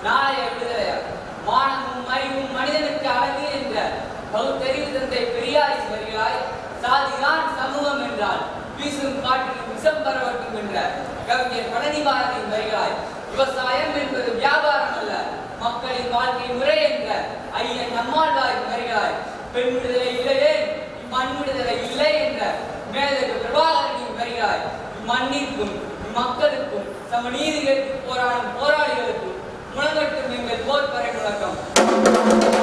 நாளைய விடுதலையா மானமும் அறிவும் மனிதனுக்கு அழகு என்ற பகுத்தறிவு தந்தை பெரியாரின் வரிகளாய் சாதிதான் சமூகம் என்றால் வீசும் காற்றில் விஷம் பரவட்டும் என்ற கவிஞர் பழனிபாரதியின் வரிகளாய் விவசாயம் என்பது வியாபாரம் அல்ல மக்களின் வாழ்க்கை முறை என்ற ஐயன் நம்மாழ்வாரின் வரிகளாய் பெண் விடுதலை இல்லையே மண் விடுதலை இல்லை என்ற மேதகு பிரபாகரனின் வரிகளாய் மண்ணிற்கும் மக்களுக்கும் சம நீதி கேட்டு போராடும் போராளிகளுக்கும் முழங்கட்டும் எங்கள் போர் பறை முழக்கம்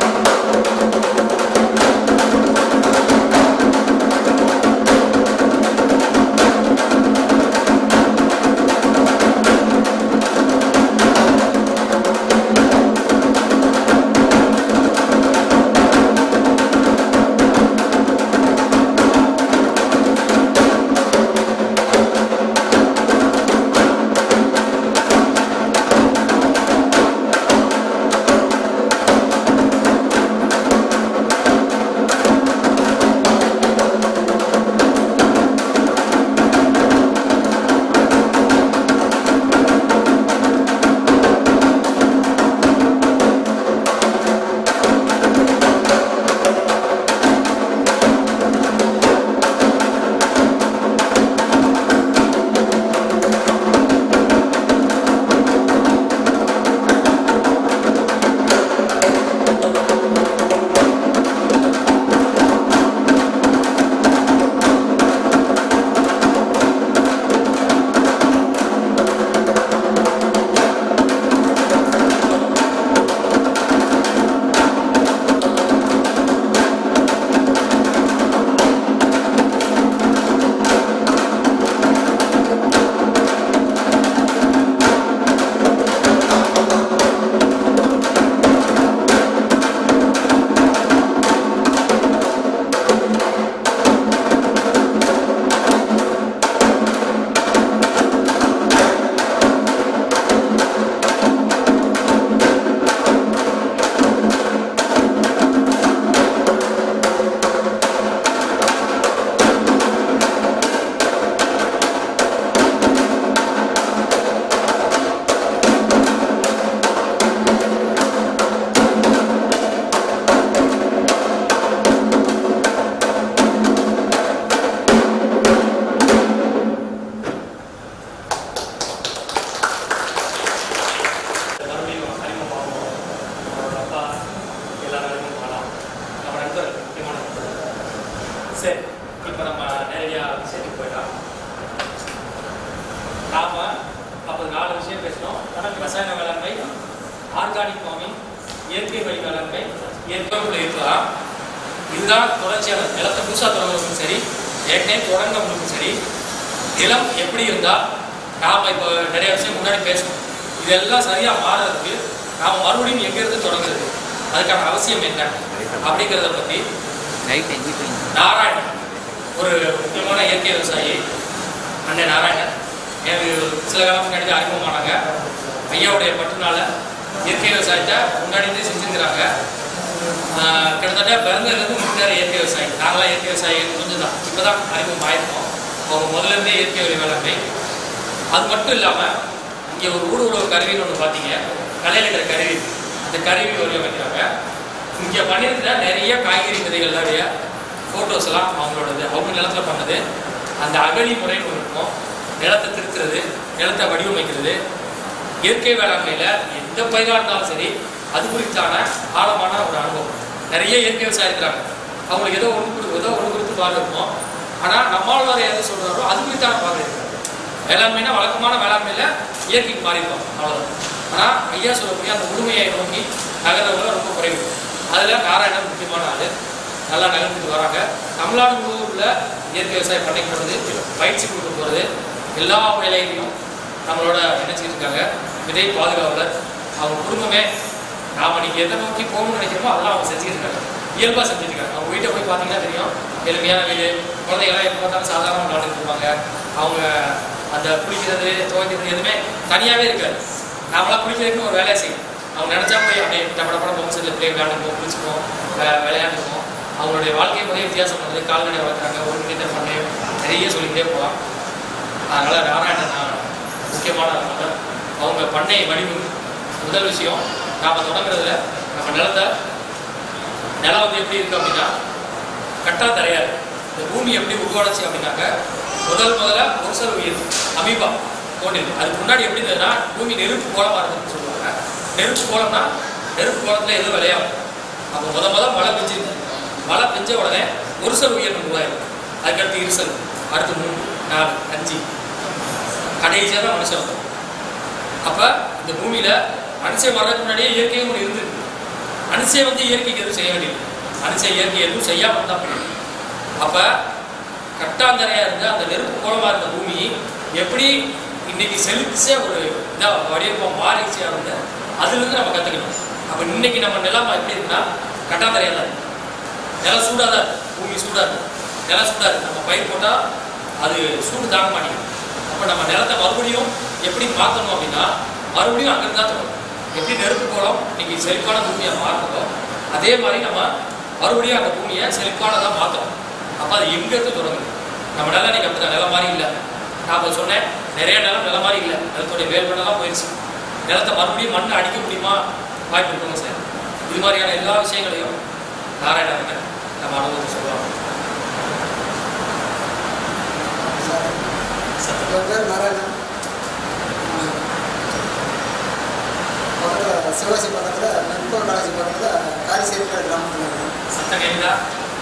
மறுபடியும் அறிமுகமாகும் அவரோட அப்பா எல்லாரும் அறிமுகமாகலாம் நம்ம நண்பர் முக்கியமான நண்பர் சரி இப்போ நம்ம நேரடியாக விஷயத்துக்கு போயிடலாம் நாம அப்போ நாலு விஷயம் பேசணும் ரசாயன வேளாண்மை ஆர்கானிக் ஃபார்மிங் இயற்கை வழி வேளாண்மை இயற்கைக்குள்ள இருக்கலாம் இதுதான் தொடர்ச்சியான நிலத்தை புதுசாக தொடங்குறதுக்கும் சரி ஏற்கனவே தொடங்கினவங்களுக்கும் சரி நிலம் எப்படி இருந்தால் நாம் இப்போ நிறைய விஷயம் முன்னாடி பேசணும் இதெல்லாம் சரியாக மாறுறதுக்கு நாம் மறுபடியும் எங்கேருந்து தொடங்குறது அதுக்கான அவசியம் என்ன அப்படிங்கிறத பற்றி நாராயணன் ஒரு முக்கியமான இயற்கை விவசாயி அண்ணன் நாராயணன் எனக்கு சில காலம் முன்னாடி தான் அறிமுகமானாங்க ஐயாவுடைய பற்றுனால இயற்கை விவசாயத்தை முன்னாடி இருந்தே செஞ்சுருக்கிறாங்க ஆஹ் கிட்டத்தட்ட பிறந்ததுலேருந்து முன்னேற இயற்கை விவசாயி நாங்களாம் இயற்கை விவசாயி கொஞ்சம் தான் இப்போ தான் அறிமுகம் ஆயிருக்கோம் அவங்க முதல்ல இருந்தே இயற்கை வழி வேளாண்மை அது மட்டும் இல்லாமல் இங்கே ஒரு ஊடு உழவு கருவின்னு ஒன்று பார்த்தீங்க கலையில் இருக்கிற கருவி அந்த கருவி வடிவமைக்கிறாங்க இங்கே பண்ணியிருக்கிற நிறைய காய்கறி விதைகளுடைய ஃபோட்டோஸ் எல்லாம் அவங்களோடது அவங்க நிலத்துல பண்ணது அந்த அகழி முறைன்னு ஒன்று இருக்கும் நிலத்தை திருத்துறது நிலத்தை வடிவமைக்கிறது இயற்கை வேளாண்மையில் எந்த பயிராக இருந்தாலும் சரி அது குறித்தான ஆழமான ஒரு அனுபவம் நிறைய இயற்கை விவசாயம் இருக்கிறாங்க அவங்களுக்கு ஏதோ ஒன்று குறி ஏதோ ஒன்று குறித்து பார்வை இருக்கும் ஆனால் நம்மளால் எதை சொல்கிறாரோ அது குறித்தான பார்வை இருக்காது வேளாண்மைனா வழக்கமான வேளாண்மையில் இயற்கைக்கு மாறிடுவோம் அவ்வளோதான் ஆனால் ஐயா சொல்லக்கூடிய அந்த முழுமையை நோக்கி நகர்றவங்க ரொம்ப குறைவு அதில் நாராயணன் முக்கியமான ஆள் நல்லா நகர்ந்துட்டு வராங்க தமிழ்நாடு முழுவதும் இயற்கை விவசாயம் பண்ணைக்கு போகிறது பயிற்சி கொடுக்க போகிறது எல்லா வேலையிலையும் நம்மளோட நினைச்சிட்டு இருக்காங்க விதை பாதுகாவலர் அவங்க குடும்பமே நாம் நீங்கள் எதை நோக்கி போகணும்னு நினைக்கிறோமோ அதெல்லாம் அவங்க செஞ்சுட்டு இருக்காங்க இயல்பாக செஞ்சுட்டு இருக்காங்க அவங்க வீட்டை போய் பார்த்தீங்கன்னா தெரியும் எளிமையான வீடு குழந்தைங்களாம் எப்போ பார்த்தாலும் சாதாரண விளையாண்டுட்டு இருப்பாங்க அவங்க அந்த குளிக்கிறது துவைக்கிறது எதுவுமே தனியாகவே இருக்காது நாமளாம் குளிக்கிறதுக்குன்னு ஒரு வேலையை செய்யும் அவங்க நினச்சா போய் அப்படியே டப்பட படம் போகும் செல்ல பிள்ளை விளையாண்டுப்போம் குளிச்சுப்போம் வே- விளையாண்டுப்போம் அவங்களுடைய வாழ்க்கை முறையை வித்தியாசம் பண்ணுறது கால்நடை வளர்க்குறாங்க ஒரு மீட்டர் பண்ணை நிறைய சொல்லிக்கிட்டே போகலாம் அதனால் நாராயணன் நான் முக்கியமான நபர் அவங்க பண்ணை வடிவம் முதல் விஷயம் நாம் தொடங்குறதுல நம்ம நிலத்தை நிலம் வந்து எப்படி இருக்கு அப்படின்னா கட்டா தரையா இருக்கு இந்த பூமி எப்படி உருவாடுச்சு அப்படின்னாக்க முதல் முதல்ல ஒரு சில உயிர் அமீபா தோன்றியது அதுக்கு முன்னாடி எப்படி இருந்ததுன்னா பூமி நெருப்பு கோலமா இருந்ததுன்னு சொல்லுவாங்க நெருப்பு கோலம்னா நெருப்பு கோலத்துல எதுவும் விளையாடும் அப்போ முத முத மழை பெஞ்சிருக்கு மழை பெஞ்ச உடனே ஒரு சில உயிர் உருவாயிருக்கு அதுக்கடுத்து இருசல் அடுத்து மூணு நாலு அஞ்சு கடைசியாக தான் மனுஷன் வந்தோம் அப்போ இந்த பூமியில் மனுஷன் வர்றதுக்கு முன்னாடியே இயற்கையும் ஒன்று இருந்திருக்கு மனுஷன் வந்து இயற்கைக்கு எதுவும் செய்ய வேண்டியது மனுஷன் இயற்கை எதுவும் செய்யாமல் தான் பண்ணிருக்கு அப்போ கட்டாந்தரையாக இருந்த அந்த நெருப்பு கோலமாக இருந்த பூமி எப்படி இன்னைக்கு செழிச்ச ஒரு இதாக வடிவம் மாறிச்சு வந்து அதுலேருந்து நம்ம கற்றுக்கணும் அப்போ இன்னைக்கு நம்ம நிலைமை எப்படி இருக்குன்னா கட்டாந்தரையாக தான் இருக்கு. நிலம் சூடாக தான் இருக்கு. பூமி சூடாக இருக்கு நிலம் சூடாக இருக்கு நம்ம பயிர் போட்டால் அது சூடு தாங்க மாட்டேங்குது அப்போ நம்ம நிலத்தை மறுபடியும் எப்படி மாற்றணும் அப்படின்னா மறுபடியும் அங்கிருந்து தான் தொடரும் எப்படி நெருப்பு கோலம் இன்னைக்கு செழிப்பான பூமியை மாற்றதோ அதே மாதிரி நம்ம மறுபடியும் அந்த பூமியை செழிப்பானதாக மாற்றணும் அப்போ அது எங்கேருந்து தொடங்குது நம்ம நிலம் இன்னைக்கு அப்படி நிலம் மாதிரி இல்லை நான் இப்போ சொன்னேன் நிறைய நிலம் நிலம் மாதிரி இல்லை நிலத்துடைய வேல்படலாம் போயிடுச்சு நிலத்தை மறுபடியும் மண்ணை அடிக்க முடியுமா வாய்ப்பு இருக்குங்க சார் இது மாதிரியான எல்லா விஷயங்களையும் நாராயணன் நம்ம அனுபவத்தை சொல்லுவாங்க என் பேர் நாராயணன் பக்கத்தில் சிவகாசி பக்கத்தில் நட்பு காலேஜ் பக்கத்தில் காரிசேரிக்கிற கிராமத்தில் இருக்கேன் சத்தம் கேட்குதா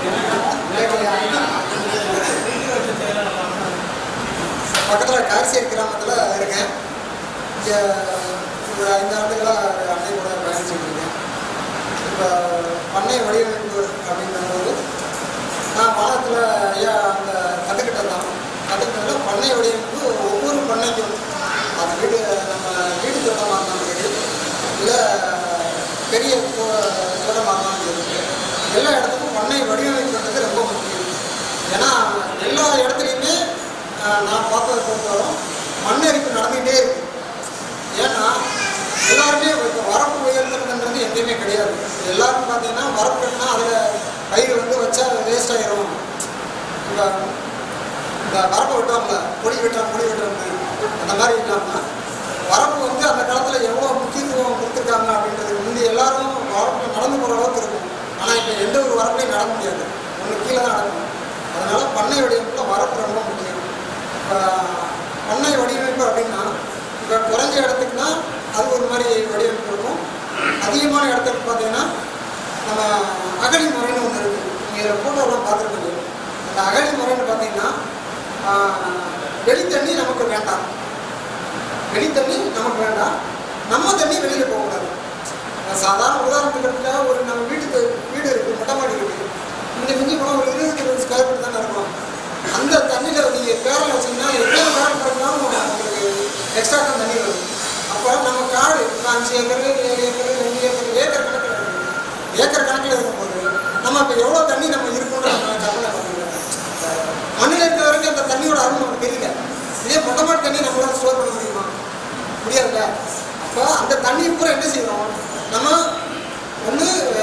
பக்கத்தில் காரிசேரி கிராமத்தில் இருக்கேன் இங்கே ஒரு ஐந்து ஆண்டுகளாக அன்னை கூட பயணிச்சுட்டு இருக்கேன் இப்போ பண்ணை வடிவமைப்பு அப்படிங்கும்போது நான் பாலத்தில் ஐயா அந்த கற்றுக்கிட்டது தான் கற்றுக்கிட்டதில் பண்ணை வடிவமைப்பு ஒவ்வொரு பண்ணைக்கும் அது வீடு நம்ம வீடு தோட்டமாக இருந்தாலும் சரி இல்லை பெரிய தோ- தோட்டமாக இருந்தாலும் சரி எல்லா இடத்துக்கும் பண்ணை வடிவமைப்புன்றது ரொம்ப முக்கியம் ஏன்னா எல்லா இடத்துலையுமே ஆஹ், நான் பார்த்ததை பொறுத்தவரை மண்ணரிப்பு நடந்துகிட்டே இருக்கு ஏன்னா எல்லாருமே இப்போ வரப்பு உயர்த்துறதுன்றது எங்கேயுமே கிடையாது எல்லாரும் பார்த்தீங்கன்னா வரப்பு கட்டினா அதில் பயிர் வந்து வச்சா வேஸ்ட் ஆயிரும் இப்போ இந்த வரப்பை வெட்டுவாங்கல்ல கொடி வெட்டுறாங்க கொடி வெட்டுறாங்க அந்த மாதிரி இல்லாமல் வரப்பு வந்து அந்த காலத்தில் எவ்வளோ முக்கியத்துவம் கொடுத்துருக்காங்க அப்படின்றது முந்தி எல்லாரும் வரப்பில் நடந்து போகிற அளவுக்கு இருக்கும் ஆனால் இப்போ எந்த ஒரு வரப்புலையும் நட முடியாது ஒன்று கீழே தான் நடக்கும் அதனால பண்ணை வடிவமைப்பில் வரப்பு ரொம்ப முக்கியம் இப்போ பண்ணை வடிவமைப்பு அப்படின்னா இப்போ குறைஞ்ச இடத்துக்குனா அது ஒரு மாதிரி வடிவமைப்பு இருக்கும் அதிகமான இடத்துக்கு பார்த்தீங்கன்னா நம்ம அகழி முறைன்னு ஒன்று இருக்குது நீங்கள் ஃபோட்டோலாம் பார்த்துருப்பீங்க அந்த அகழி முறைன்னு பார்த்தீங்கன்னா ஆஹ், வெளி தண்ணி நமக்கு வேண்டாம் வெளி தண்ணி நமக்கு வேண்டாம் நம்ம தண்ணி வெளியில் போகக்கூடாது நான் சாதாரண உதாரணத்துக்கு எடுத்துட்டா ஒரு நம்ம வீட்டுக்கு வீடு இருக்குது மொட்டை மாடி இருக்குது இந்த மிஞ்சி போனால் ஒரு இருபது இருபது ஸ்கொயர் ஃபீட் தானே இருக்கும் அந்த தண்ணியில் நீங்கள் பேரல் வச்சிங்கன்னா எத்தனை பேரல் பிறகுனாலும் உங்களுக்கு எக்ஸ்ட்ரா தான் தண்ணி வரும் அப்போ நம்ம காடு இப்போ அஞ்சு ஏக்கர் ஏழு ஏக்கர் ரெண்டு ஏக்கர் ஏக்கர் கணக்கில் இருக்குது ஏக்கர் கணக்கில் இருக்கும்போது நம்ம இப்போ எவ்வளோ தண்ணி நம்ம இருக்குன்னு நம்ம கற்பனை பண்ணுறோம் மண்ணில் இருக்கிற வரைக்கும் அந்த தண்ணியோட அருமை நமக்கு தெரியல இதே மொட்டை மாடி தண்ணி நம்மளால ஸ்டோர் பண்ண முடியுமா முடியாதுல்ல அப்போ அந்த தண்ணி பூரா என்ன செய்யணும் நம்ம ஒன்று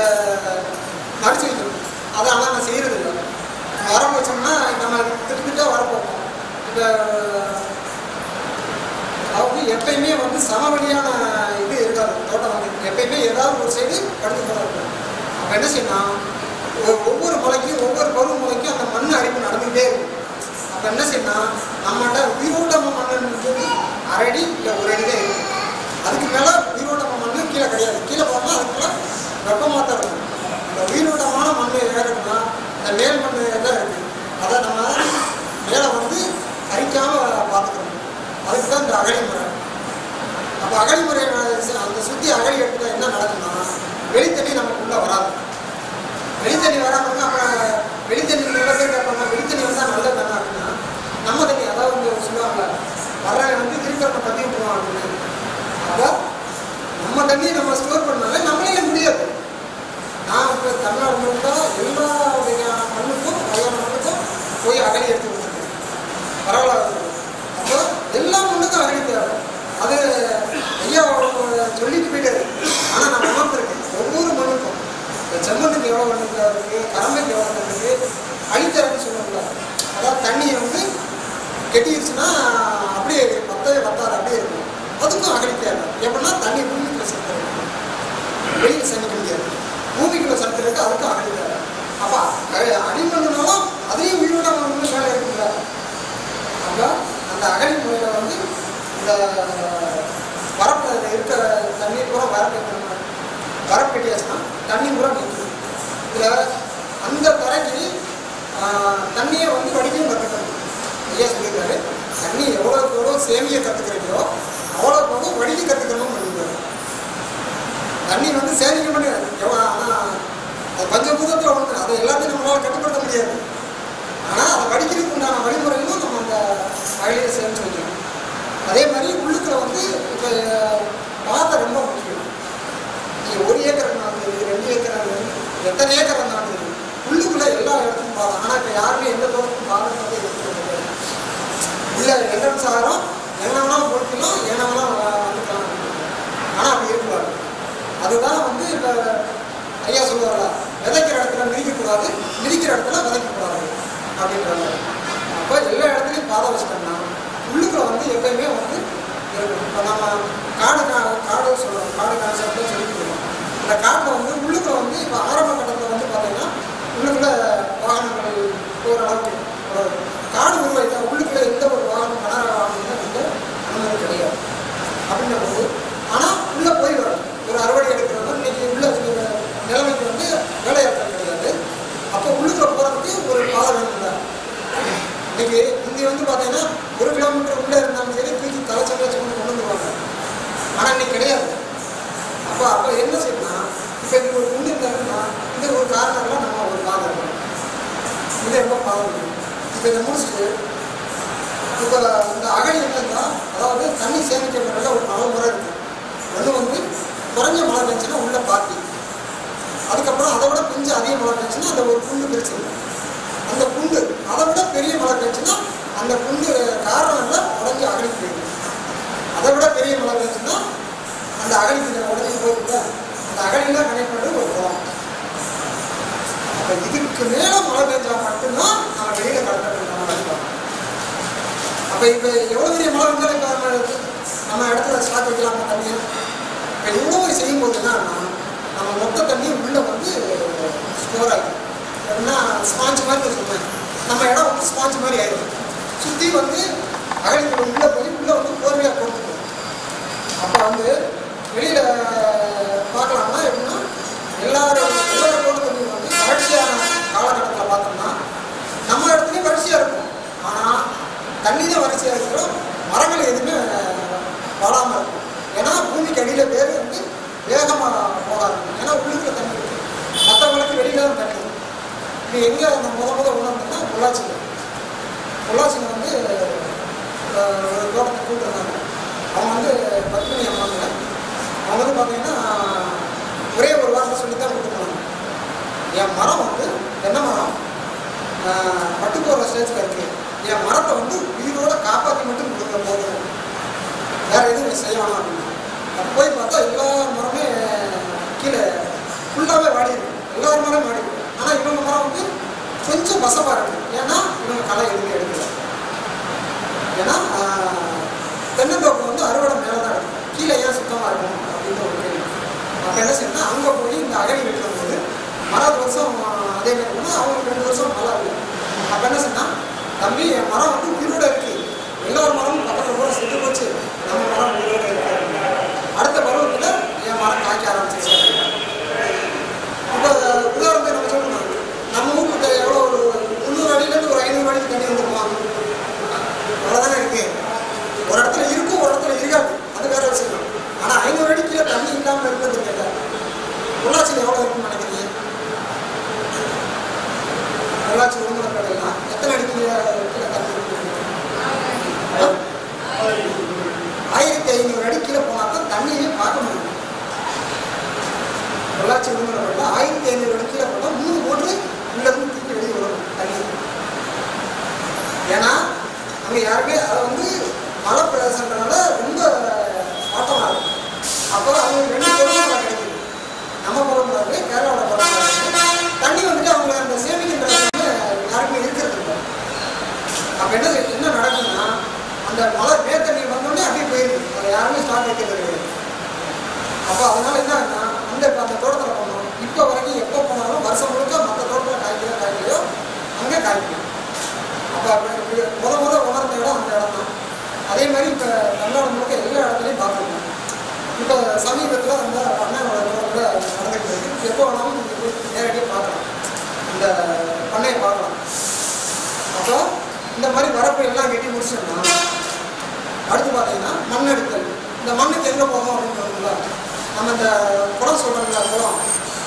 மறைச்சு வைக்கணும் அதை ஆனால் நான் செய்கிறது இல்லை வரப்பு வச்சோம்னா நம்ம திட்டத்திட்ட வரப்பு வைப்போம் இந்த அதாவது எப்பயுமே வந்து சமவெளியான இது இருக்காது தோட்டம் வந்து எப்பயுமே ஏதாவது ஒரு சைடு கடந்து போல இருக்கும் அப்போ என்ன செய்யணும் ஒ- ஒவ்வொரு முளைக்கும் ஒவ்வொரு பருவ முளைக்கும் அந்த மண் அரிப்பு நடந்துகிட்டே இருக்கும் அப்போ என்ன செய்யணும் நம்மகிட்ட உயிரோட்டம மண்ணுன்றது அரை அடி இல்லை ஒரு அடி தான் இருக்கும் அதுக்கு மேலே உயிரோட்டம மண் கீழே கிடையாது கீழே போனால் அதுக்குள்ள வெப்பமாக தான் இருக்கும் இந்த உயிரோட்டமான மண் ஏறணும்னா இந்த மேல் மண் தான் இருக்குது அதை நம்ம மேலே வந்து அரிக்காமல் பார்த்துக்கணும் அதுக்கு தான் இந்த அகழி முறை அப்போ அகழி முறை அந்த சுற்றி அகழி எடுத்தால் என்ன நடக்கும்னா வெளித்தண்ணி நமக்குள்ளே வராது வெளித்தண்ணி வராமல் அப்புறம் வெளித்தண்ணி நிலத்துக்கு அப்புறமா வெளித்தண்ணி வந்தால் நல்லது தானே அப்படின்னா நம்ம தண்ணி அதாவது வந்து சொல்லுவாங்க வர்றவன் வந்து திருப்பி தண்ணி விட்டுருவான் அப்படின்னு அப்போ நம்ம தண்ணி நம்ம ஸ்டோர் பண்ணாலே நம்மளால முடியாது நான் இப்போ தமிழ்நாடு முழுக்க எல்லா வகையான மண்ணுக்கும் வகையான மண்ணுக்கும் போய் அகழி எடுத்து கொடுத்துருக்கேன் பரவாயில்ல அப்போ எல்லா மண்ணுக்கும் அகழி தேவை அது ஐயா சொல்லிட்டு போயிட்டாரு ஆனால் நான் உணர்ந்திருக்கேன் ஒவ்வொரு மண்ணுக்கும் இந்த செம்மண்ணுக்கு எவ்வளோ மண்ணு தேவை இருக்குது கரம்பைக்கு எவ்வளோ மண்ணு இருக்குது அழித்தரன்னு சொல்லுவாங்க அதாவது தண்ணியை வந்து கெட்டிருச்சுன்னா அப்படியே பத்தவே பத்தாது அப்படியே இருக்கும் அதுக்கும் அகழி தேவை எப்படின்னா தண்ணி பூமிக்குள்ள சேர்த்து வெளியில் சேமிக்க முடியாது பூமிக்குள்ள செலுத்துறதுக்கு அதுக்கு அகழி தேவை அப்போ அடிமண்ணுனாலும் அதையும் உயிரோட வந்து மேலே இருக்குல்ல அப்போ அந்த அகழி முறையில் வந்து இந்த வரப்பில் இருக்கிற தண்ணி பூரா வரப்பு வரப்பு கட்டியாச்சுன்னா தண்ணி பூரா நிற்கும் இதில் அந்த தரைக்கு ஆஹ், தண்ணியை வந்து வடிக்கையும் கற்றுக்கணும் ஐயா சொல்லியிருக்காரு தண்ணி எவ்வளோக்கு எவ்வளோ சேமிய கற்றுக்கிறீங்களோ அவ்வளோக்கு எவ்வளோ வடிக்க கற்றுக்கணும்னு சொல்லியிருக்காரு தண்ணி வந்து சேமிக்க முடியாது எவ்வளோ ஆனால் அது பஞ்சபூதத்தில் ஒன்று அதை எல்லாத்தையும் நம்மளால் கட்டுப்படுத்த முடியாது ஆனால் அதை வடிக்கிறதுக்கு உண்டான வழிமுறைகளும் நம்ம அந்த வயலையை சேமிச்சு வைக்கணும் அதே மாதிரி உள்ளுக்குள்ள வந்து இப்போ பாதை ரொம்ப முக்கியம் நீங்கள் ஒரு ஏக்கர் இருந்தாலும் சரி ரெண்டு ஏக்கர் இருந்தாலும் சரி, எத்தனை ஏக்கர் இருந்தாலும் சரி உள்ளுக்குள்ள எல்லா இடத்துக்கும் பாதை ஆனால் இப்போ யாருமே எந்த தோட்டத்துக்கும் பாதை வந்து எடுத்துக்கிறது கிடையாது உள்ள என்ட்ரன்ஸ் ஆகிறோம் என்ன வேணாலும் பொறுக்கலாம் என்ன வேணாலும் வ- வந்துக்கலாம் ஆனால் அப்படி இருக்கக்கூடாது அதுதான் வந்து இப்போ ஐயா சொல்லுவார்ல விதைக்கிற இடத்துல மிதிக்கக்கூடாது மிதிக்கிற இடத்துல விதைக்கக்கூடாது அப்படின்றாங்க அப்போ எல்லா இடத்துலையும் பாதை வச்சுட்டோம்னா உள்ளுக்குள்ள வந்து எப்பயுமே வந்து இருக்கும் இப்போ நம்ம காடு கா காடு சொல்கிறோம் காடு கான்செப்ட்னு சொல்லி கொடுக்குறோம் இந்த காட்டில் வந்து உள்ளுக்குள்ள வந்து இப்போ ஆரம்ப கட்டத்தில் வந்து பார்த்தீங்கன்னா உள்ளுக்குள்ள வாகனங்கள் போகிற அளவுக்கு ஒரு காடு உருவாயிட்டா உள்ளுக்குள்ள எந்த ஒரு வாகனம் கனரா வாகனம் வந்து அனுமதி கிடையாது அப்படின்ற போது ஆனால் உள்ளே போய் வரும் ஒரு அறுவடை எடுக்கிறவங்க இன்னைக்கு உள்ள இருக்கிற நிலைமைக்கு வந்து வேலையாட்கள் கிடையாது அப்போ உள்ளுக்குள்ள போகிறதுக்கு ஒரு பாதை வேணும்ல இன்னைக்கு இங்கே வந்து பார்த்தீங்கன்னா ஒரு கிலோமீட்டர் உள்ளே இருந்தாலும் சரி தூக்கி தலைச்சல் வச்சு கொண்டு கொண்டு வந்துருவாங்க ஆனால் இன்னைக்கு கிடையாது அப்போ அப்போ என்ன செய்யணும்னா இப்போ இது ஒரு குண்டு இருந்தாருன்னா இது ஒரு காரணத்தில் நம்ம ஒரு பாதை இருக்கணும் இது ரொம்ப பாதை இருக்கணும் இப்போ இதை முடிச்சுட்டு இப்போ இந்த அகழி என்னன்னா அதாவது தண்ணி சேமிக்க முறையில் ஒரு நாலு முறை இருக்கு ஒன்று வந்து குறைஞ்ச மழை பெஞ்சுன்னா உள்ள பாத்தி அதுக்கப்புறம் அதை விட கொஞ்சம் அதிக மழை பெஞ்சுன்னா அந்த ஒரு புண்டு பிரிச்சிருக்கும் அந்த புண்டு அதை விட பெரிய மழை பெஞ்சுன்னா அந்த புண்டு காரணம் இல்லை உடஞ்சி அகழிக்கு போயிடும் அதை விட பெரிய மழை பெஞ்சுன்னா அந்த அகழிக்கு உடஞ்சி போயிட்டு அந்த அகழியில் கனெக்ட் பண்ணுறது ஒரு குளம் அப்போ இதுக்கு மேலே மழை பெஞ்சா மட்டும்தான் நம்ம வெளியில் கரெக்டாக நம்ம அப்போ இப்போ எவ்வளோ பெரிய மழை வந்தாலும் இப்போ நம்ம நம்ம இடத்துல ஸ்டாக் வைக்கலாம் தண்ணியை இப்போ இவ்வளோ ஒரு செய்யும்போது என்னன்னா நம்ம மொத்த தண்ணி உள்ளே வந்து ஸ்டோர் ஆகும் எப்படின்னா ஸ்பாஞ்ச் மாதிரி நான் சொல்லுவேன் நம்ம இடம் வந்து ஸ்பாஞ்ச் மாதிரி ஆயிடும் சுற்றி வந்து அகழிக்குள்ள உள்ளே போய் உள்ளே வந்து போர்வையாக போட்டுக்கணும் அப்போ வந்து வெளியில் பார்க்கலாம்னா எப்படின்னா எல்லாரும் எல்லாரோட தண்ணி வந்து வறட்சியான காலகட்டத்தில் பார்த்தோம்னா நம்ம இடத்துலையும் வறட்சியாக இருக்கும் ஆனால் தண்ணி தான் வறட்சியாக இருக்கிறோம் மரங்கள் எதுவுமே வாழாமல் இருக்கும் ஏன்னா பூமிக்கு அடியில் வேர் வந்து வேகமாக போகாது ஏன்னா உள்ளுக்குள்ள தண்ணி இருக்கு மற்றவங்களுக்கு வெளியில தான் தண்ணி இருக்கு. இது எங்கே அந்த முத முத உணர்ந்தோம்னா பொள்ளாச்சியில் பொள்ளாச்சியில் வந்து அஹ், ஒரு தோட்டத்தை கூப்பிட்டுருந்தாங்க அவங்க வந்து பத்மினி அம்மாங்க அவங்க வந்து பார்த்தீங்கன்னா ஒரே ஒரு வார்த்தை சொல்லி தான் கூப்பிட்டு போனாங்க என் மரம் வந்து தென்னை மரம் ஆஹ், பட்டு போகிற ஸ்டேஜில் இருக்கு என் மரத்தை வந்து உயிரோட காப்பாற்றி மட்டும் கொடுக்க போதும் வேற எதுவும் செய்ய வேணாம் அப்படின்னு அப்போ போய் பார்த்தா எல்லா மரமே கீழே ஃபுல்லாகவே வாடி இருக்கு எல்லா மரமும் வாடி இருக்கு ஆனால் இவங்க மரம் வந்து கொஞ்சம் பசப்பாக இருக்கு ஏன்னா இவங்க களை எதுவும் எடுக்கல ஏன்னா ஆஹ், தென்னந்தோப்பு வந்து அறுவடை மேலே தான் இருக்கும் கீழே ஏன் சுத்தமாக இருக்கும் அப்படின்ற ஒரு கேள்வி அப்போ என்ன செய்யணும்னா அங்கே போய் இந்த அகழி வைக்கும் போது மரம் வருஷம் அதே மாதிரி போனால் அவங்களுக்கு ரெண்டு வருஷம் நல்லா இருக்கும் அப்போ என்ன சொன்னா தம்பி என் மரம் வந்து உயிரோட இருக்கு எல்லார் மரமும் பக்கத்தில் கூட செத்து போச்சு நம்ம மரம் உயிரோட இருக்கு அப்படின்னு. அடுத்த பருவத்தில் என் மரம் காய்க்க ஆரம்பிச்சிச்சு இப்போ உதாரணத்துக்கு நம்ம சொல்லணும் நம்ம ஊருக்கு எவ்வளோ ஒரு முந்நூறு அடியிலேருந்து ஒரு ஐநூறு அடிக்கு தண்ணி வந்துருமா அவ்வளோதானே இருக்கு ஒரு இடத்துல இருக்கும் ஒரு இடத்துல இருக்காது அது வேற விஷயம் ஆனால் ஐநூறு அடி கீழே தண்ணி இல்லாமல் இருக்கிறது கேட்ட பொள்ளாச்சியில் எவ்வளோ இருக்குன்னு நினைக்கிறீங்க பொள்ளாச்சி உருமலப்பேட்டைலாம் எத்தனை அடி கீழே கீழே தண்ணி இருக்கு ஆயிரத்தி ஐநூறு அடி கீழே போனால் தான் தண்ணியே பார்க்க முடியும் பொள்ளாச்சி உருமலப்பேட்டில் ஆயிரத்தி ஐநூறு அடி கீழே போனால் மூணு மோட்ரு உள்ளேருந்து தூக்கி வெளியே வரும் தண்ணி ஏன்னா அங்கே யாருமே அதை வந்து மலை பிரதேசன்றனால ரொம்ப ஆட்டமாக இருக்கும் அப்போ அவங்க ரெண்டு பொருளும் கிடைக்குது நம்ம பொருள் இருக்கு கேரளாவோட பொருள் இருக்கு தண்ணி வந்துட்டு அவங்க அந்த சேமிக்கின்ற வந்து யாருக்குமே இருக்கிறது இல்லை அப்போ என்ன செய்- என்ன நடக்கும்னா அந்த மழை மேற்தண்ணி வந்தோடனே அப்படியே போயிருக்கு அதை யாருமே ஸ்டார்ட் வைக்கிறது கிடையாது அப்போ அதனால என்ன ஆகுதுன்னா அந்த அந்த தோட்டத்தில் போனோம் இப்போ வரைக்கும் எப்போ போனாலும் வருஷம் முழுக்க மற்ற தோட்டத்தில் காய்க்கிறோ காய்க்கலையோ அங்கே காய்க்கும் அப்போ முத முத உணர்ந்த இடம் அந்த இடம் தான் அதே மாதிரி இப்போ தமிழ்நாடு முழுக்க எல்லா இடத்துலையும் பார்த்துருக்கோம் இப்போ சமீபத்தில் அந்த பண்ணையோட தோட்டத்தில் நடந்துட்டு இருக்கு எப்போ வேணாலும் நீங்கள் போய் நேரடியாக பார்க்கலாம் இந்த பண்ணையை பார்க்கலாம் அப்போ இந்த மாதிரி வரப்பு எல்லாம் கட்டி முடிச்சோம்னா அடுத்து பார்த்தீங்கன்னா மண் எடுத்தல் இந்த மண்ணுக்கு எங்கே போகும் அப்படின்னு சொல்லுங்களா நம்ம இந்த குளம் சொல்கிறோம்ல குளம்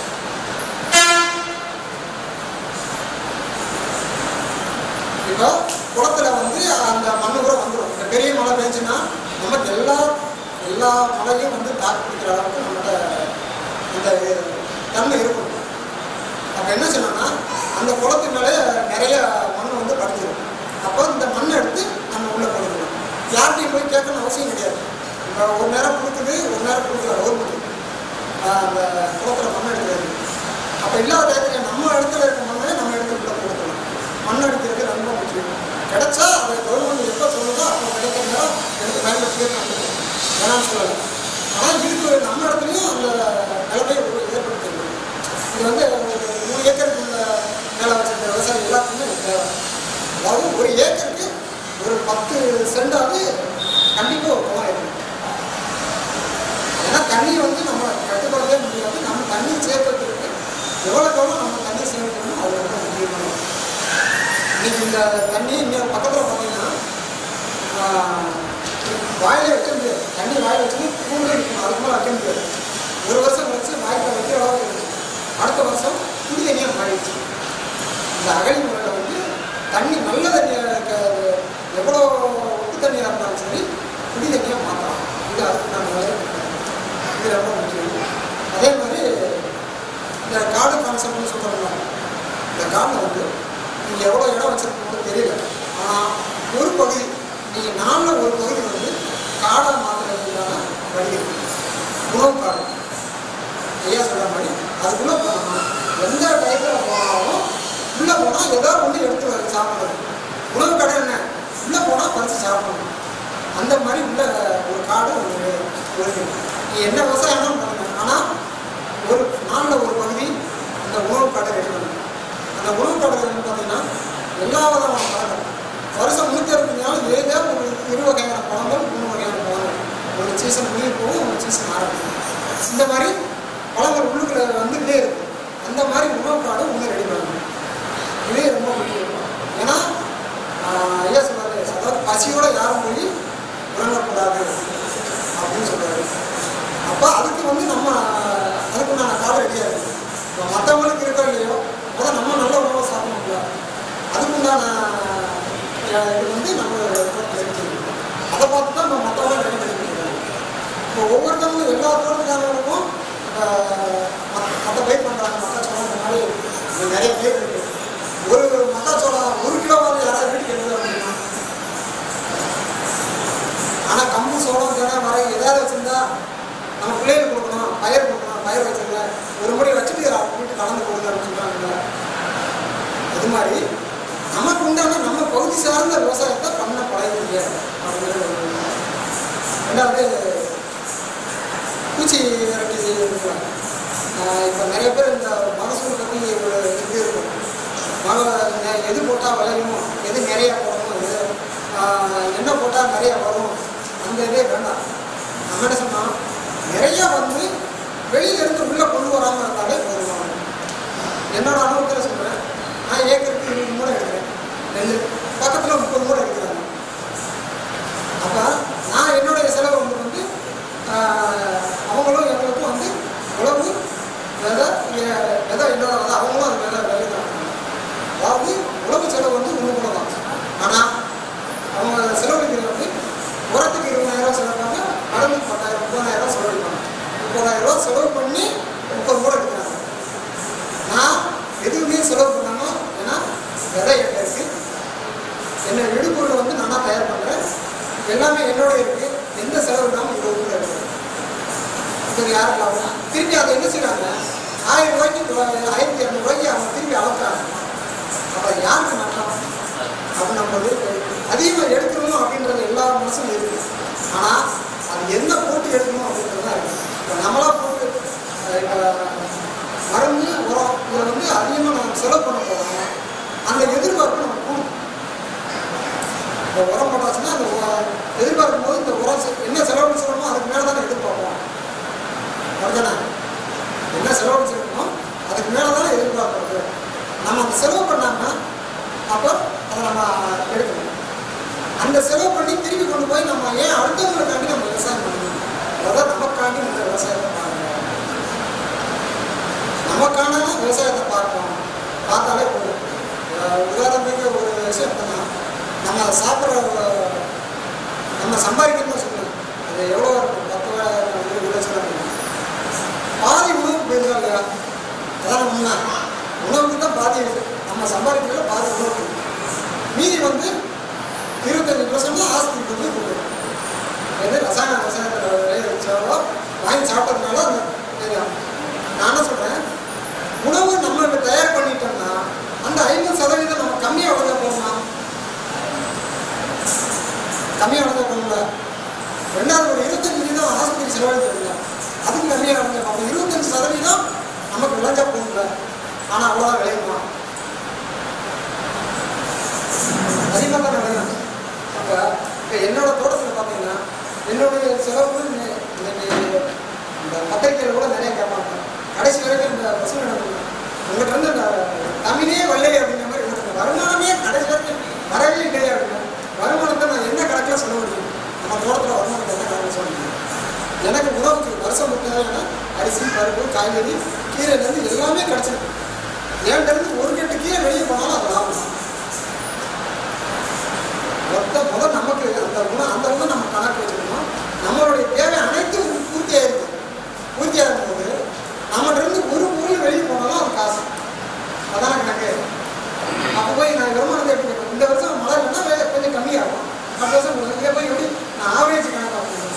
இப்போ குளத்துல வந்து அந்த மண்ணு கூட வந்துடும் இந்த பெரிய மழை பெஞ்சுன்னா நமக்கு எல்லா எல்லா மழையும் வந்து தாக்கு பிடிக்கிற அளவுக்கு நம்மகிட்ட இந்த தன்மை இருக்கும் அப்போ என்ன சொன்னோம்னா அந்த குளத்து மேலே நிறைய மண் வந்து படுத்துடும் அப்போ இந்த மண்ணை எடுத்து நம்ம உள்ளே போட்டுக்கலாம் யார்கிட்டையும் போய் கேட்கணும் அவசியம் கிடையாது இப்போ ஒரு நேரம் கொடுக்குது ஒரு நேரம் கொடுக்கல கவர்மெண்ட் அந்த குளத்தில் மண் எடுக்கிறது அப்போ இல்லாத இடத்துல நம்ம இடத்துல இருக்க மண்ணை நம்ம இடத்துல உள்ள கொடுக்கலாம் மண் அடிக்கிறது ரொம்ப முக்கியம் கிடைச்சா அதை கவர்மெண்ட் எப்போ சொல்லுதோ அப்போ கிடைக்கிற நேரம் எடுத்து பயன்படுத்தியே பண்ணுறது வேணாம்னு சொல்லலை ஆனால் இதுக்கு நம்ம இடத்துலையும் அந்த நிலைமையை ஏற்படுத்திருக்கு இது வந்து ஒரு மூணு ஏக்கருக்கு உள்ள நிலம் வச்சிருக்க விவசாயி எல்லாத்துக்குமே இது தேவை அதாவது ஒரு ஏக்கருக்கு ஒரு பத்து சென்டாவது கண்டிப்பாக ஒரு குளம் இருக்கணும் ஏன்னா தண்ணி வந்து நம்ம கட்டுப்படுத்தவே முடியாது நம்ம தண்ணி சேர்க்கறதுக்கு எவ்வளோக்கு எவ்வளோ நம்ம தண்ணி சேர்க்கணும் அது ரொம்ப முக்கியமான இன்னைக்கு இந்த தண்ணி இன்னும் பக்கத்தில் பார்த்தீங்கன்னா ஆஹ், வாயிலே வைக்க முடியாது தண்ணி வாயில் வச்சுட்டு பூமிலே இருக்கணும் அதுக்கு மேலே வைக்க முடியாது ஒரு வருஷம் கழிச்சு வாய்க்கால் வைக்கிற அளவுக்கு இருக்கு அடுத்த வருஷம் குடி தண்ணியாக மாறிடுச்சு இந்த அகழி முறையில் வந்து தண்ணி நல்ல தண்ணியாக எவ்வளோ உப்பு தண்ணியாக இருந்தாலும் சரி குடி தண்ணியாக மாற்றலாம் இது அதுக்கு நான் வேலை இது ரொம்ப முக்கியம் அதே மாதிரி இந்த காடு கான்செப்ட்னு சொல்கிறோம்ல இந்த காடில் வந்து நீங்கள் எவ்வளோ இடம் வச்சுருக்கீங்கன்னு தெரியல ஆனால் ஒரு பகுதி நீங்கள் நாளில் ஒரு பகுதி வந்து காடாக மாற்றுறதுக்கான வழி இருக்கு உணவு காடு ஐயா சொல்கிற மாதிரி அதுக்குள்ளே போனோம்னா எந்த டயத்தில் போனாலும் உள்ளே போனால் ஏதோ ஒன்று எடுத்து வர சாப்பிடணும் உணவு கடை என்ன உள்ளே போனால் பறித்து சாப்பிடணும் அந்த மாதிரி உள்ள ஒரு காடு ஒரு ஒரு நீ என்ன விவசாயம் பண்ணுங்க ஆனால் ஒரு நாளில் ஒரு பகுதி அந்த உணவு கடை ரெடி பண்ணணும் அந்த உணவு கடை வந்து பார்த்தீங்கன்னா எல்லா விதமான பழங்கள் வருஷம் முன்னூற்றி அறுபத்தஞ்சு நாள் ஏதோ ஒரு இரு வகையான பழங்கள் மூணு வகையான பழங்கள் ஒரு சீசன் முடிய போகும் ஒரு சீசன் ஆரம்பிக்கும் இந்த மாதிரி பழங்கள் உள்ளுக்குள்ள வந்துகிட்டே இருக்கும் அந்த மாதிரி உணவு காடு ஒன்று ரெடி பண்ணணும் இதே ரொம்ப முக்கியம் ஏன்னா ஆஹ், ஐயா சொல்றாரு அதாவது பசியோட யாரும் போய் உறங்கக்கூடாது அப்படின்னு சொல்றாரு அப்போ அதுக்கு வந்து நம்ம அதுக்கு நான் காலம் ரெடியாக இருக்கு இப்போ மற்றவங்களுக்கு இருக்கோ இல்லையோ முதல்ல நம்ம நல்ல உணவை சாப்பிடணும்ல அதுக்குண்டான அஹ், இது வந்து நம்ம தெரிஞ்சுக்கணும் அதை பார்த்து தான் நம்ம மற்றவங்க ரெடி பண்ணிக்கிறோம் இப்போ ஒவ்வொருத்தவங்களும் எல்லா தோட்டத்துக்காரங்களுக்கும் மற்ற பயிர் பண்ணுறாங்க மக்காச்சோளம் இந்த மாதிரி இங்க நிறைய பயிர் இருக்கு ஒரு மக்காச்சோளம் ஒரு கிலோவாவது யாராவது வீட்டுக்கு எடுத்து அப்படின்னா ஆனால் கம்பு சோளம் தினை வரை ஏதாவது வச்சிருந்தா நம்ம பிள்ளைகளுக்கு கொடுக்கணும் பயிர் கொடுக்கணும் பயிர் வச்சிருக்கல ஒரு முறை வச்சுட்டு வீட்டு கலந்து கொடுங்க அப்படின்னு சொல்கிறாங்கல்ல அது மாதிரி நமக்கு உண்டான நம்ம பகுதி சார்ந்த விவசாயத்தை பண்ண பழகிங்க அப்படிங்கிறது ஒரு ரெண்டாவது பூச்சி விரட்டி இருக்கிறாங்க இப்போ நிறைய பேர் இந்த மகசூல் பற்றி ஒரு இது இருக்கும் மக நெ- எது போட்டால் விளையும் எது நிறைய போடணும் எது ஆஹ், என்ன போட்டால் நிறைய வரும் அந்த இதே வேண்டாம் நம்ம என்ன சொன்னோம் நிறைய வந்து வெளியில இருந்து உள்ளே கொண்டு வராமல் இருந்தாலே போதும் என்னோட அனுபவத்தில் சொல்கிறேன் நான் ஏக்கருக்கு இருபது மூடை எடுக்கிறேன் நெல் பக்கத்தில் முப்பது மூடை எடுக்கிறாங்க அப்போ நான் என்னுடைய செலவு வந்து வந்து ஆஹ், அவங்களும் எங்களுக்கும் வந்து உழவு விதை எ- விதை என்னோட விதை அவங்களும் அது விதை விதை தான் அதாவது உழவு செலவு வந்து ஒன்று கூட தான் ஆனால் அவங்க செலவழிக்கிறது வந்து உரத்துக்கு இருபதாயிரம் செலவுப்பாங்க மருந்துக்கு பத்தாயிரம் முப்பதாயிரம் செலவழிப்பாங்க முப்பதாயிரம் ரூபா செலவு பண்ணி முப்பது கூட எடுக்கிறாங்க நான் எதுவுமே செலவு பண்ணாமல் ஏன்னா விதை என்கிட்ட இருக்கு என்ன இடுப்பொருளை வந்து நானாக தயார் பண்ணுறேன் எல்லாமே என்னோட இருக்கு எந்த செலவு இல்லாமல் இருபது கூட இருக்கு இது யாருக்கு லாபம் திருப்பி அதை என்ன செய்றாங்க ஆயிரம் ரூபாய்க்கு தொ- ஆயிரத்தி இரநூறுவாய்க்கு அவங்க திருப்பி அளக்குறாங்க அப்போ யாருக்கு நட்டம் அப்படின்னு நம்ம வந்து அதிகமாக எடுக்கணும் அப்படின்றது எல்லா மனசும் இருக்கு ஆனால் அது என்ன போட்டு எடுக்கணும் அப்படின்றது தான் இருக்கு இப்போ நம்மளா போட்டு அஹ், அதிகமாக நம்ம செலவு பண்ண போகிறோம் அந்த எதிர்பார்ப்பு நம்ம கூடும் இப்போ உரம் போட்டாச்சுன்னா அந்த உ- எதிர்பார்க்கும் போது இந்த உரம் செ- என்ன செலவு செய்யணுமோ அதுக்கு மேலே தானே எதிர்பார்ப்போம் அப்படிதானே என்ன செலவு செய்யணுமோ அதுக்கு மேலே தானே எதிர்பார்க்கறது நம்ம அந்த செலவு பண்ணாமல் அப்போ அதை நம்ம எடுக்கணும் அந்த செலவு பண்ணி திருப்பி கொண்டு போய் நம்ம ஏன் அடுத்தவங்களுக்காண்டி நம்ம விவசாயம் பண்ணணும் அதாவது நமக்காண்டி இந்த விவசாயத்தை பாருங்க நமக்கான விவசாயத்தை பார்ப்போம் பார்த்தாலே போதும் அஹ் உதாரணத்துக்கு ஒரு விஷயம் என்னன்னா நம்ம சாப்பிட்ற நம்ம சம்பாதிக்கணும்னு சொல்லுவோம் அது எவ்வளோ இருக்கும் பத்து ரூபாய் இருபது லட்சம் இருக்கும் பாதி உணவு போயிருந்தா இல்லையா அதான் உண்மை உணவுக்கு தான் பாதி இருக்கு நம்ம சம்பாதிக்கிறதுல பாதி உணவு இருக்கு. மீதி வந்து இருபத்தஞ்சு பர்சன்ட் ஆஸ்திக்கு வந்து கொடுக்கும் எது ரசாயன ரசாயனத்தை விளைய வச்சாலோ வாங்கி சாப்பிட்டதுனால அந்த தெரியும் நான் என்ன சொல்கிறேன் உணவு நம்ம இப்ப தயார் பண்ணிட்டோம்னா அந்த ஐம்பது சதவீதம் நம்ம கம்மியாக விளைய போகணுமா கம்மியாக விளைய போகணும்ல ரெண்டாவது ஒரு இருபத்தஞ்சு வீதம் ஆஸ்பத்திரி செலவழிக்கிறோம்ல அதுக்கு கம்மியாக விளைஞ்ச அப்போ இருபத்தஞ்சு சதவீதம் நமக்கு விளைஞ்சா போகல ஆனால் அவ்வளோதான் விளையுமா அதிகமாக தான் விளையும் அப்போ இப்போ என்னோட தோட்டத்தில் பார்த்தீங்கன்னா என்னுடைய செலவு இன்னைக்கு இந்த பத்திரிக்கையில் கூட நிறைய கேட்பாங்க கடைசி வரைக்கும் இந்த பசங்க உங்கள்கிட்ட இருந்து இந்த தமிழே வல்லை அப்படிங்கிற மாதிரி எனக்கு இந்த வருமானமே கடைசி வரைக்கும் வரவே இல்லையா அப்படின்னா வருமானத்தை நான் என்ன கணக்கில் சொல்ல முடியும் நம்ம தோட்டத்தில் வருமானத்தை என்ன கணக்கில் சொல்ல முடியும் எனக்கு உணவுக்கு வருஷம் தேவையான அரிசி பருப்பு காய்கறி கீரையிலேருந்து எல்லாமே கிடச்சிருக்கு என்கிட்ட இருந்து ஒரு கட்டு கீரை வெளியே போனாலும் அது லாபம் தான். மொத்த முதல் நமக்கு அந்த குணம் அந்த குணம் நம்ம கணக்கு வச்சுக்கணும் நம்மளுடைய தேவை அனைத்தும் பூர்த்தி ஆயிருக்கும் பூர்த்தி ஆகும் போது நம்மகிட்ட இருந்து ஒரு பொருள் வெளியே போனாலும் அது காசு அதான கணக்கு அப்போ போய் நான் வருமானத்தை எப்படி கேட்பேன்? இந்த வருஷம் மழை இல்லைன்னா வே- கொஞ்சம் கம்மியாகும் அடுத்த வருஷம் இங்கே போய் எப்படி நான் ஆவரேஜ் கணக்காக பண்ணுவேன்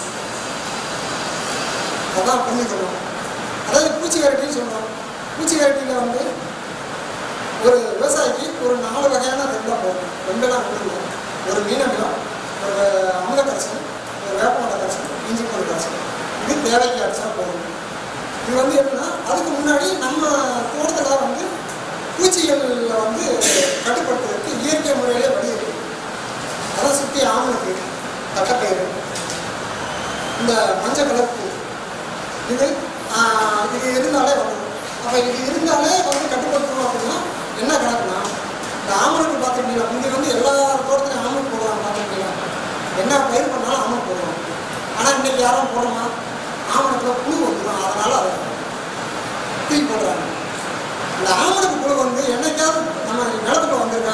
அதான் புரிஞ்சுக்கணும் அதாவது பூச்சி வெரைட்டின்னு சொல்கிறோம் பூச்சி வெரைட்டியில் வந்து ஒரு விவசாயிக்கு ஒரு நாலு வகையான ரெண்டாக போகும் ரெண்டெல்லாம் கொடுக்கல ஒரு மீனமிலம் ஒரு அமுத கரைசல் ஒரு வேப்பமட கரைசல் இஞ்சி பூண்டு கரைசல் இது தேவைக்கு அடிச்சா போதும் இது வந்து எப்படின்னா அதுக்கு முன்னாடி நம்ம தோட்டத்தில் வந்து பூச்சிகளில் வந்து கட்டுப்படுத்துறதுக்கு இயற்கை முறையிலே வழி இருக்கு அதான் சுற்றி ஆமணுக்கு தட்டப்பயிறு இந்த மஞ்சள் கலர் பூ இது ஆஹ், இது இருந்தாலே வந்துடும் அப்போ இது இருந்தாலே வந்து கட்டுப்படுத்தணும் அப்படின்னா என்ன கணக்குனா இந்த ஆமணக்கு பார்த்துக்கிட்டீங்களா முந்தி வந்து எல்லா தோட்டத்துலையும் ஆமணக்கு போடுவாங்க பார்த்துக்கிட்டீங்களா என்ன பயிர் பண்ணாலும் ஆமணக்கு போடுவாங்க ஆனால் இன்னைக்கு யாரும் போடுமா ஆமணத்தில் புழு வந்துடும் அதனால் அதை தூக்கி போடுறாங்க இந்த ஆமணக்கு புழு வந்து என்னைக்காவது நம்ம நிலத்துக்குள்ள வந்திருக்கா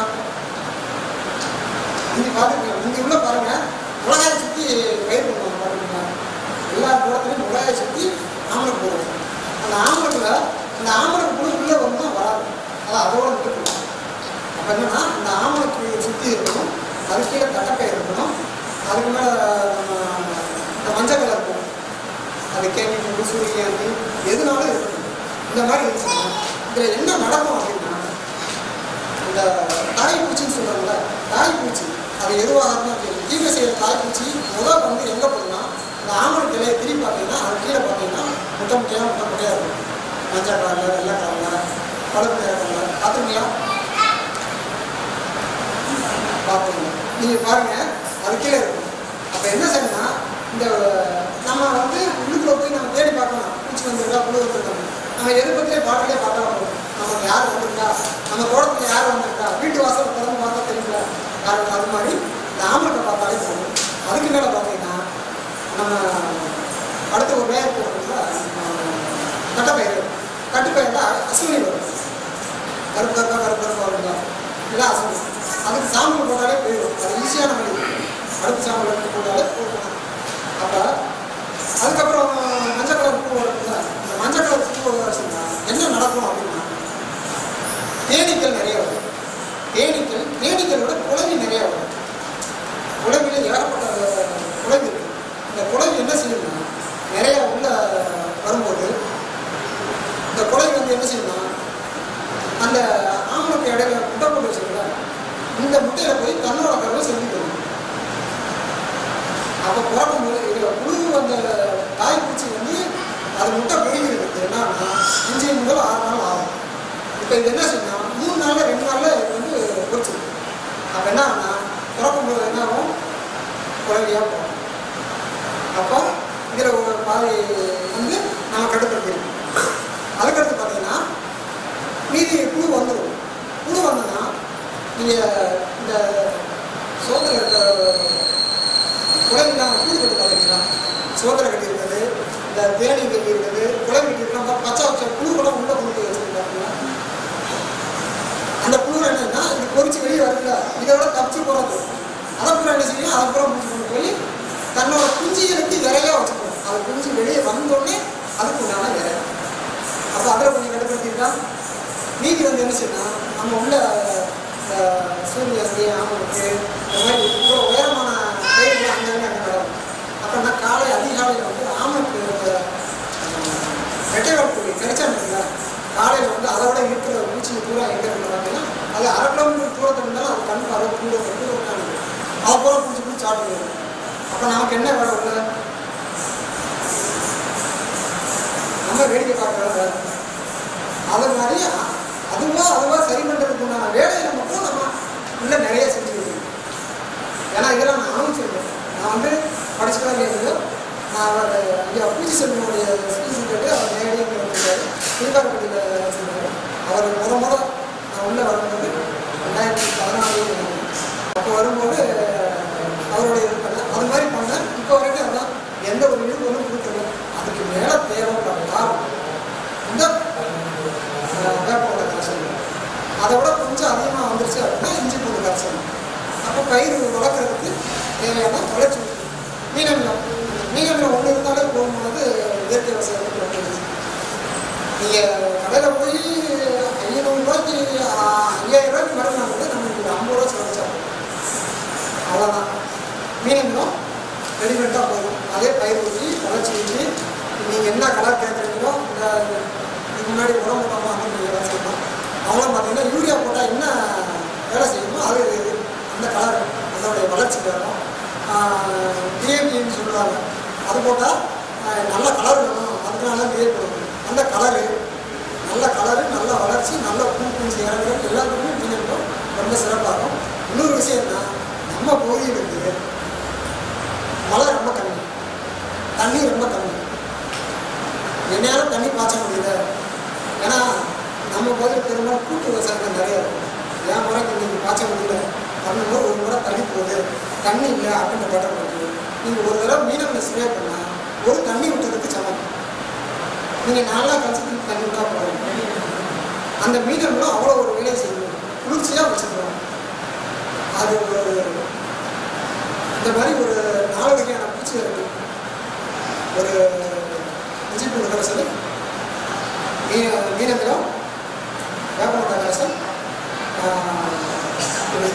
இங்கே பார்த்துக்கலாம் இங்கே உள்ள பாருங்க மிளகாயை சுற்றி பயிர் பண்ணுவாங்க பார்த்துருக்கீங்களா எல்லா தோட்டத்துலையும் மிளகாயை சுற்றி ஆமணக்கு போடுவோம் அந்த ஆமணக்கில் அந்த ஆமணக்கு புழு உள்ளே வந்தால் வராது அதை அதோட விட்டுக்கலாம் அப்போ என்னன்னா இந்த ஆமணக்கு சுற்றி இருக்கணும் அது கீழே தட்டப்பயிர் இருக்கணும் அதுக்கு மேலே நம்ம இந்த மஞ்சள் கலர் இருக்கும் அது கேள்வி சூரியகாந்தி எதுனாலும் இருக்கணும் இந்த மாதிரி இருந்துச்சுன்னா இதில் என்ன நடக்கும் அப்படின்னா இந்த தாய் பூச்சின்னு சொல்கிறாங்கல்ல தாய் பூச்சி அது எதுவாக இருந்தாலும் சரி தீமை செய்கிற தாய் பூச்சி முதல் வந்து எங்கே போகுதுன்னா இந்த ஆமணக்கு கிளையை திரும்பி பார்த்தீங்கன்னா அது கீழே பார்த்தீங்கன்னா முட்டை முட்டையாக முட்டை முட்டையாக இருக்கும் மஞ்சள் கலரில் வெள்ளை கலரில் பழுப்பு நிற கலரில் பார்த்துருக்கீங்களா பார்த்துருங்க நீங்கள் பாருங்கள் அது கீழே இருக்கும் அப்போ என்ன செய்யணும்னா இந்த நம்ம வந்து உள்ளுக்குள்ள போய் நம்ம தேடி பார்க்கலாம் பூச்சி வந்திருக்கா புழு வந்திருக்கா நம்ம எது பற்றியே பாட்டிலே பார்க்கலாம் போதும் நமக்கு யார் வந்திருக்கா நம்ம தோட்டத்தில் யார் வந்திருக்கா வீட்டு வாசல் திறந்து பார்த்தா தெரியல யார் அது மாதிரி இந்த ஆமணத்தை பார்த்தாலே போதும் அதுக்கு மேலே பார்த்தீங்கன்னா நம்ம அடுத்த ஒரு வேர் போடுறதுல கட்டப்பயிர் கட்டுப்பயிரில் அஸ்வினி வரும் கருப்பு கருப்பாக கருப்பு கருப்பாக வருங்களா இல்லை அசம்பு அதுக்கு சாம்பல் போட்டாலே போயிடும் அது ஈஸியான வழி அடுப்பு சாம்பல் எடுத்து போட்டாலே போகணும் அப்போ அதுக்கப்புறம் மஞ்சள் கலர் பூ வருதுல்ல இந்த மஞ்சள் கலர் பூ வச்சுருந்தா என்ன நடக்கும் அப்படின்னா தேனீக்கள் நிறைய வரும் தேனீக்கள் தேனீக்கள் விட குழவி நிறைய வரும் குழவில ஏகப்பட்ட குழவி இருக்கு இந்த குழவி என்ன செய்யும்னா நிறைய உள்ள வரும்போது இந்த குழவி வந்து என்ன செய்யும்னா அந்த ஆமணக்கு இடையில முட்டை போட்டு வச்சிருக்கல இந்த முட்டையில போய் தன்னோட கருவை செஞ்சு தரும் அப்போ பிறக்கும்போது இதில் புழு அந்த தாய் பூச்சி வந்து அது முட்டை பொழிகிறது என்னன்னா அஞ்சு முதல் ஆறு நாள் ஆகும் இப்போ இது என்ன செய்யணும் மூணு நாளில் ரெண்டு நாளில் இது வந்து பொறிச்சிடும் அப்போ என்ன ஆகுனா திறக்கும் போது என்ன ஆகும் குழந்தையாக போகும் அப்போ இதில் ஒரு பாதி வந்து நம்ம கட்டுப்படுத்திடும் அதுக்கடுத்து பார்த்தீங்கன்னா மீதி புழு வந்துடும் புழு வந்ததுன்னா நீங்கள் இந்த சோதனை இருக்கிற குழந்தைலாம் கூடு கட்டு பார்த்தீங்களா சோதனை கட்டி இருக்குது இந்த தேனி கட்டி இருக்குது குழம்பு கட்டி இருக்கிறோம் பச்சை வச்ச புழு கூட உள்ள கொண்டு வச்சுருக்காங்களா அந்த புழு என்னன்னா இது பொறிச்சு வெளியே வருதுல இதோட தப்பிச்சு போகிறது அதை பூரா என்ன செய்யும் அதை பூரா முடிச்சு கொண்டு போய் தன்னோட குஞ்சுகளுக்கு இறையா வச்சுக்கணும் அது குஞ்சு வெளியே வந்தோடனே அதுக்கு உண்டான இறை அப்போ அதில் கொஞ்சம் கட்டுப்படுத்திட்டா மீதி வந்து என்ன செய்யணும் நம்ம உள்ள அஹ், சூரியனுக்கு ஆமனுக்கு இந்த மாதிரி இவ்வளோ உயரமான பயிர்கள் அங்கங்கே அங்கே நடக்கும் அப்போ காலை அதிகாலையில் வந்து ஆமனுக்கு ரெட்டைவால் பூரி கிடைச்சா இருக்குல்ல காலையில் வந்து அதை விட இருக்கிற பூச்சி பூரா எங்கே இருக்கு பார்த்தீங்கன்னா அது அரை கிலோமீட்டர் தூரத்தில் இருந்தாலும் அது கண் அதை கூட வந்து உட்காந்து அதை போல பூச்சி பூச்சி சாப்பிட்டு அப்போ நமக்கு என்ன வேலை உள்ள நம்ம வேடிக்கை பார்க்குற வேலை அது மாதிரி அ- அதுவா அதுவா சரி பண்ணுறதுக்கு உண்டான வேலையை மட்டும் நம்ம இன்னும் நிறைய செஞ்சு வைக்கணும் ஏன்னா இதெல்லாம் நான் அனுப்பிச்சிருக்கேன் நான் வந்து படிச்சுதான் கேட்குது நான் அவர் ஐயா பூஜை செல்வனுடைய ஸ்பீச் கேட்டு அவர் நேரடியாக வச்சிருக்காரு திருக்காரப்பட்டியில் வச்சிருக்காரு அவர் முத முத நான் உள்ளே வரும்போது ரெண்டாயிரத்தி பதினாலு அப்போ வரும்போது அவருடைய இது பண்ணேன் அது மாதிரி பண்ணேன் இப்போ வரைக்கும் அதான் எந்த ஒரு இழுப்பு ஒன்றும் கொடுக்கல அதுக்கு மேலே தேவைப்பட்டால் இந்த வேப்போட கரைசல் அதை விட கொஞ்சம் அதிகமாக வந்துருச்சு அப்படின்னா இஞ்சி பூண்டு கரைசல் அப்போ பயிர் வளர்க்குறதுக்கு தேவையான வளர்ச்சி மீனமிலம் மீனமிலம் ஒன்று இருந்தாலே போகும்போது இயற்கை விவசாயத்துக்கு ரொம்ப easy. நீங்கள் கடையில் போய் ஐநூறுரூவாய்க்கு ஐயாயிரம் ரூபாய்க்கு மருந்து கூட நமக்கு ஒரு ஐம்பது ரூபா செலவச்சா அவ்வளோதான் மீனமிலம் ரெடிமேடாக போதும் அதே பயிர் ஊற்றி வளர்ச்சி ஊற்றி நீங்கள் என்ன கலர் கேட்குறீங்களோ இந்த இதுக்கு முன்னாடி உரம் போடாமல் அந்த நீங்கள் வேலை செய்யணும் அவங்களும் பார்த்தீங்கன்னா யூரியா போட்டால் என்ன வேலை செய்யணுமோ அது அந்த கலர் அதோடைய வளர்ச்சி வேணும் டிஏபின்னு சொல்லுவாங்க அது போட்டால் நல்ல கலர் வேணும் அதுக்குனால டிஏ போடணும் அந்த கலரு நல்ல கலரு நல்ல வளர்ச்சி நல்ல பூ பூச்சி இறங்குறது எல்லாத்துக்குமே மீனமிலம் ரொம்ப சிறப்பாகும் இன்னொரு விஷயம் என்ன நம்ம பகுதியில் இருக்குது மழை ரொம்ப கம்மி தண்ணி ரொம்ப கம்மி என்னால தண்ணி பாய்ச்ச முடியல ஏன்னா நம்ம பதில் பெரும்பாலும் கூட்டு விவசாயங்கள் நிறைய இருக்கும் என் முறைக்கு இன்னைக்கு பாய்ச்ச முடியல அப்படின்னு போது ஒரு முறை தண்ணி போகுது தண்ணி இல்லை அப்படின்னு பட்டம் போகுது நீங்கள் ஒரு தடவை மீனவனை ஸ்ப்ரே பண்ணால் ஒரு தண்ணி விட்டதுக்கு சமம் நீங்கள் நாலா கழிச்சு திருப்பி தண்ணி விட்டா போதும் அந்த மீனவங்களும் அவ்வளோ ஒரு வேலையை செய்யணும் குளிர்ச்சியாக வச்சுக்கணும் அது ஒரு இந்த மாதிரி ஒரு நாலு வகையான பூச்சி இருக்கு ஒரு இஞ்சி பூண்டு கரைசல் மீ மீனமிலம் வேப்பமட்ட கரைசல் ஆஹ், இது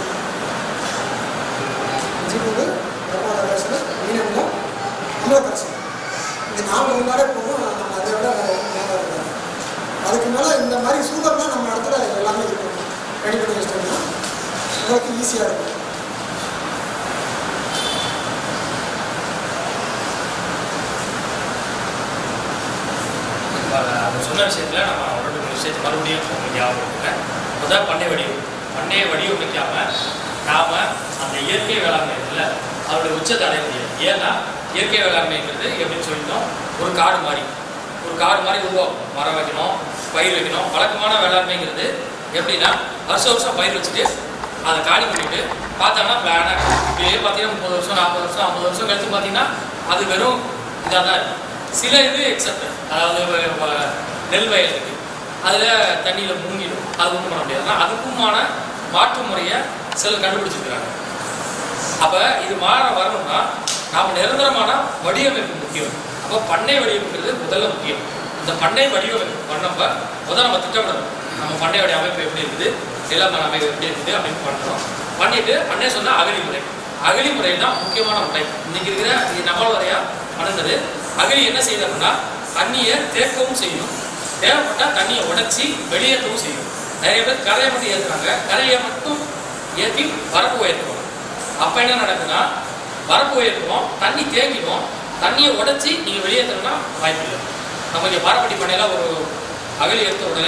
இஞ்சி பூண்டு வேப்பமட்ட கரைசல் மீனமிலம் அமில கரைசல் இது நாலு இருந்தாலே போதும் நம்ம அதை விட மேலே இருக்காது அதுக்கு மேலே இந்த மாதிரி சூழல்லாம் நம்ம இடத்துல எல்லாமே இருக்கும் ரெடி பண்ணி வச்சிட்டோம்னா உங்களுக்கு ஈஸியாக இருக்கும் இப்ப அவர் சொன்ன விஷயத்துல நம்ம ஒரு ரெண்டு மூணு விஷயத்தை மறுபடியும் உங்களுக்கு ஞாபகம் இருக்குங்க முதல் பண்ணை வடிவம் பண்ணையை வடிவமைக்காம நாம அந்த இயற்கை வேளாண்மை இருக்குல்ல அதோடைய உச்சத்தை அடைய முடியாது ஏன்னா இயற்கை வேளாண்மைங்கிறது எப்படின்னு சொல்லிட்டோம் ஒரு காடு மாதிரி ஒரு காடு மாதிரி உருவாக்கும் மரம் வைக்கணும் பயிர் வைக்கணும் வழக்கமான வேளாண்மைங்கிறது எப்படின்னா வருஷம் வருஷம் பயிர் வச்சுட்டு அதை காலி பண்ணிட்டு பார்த்தாங்கன்னா பிளானாக இப்படியே பார்த்தீங்கன்னா முப்பது வருஷம் நாற்பது வருஷம் ஐம்பது வருஷம் கழிச்சு பார்த்தீங்கன்னா அது வெறும் இதாக தான் இருக்கும் சில இது எக்ஸப்ட் அதாவது வ- வ- நெல் வயல் இருக்கு அதில் தண்ணியில் மூங்கிடும் அது ஒன்றும் பண்ண முடியாது ஆனால் அதுக்குமான மாற்று முறையை சிலர் கண்டுபிடிச்சிருக்கிறாங்க அப்போ இது மாற வரணும்னா நாம் நிரந்தரமான வடிவமைப்பு முக்கியம் அப்போ பண்ணை வடிவமைக்கிறது முதல்ல முக்கியம் இந்த பண்ணை வடிவமைப்பு பண்ணப்ப முதல்ல நம்ம திட்டமிடணும் நம்ம பண்ணையோடைய அமைப்பு எப்படி இருக்குது நிலமன அமைப்பு எப்படி இருக்குது அப்படின்னு பண்ணுறோம் பண்ணிட்டு அண்ணே சொன்ன அகழி முறை அகழி முறை தான் முக்கியமான முறை இன்னைக்கு இருக்கிற இது நம்மள வரையா பண்ணுறது அகழி என்ன செய்யுது அப்படின்னா தண்ணியை தேக்கவும் செய்யும் தேவைப்பட்டா தண்ணியை உடைச்சி வெளியேற்றவும் செய்யும் நிறைய பேர் கரையை மட்டும் ஏற்றுறாங்க கரையை மட்டும் ஏற்றி வரப்பு உயர்த்துவாங்க அப்ப என்ன நடக்குதுன்னா வரப்பு உயர்த்துவோம் தண்ணி தேங்கிடும் தண்ணியை உடைச்சி நீங்க வெளியேற்றணும்னா வாய்ப்பு இல்லை நம்ம இங்கே பாரப்பட்டி பண்ணையில ஒரு அகழி எடுத்த உடனே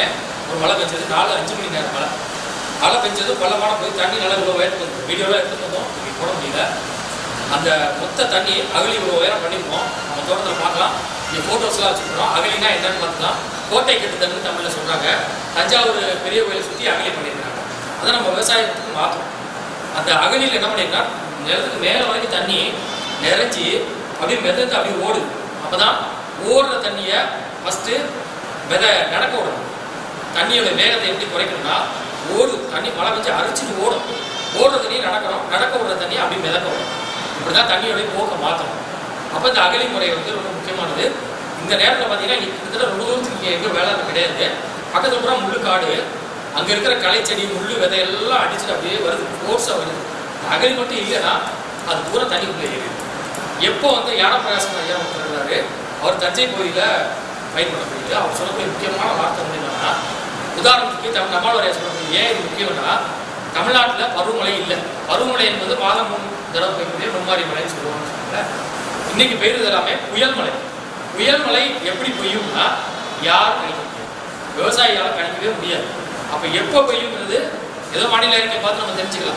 ஒரு மழை பெஞ்சது நாலு அஞ்சு மணி நேரம் மழை மழை பெஞ்சது பள்ளமான போய் தண்ணி நல்லா இவ்வளோ உயரத்து வீடியோலாம் எடுத்துட்டு வந்தோம் இங்கே போட முடியல அந்த மொத்த தண்ணி அகலி இவ்வளோ உயரம் பண்ணியிருக்கோம் நம்ம தோட்டத்தில் பார்க்கலாம் இங்கே ஃபோட்டோஸ்லாம் வச்சுருக்கோம் அகலினா என்னன்னு பார்த்துக்கலாம் கோட்டை கட்டுதல்னு தமிழில் சொல்கிறாங்க தஞ்சாவூர் பெரிய கோயிலை சுற்றி அகலி பண்ணியிருக்காங்க அதை நம்ம விவசாயத்துக்கு மாற்றணும் அந்த அகலியில் என்ன பண்ணியிருக்கா நிலத்துக்கு மேலே வரைக்கும் தண்ணி நிறைஞ்சி அப்படியே மிதந்து அப்படியே ஓடுது அப்போ தான் ஓடுற தண்ணியை ஃபஸ்ட்டு விதை நடக்க விடணும் தண்ணியோட வேகத்தை எப்படி குறைக்கணும்னா ஓடு தண்ணி மழை பெஞ்சு அரிச்சிட்டு ஓடும் ஓடுற தண்ணி நடக்கணும் நடக்க விடுற தண்ணி அப்படி மிதக்க விடணும் இப்படி தான் தண்ணியோட போக்கை மாற்றணும் அப்போ இந்த அகலி முறை வந்து ரொம்ப முக்கியமானது இந்த நேரத்தில் பார்த்தீங்கன்னா இங்க கிட்டத்தட்ட ரொம்ப தூரத்துக்கு இங்கே எங்கேயும் வேலை கிடையாது பக்கத்துல பூரா முள்ளு காடு அங்கே இருக்கிற களை செடி முள்ளு விதை எல்லாம் அடிச்சுட்டு அப்படியே வருது ஃபோர்ஸாக வருது அகலி மட்டும் இல்லைன்னா அது பூரா தண்ணி உள்ளே ஏறிடுது எப்போ வந்து ஞானப்பிரகாசம் ஐயா இருக்கிறாரு அவர் தஞ்சை கோயிலில் பயன்படக்கூடியது அவர் சொல்லக்கூடிய முக்கியமான வார்த்தை வந்து என்னன்னா உதாரணத்துக்கு தமிழ் நம்மளுடைய சொல்லக்கூடிய ஏன் இது முக்கியம்னா தமிழ்நாட்டில் பருவமழை இல்லை பருவமழை என்பது மாதம் மூணு தடவை பெய்யக்கூடிய மும்மாரி மழைன்னு சொல்லுவாங்க சொல்லுங்க இன்னைக்கு பெய்யுறது எல்லாமே புயல் மழை புயல் மழை எப்படி பெய்யும்னா யாரும் கணிக்க முடியாது விவசாயியால் கணிக்கவே முடியாது அப்போ எப்போ பெய்யுங்கிறது ஏதோ வானிலை அறிக்கை பார்த்து நம்ம தெரிஞ்சுக்கலாம்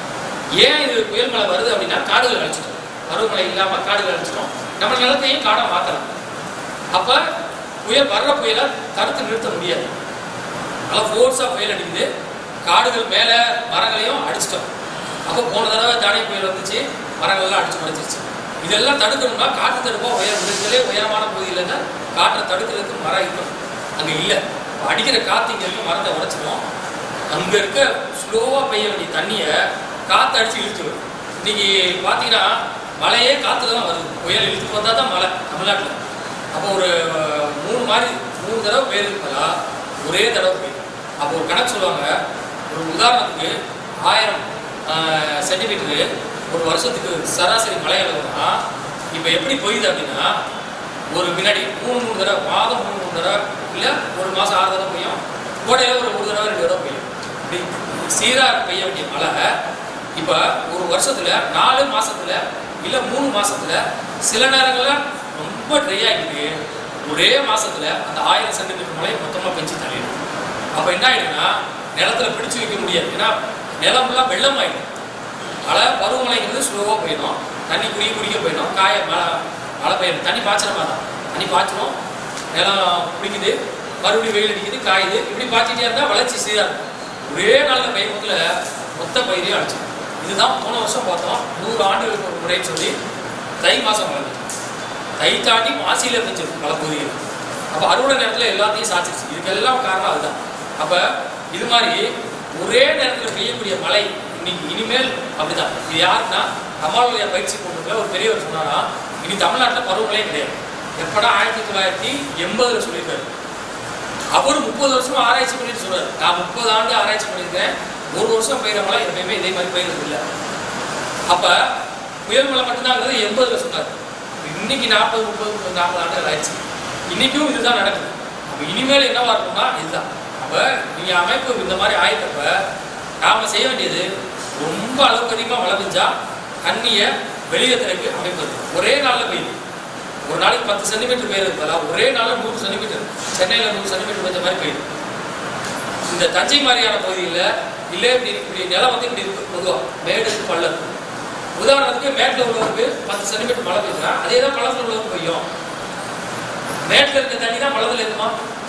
ஏன் இது புயல் மழை வருது அப்படின்னா காடுகள் அழிச்சிட்டோம் பருவமழை இல்லாமல் காடுகள் அழிச்சிட்டோம் நம்ம நிலத்தையும் காடை மாற்றலாம் அப்போ புயல் வர்ற புயலை தடுத்து நிறுத்த முடியாது நல்லா ஃபோர்ஸாக புயல் அடிக்குது காடுகள் மேலே மரங்களையும் அடிச்சிட்டோம் அப்போ போன தடவை தானே புயல் வந்துச்சு மரங்கள்லாம் அடிச்சு மறைச்சிருச்சு இதெல்லாம் தடுக்கணும்னா காற்று தடுப்போம் உயர் இருக்கிறதுலே உயரமான பகுதியில் தான் காற்றை தடுக்கிறதுக்கு மரம் இருக்கும் அங்கே இல்லை அடிக்கிற காற்று இங்கே இருக்க மரத்தை உடைச்சிடும் அங்கே இருக்க ஸ்லோவாக பெய்ய வேண்டிய தண்ணியை காற்று அடிச்சு இழுத்து வரும் இன்னைக்கு பார்த்தீங்கன்னா மழையே காற்றுல தான் வருது புயல் இழுத்து வந்தால் தான் மழை தமிழ்நாட்டில் அப்போ ஒரு அஹ், மூணு மாதிரி மூணு தடவை பெய்யுதுங்களா ஒரே தடவை பெய்யும் அப்போ ஒரு கணக்கு சொல்லுவாங்க ஒரு உதாரணத்துக்கு ஆயிரம் சென்டிமீட்டரு ஒரு வருஷத்துக்கு சராசரி மழை அளவுனா இப்போ எப்படி பொய்யுது அப்படின்னா ஒரு வினாடி மூணு மூணு தடவை மாதம் மூணு மூணு தடவை இல்லை ஒரு மாதம் ஆறு தடவை பெய்யும் கோடையில் ஒரு ஒரு தடவை ரெண்டு தடவை பெய்யும் இப்படி சீராக பெய்ய வேண்டிய மழை இப்போ ஒரு வருஷத்துல நாலு மாசத்துல இல்லை மூணு மாசத்துல சில நேரங்கள்ல ரொம்ப ட்ரை ஆகிட்டு ஒரே மாசத்துல அந்த ஆயிரம் சென்டிமீட்டர் மழை மொத்தமாக பெஞ்சு தள்ளிடும் அப்போ என்ன ஆயிடும்னா நிலத்துல பிடிச்சு வைக்க முடியாது ஏன்னா நிலம் ஃபுல்லாக வெள்ளம் ஆயிடும் மழை பருவமழைங்கிறது ஸ்லோவாக போயிடும் தண்ணி குடிக்க குடிக்க போயிடும் காய மழை மழை பெய்யும் தண்ணி பாய்ச்சிற மாதிரி தான் தண்ணி பாய்ச்சிரும் நிலம் குடிக்குது மறுபடியும் வெயில் அடிக்குது காயுது இப்படி பாய்ச்சிட்டே இருந்தால் வளர்ச்சி சீராக இருக்கும் ஒரே நாளில் பெய்யும்போதுல மொத்த பயிரையும் அடிச்சிடும் இதுதான் போன வருஷம் பார்த்தோம் நூறு ஆண்டுகளுக்கு ஒரு முறைன்னு சொல்லி தை மாதம் மழை பெய்யும். தை தாண்டி மாசியில் இருந்துச்சு பல பகுதிகள் அப்போ அறுவடை நேரத்தில் எல்லாத்தையும் சாச்சிருச்சு இதுக்கெல்லாம் காரணம் அதுதான் அப்போ இது மாதிரி ஒரே நேரத்தில் பெய்யக்கூடிய மழை இன்னைக்கு இனிமேல் அப்படிதான் இது யாருன்னா நம்மளுடைய பயிற்சி கொண்டுள்ள ஒரு பெரியவர் சொன்னாரா இனி தமிழ்நாட்டில் பருவமழையே கிடையாது எப்படா ஆயிரத்தி தொள்ளாயிரத்தி எண்பதுல சொல்லியிருக்காரு அவர் முப்பது வருஷமா ஆராய்ச்சி பண்ணிட்டு சொல்றாரு நான் முப்பது ஆண்டு ஆராய்ச்சி பண்ணியிருக்கேன் ஒரு வருஷம் பெய்கிற மழை எப்பயுமே இதே மாதிரி பெய்யறது இல்லை அப்ப புயல் மழை மட்டும்தாங்கிறது எண்பதுல சொன்னார் இன்னைக்கு நாற்பது முப்பது நாற்பது ஆண்டுகள் ஆயிடுச்சு இன்னைக்கும் இதுதான் நடக்குது அப்ப இனிமேல் என்னவா இருக்கும்னா இதுதான் அப்ப நீங்க அமைப்பு இந்த மாதிரி ஆயிட்டப்ப நாம செய்ய வேண்டியது ரொம்ப அளவுக்கு அதிகமா மழை பெஞ்சா தண்ணியை வெளியேற்றுறதுக்கு அமைப்பது ஒரே நாள்ல பெய்யுது ஒரு நாளைக்கு பத்து சென்டிமீட்டர் பெய்யறது பதிலா ஒரே நாள்ல நூறு சென்டிமீட்டர் சென்னையில நூறு சென்டிமீட்டர் பெய்ஞ்ச மாதிரி பெய்யுது இந்த தஞ்சை மாதிரியான பகுதியில் இல்லை இப்படி இப்படி நிலம் வந்து இப்படி இருக்கு பொதுவாக மேடு இருக்கு, பள்ளம் இருக்கு. உதாரணத்துக்கு மேட்டில் உள்ளவருக்கு பத்து சென்டிமீட்டர் மழை பெய்யுதுன்னா அதே தான் பள்ளத்தில் உள்ளவருக்கு பெய்யும் மேட்டில் இருக்க தண்ணி தான் பள்ளத்தில் இருக்குமா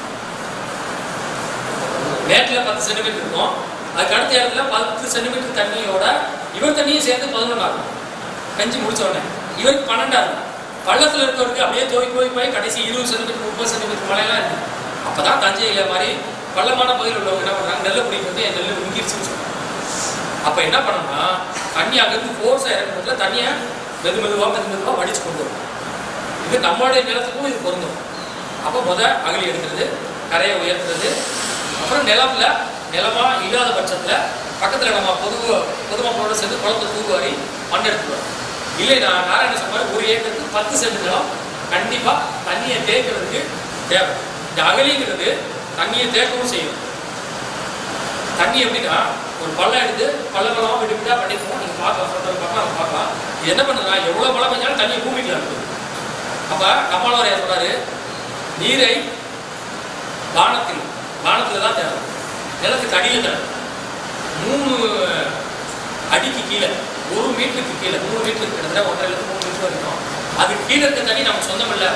மேட்டில் பத்து சென்டிமீட்டர் இருக்கும் அதுக்கு அடுத்த இடத்துல பத்து சென்டிமீட்டர் தண்ணியோட இவர் தண்ணியும் சேர்ந்து பதினொன்று ஆகும் கஞ்சி முடிச்ச உடனே இவருக்கு பன்னெண்டாகும் பள்ளத்தில் இருக்கவருக்கு அப்படியே தோய் போய் போய் கடைசி இருபது சென்டிமீட்டர் முப்பது சென்டிமீட்டர் மழையெல்லாம் இருக்கு அப்பதான் தஞ்சையில் மாதிரி பள்ளமான பகுதியில் உள்ளவங்க என்ன பண்ணுறாங்க நெல்லை பிடிக்கும் வந்து என் நெல் உங்கிருச்சுன்னு சொல்றாங்க அப்போ என்ன பண்ணணும்னா தண்ணி அங்கேருந்து ஃபோர்ஸாக இறக்குறதுல தண்ணியை மெது மெதுவாக மெது மெதுவாக வடிச்சு கொண்டு வரும் இது நம்மளுடைய நிலத்துக்கும் இது பொருந்தும் அப்போ முத அகலி எடுக்கிறது கரையை உயர்த்துறது அப்புறம் நிலம்ல நிலமா இல்லாத பட்சத்தில் பக்கத்தில் நம்ம பொது பொதுமக்களோட சேர்ந்து குளத்தை தூக்குவாரி மண் எடுத்துக்கிறோம் இல்லை நான் நாராயண சொன்னார் ஒரு ஏக்கருக்கு பத்து சென்ட் நிலம் கண்டிப்பாக தண்ணியை தேக்கிறதுக்கு தேவை இந்த அகலிங்கிறது தண்ணியை தேக்கவும் செய்யும் தண்ணி எப்படின்னா ஒரு பள்ளம் எடுத்து பள்ளம் பள்ளமாக விட்டு விட்டா பண்ணிருக்கோம் நீங்கள் பார்க்கலாம் சொல்கிற பார்க்கலாம் நம்ம பார்க்கலாம் இது என்ன பண்ணுறா எவ்வளோ மழை பெஞ்சாலும் தண்ணியை பூமிக்குள்ள இருக்குது அப்போ நம்மளவர் சொல்றாரு நீரை வானத்தில் வானத்துல தான் தேவை நிலத்துக்கு அடியில் தேவை மூணு அடிக்கு கீழே ஒரு மீட்டருக்கு கீழே மூணு மீட்டருக்கு கிட்டத்தட்ட ஒன்றரை மூணு மீட்டர் வரைக்கும் அது கீழே இருக்க தண்ணி நம்ம சொந்தம் இல்லை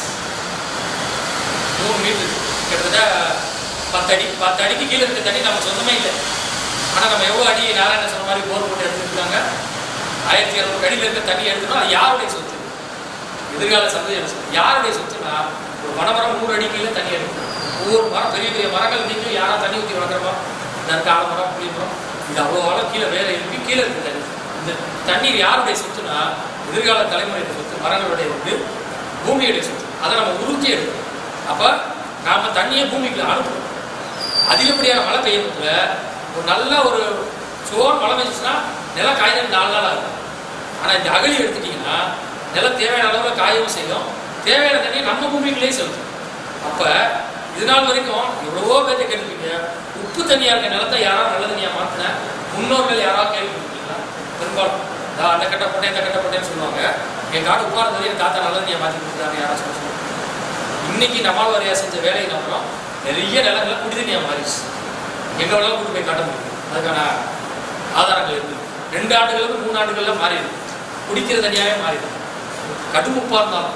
மூணு மீட்டர் கிட்டத்தட்ட பத்து அடி பத்து அடிக்கு கீழே இருக்க தண்ணி நம்ம சொந்தமே இல்லை ஆனால் நம்ம எவ்வளோ அடி நாராயண சொன்ன மாதிரி போர் போட்டு எடுத்துருக்காங்க ஆயிரத்தி இரநூறு அடியில் இருக்க தண்ணி எடுத்தோம்னா அது யாருடைய சொத்து எதிர்கால சந்ததியோட சொத்து யாருடைய சொத்துனா ஒரு வனமரம் நூறு அடி கீழே தண்ணி எடுக்கணும் ஒவ்வொரு மரம் பெரிய பெரிய மரங்கள் நீங்களும் யாரா தண்ணி ஊற்றி வளர்க்குறோமா இதற்கு ஆலமரம் புளி மரம் இது அவ்வளோ ஆழம் கீழே வேற இருக்கு கீழே இருக்கு தண்ணி இந்த தண்ணீர் யாருடைய சொத்துனா எதிர்கால தலைமுறையுடைய சொத்து மரங்களுடைய வந்து பூமியுடைய சொத்து அதை நம்ம உறுதி எடுக்கணும் அப்போ நாம தண்ணியை பூமிக்குள்ள அனுப்புறோம் அதிகப்படியான மழை பெய்யும் போதுல ஒரு நல்ல ஒரு சோர் மழை பெஞ்சுச்சுன்னா நிலம் காய்தல் நாலு நாள் ஆகும் ஆனால் இந்த அகழி எடுத்துட்டீங்கன்னா நிலம் தேவையான அளவில் காயவும் செய்யும் தேவையான தண்ணி நம்ம பூமிக்குள்ளேயே செலுத்தும் அப்போ இது நாள் வரைக்கும் எவ்வளவோ பேர்த்த கேள்விப்பீங்க உப்பு தண்ணியாக இருக்க நிலத்தை யாராவது நல்ல தண்ணியாக மாற்றின முன்னோர்கள் யாராவது கேள்விப்பட்டிருக்கீங்களா பெரும்பாலும் நான் அந்த கட்ட போட்டேன் இந்த கட்ட போட்டேன்னு சொல்லுவாங்க என் காடு உப்பா இருந்தது என் தாத்தா நல்ல தண்ணியாக மாற்றி கொடுக்குறாங்க யாராச்சும் சொல்லுவாங்க இன்னைக்கு நம்மால் வரையா செஞ்ச வேலைக்கு அப்புறம் நிறைய நிலங்களை குடிதண்ணியாக மாறிடுச்சு எங்க வேணாலும் கொண்டு போய் காட்ட முடியும் அதுக்கான ஆதாரங்கள் இருக்கு ரெண்டு ஆண்டுகளுக்கு மூணு ஆண்டுகள்ல மாறிடுது குடிக்கிற தண்ணியாவே மாறிடுது கடும் உப்பா இருந்தாலும்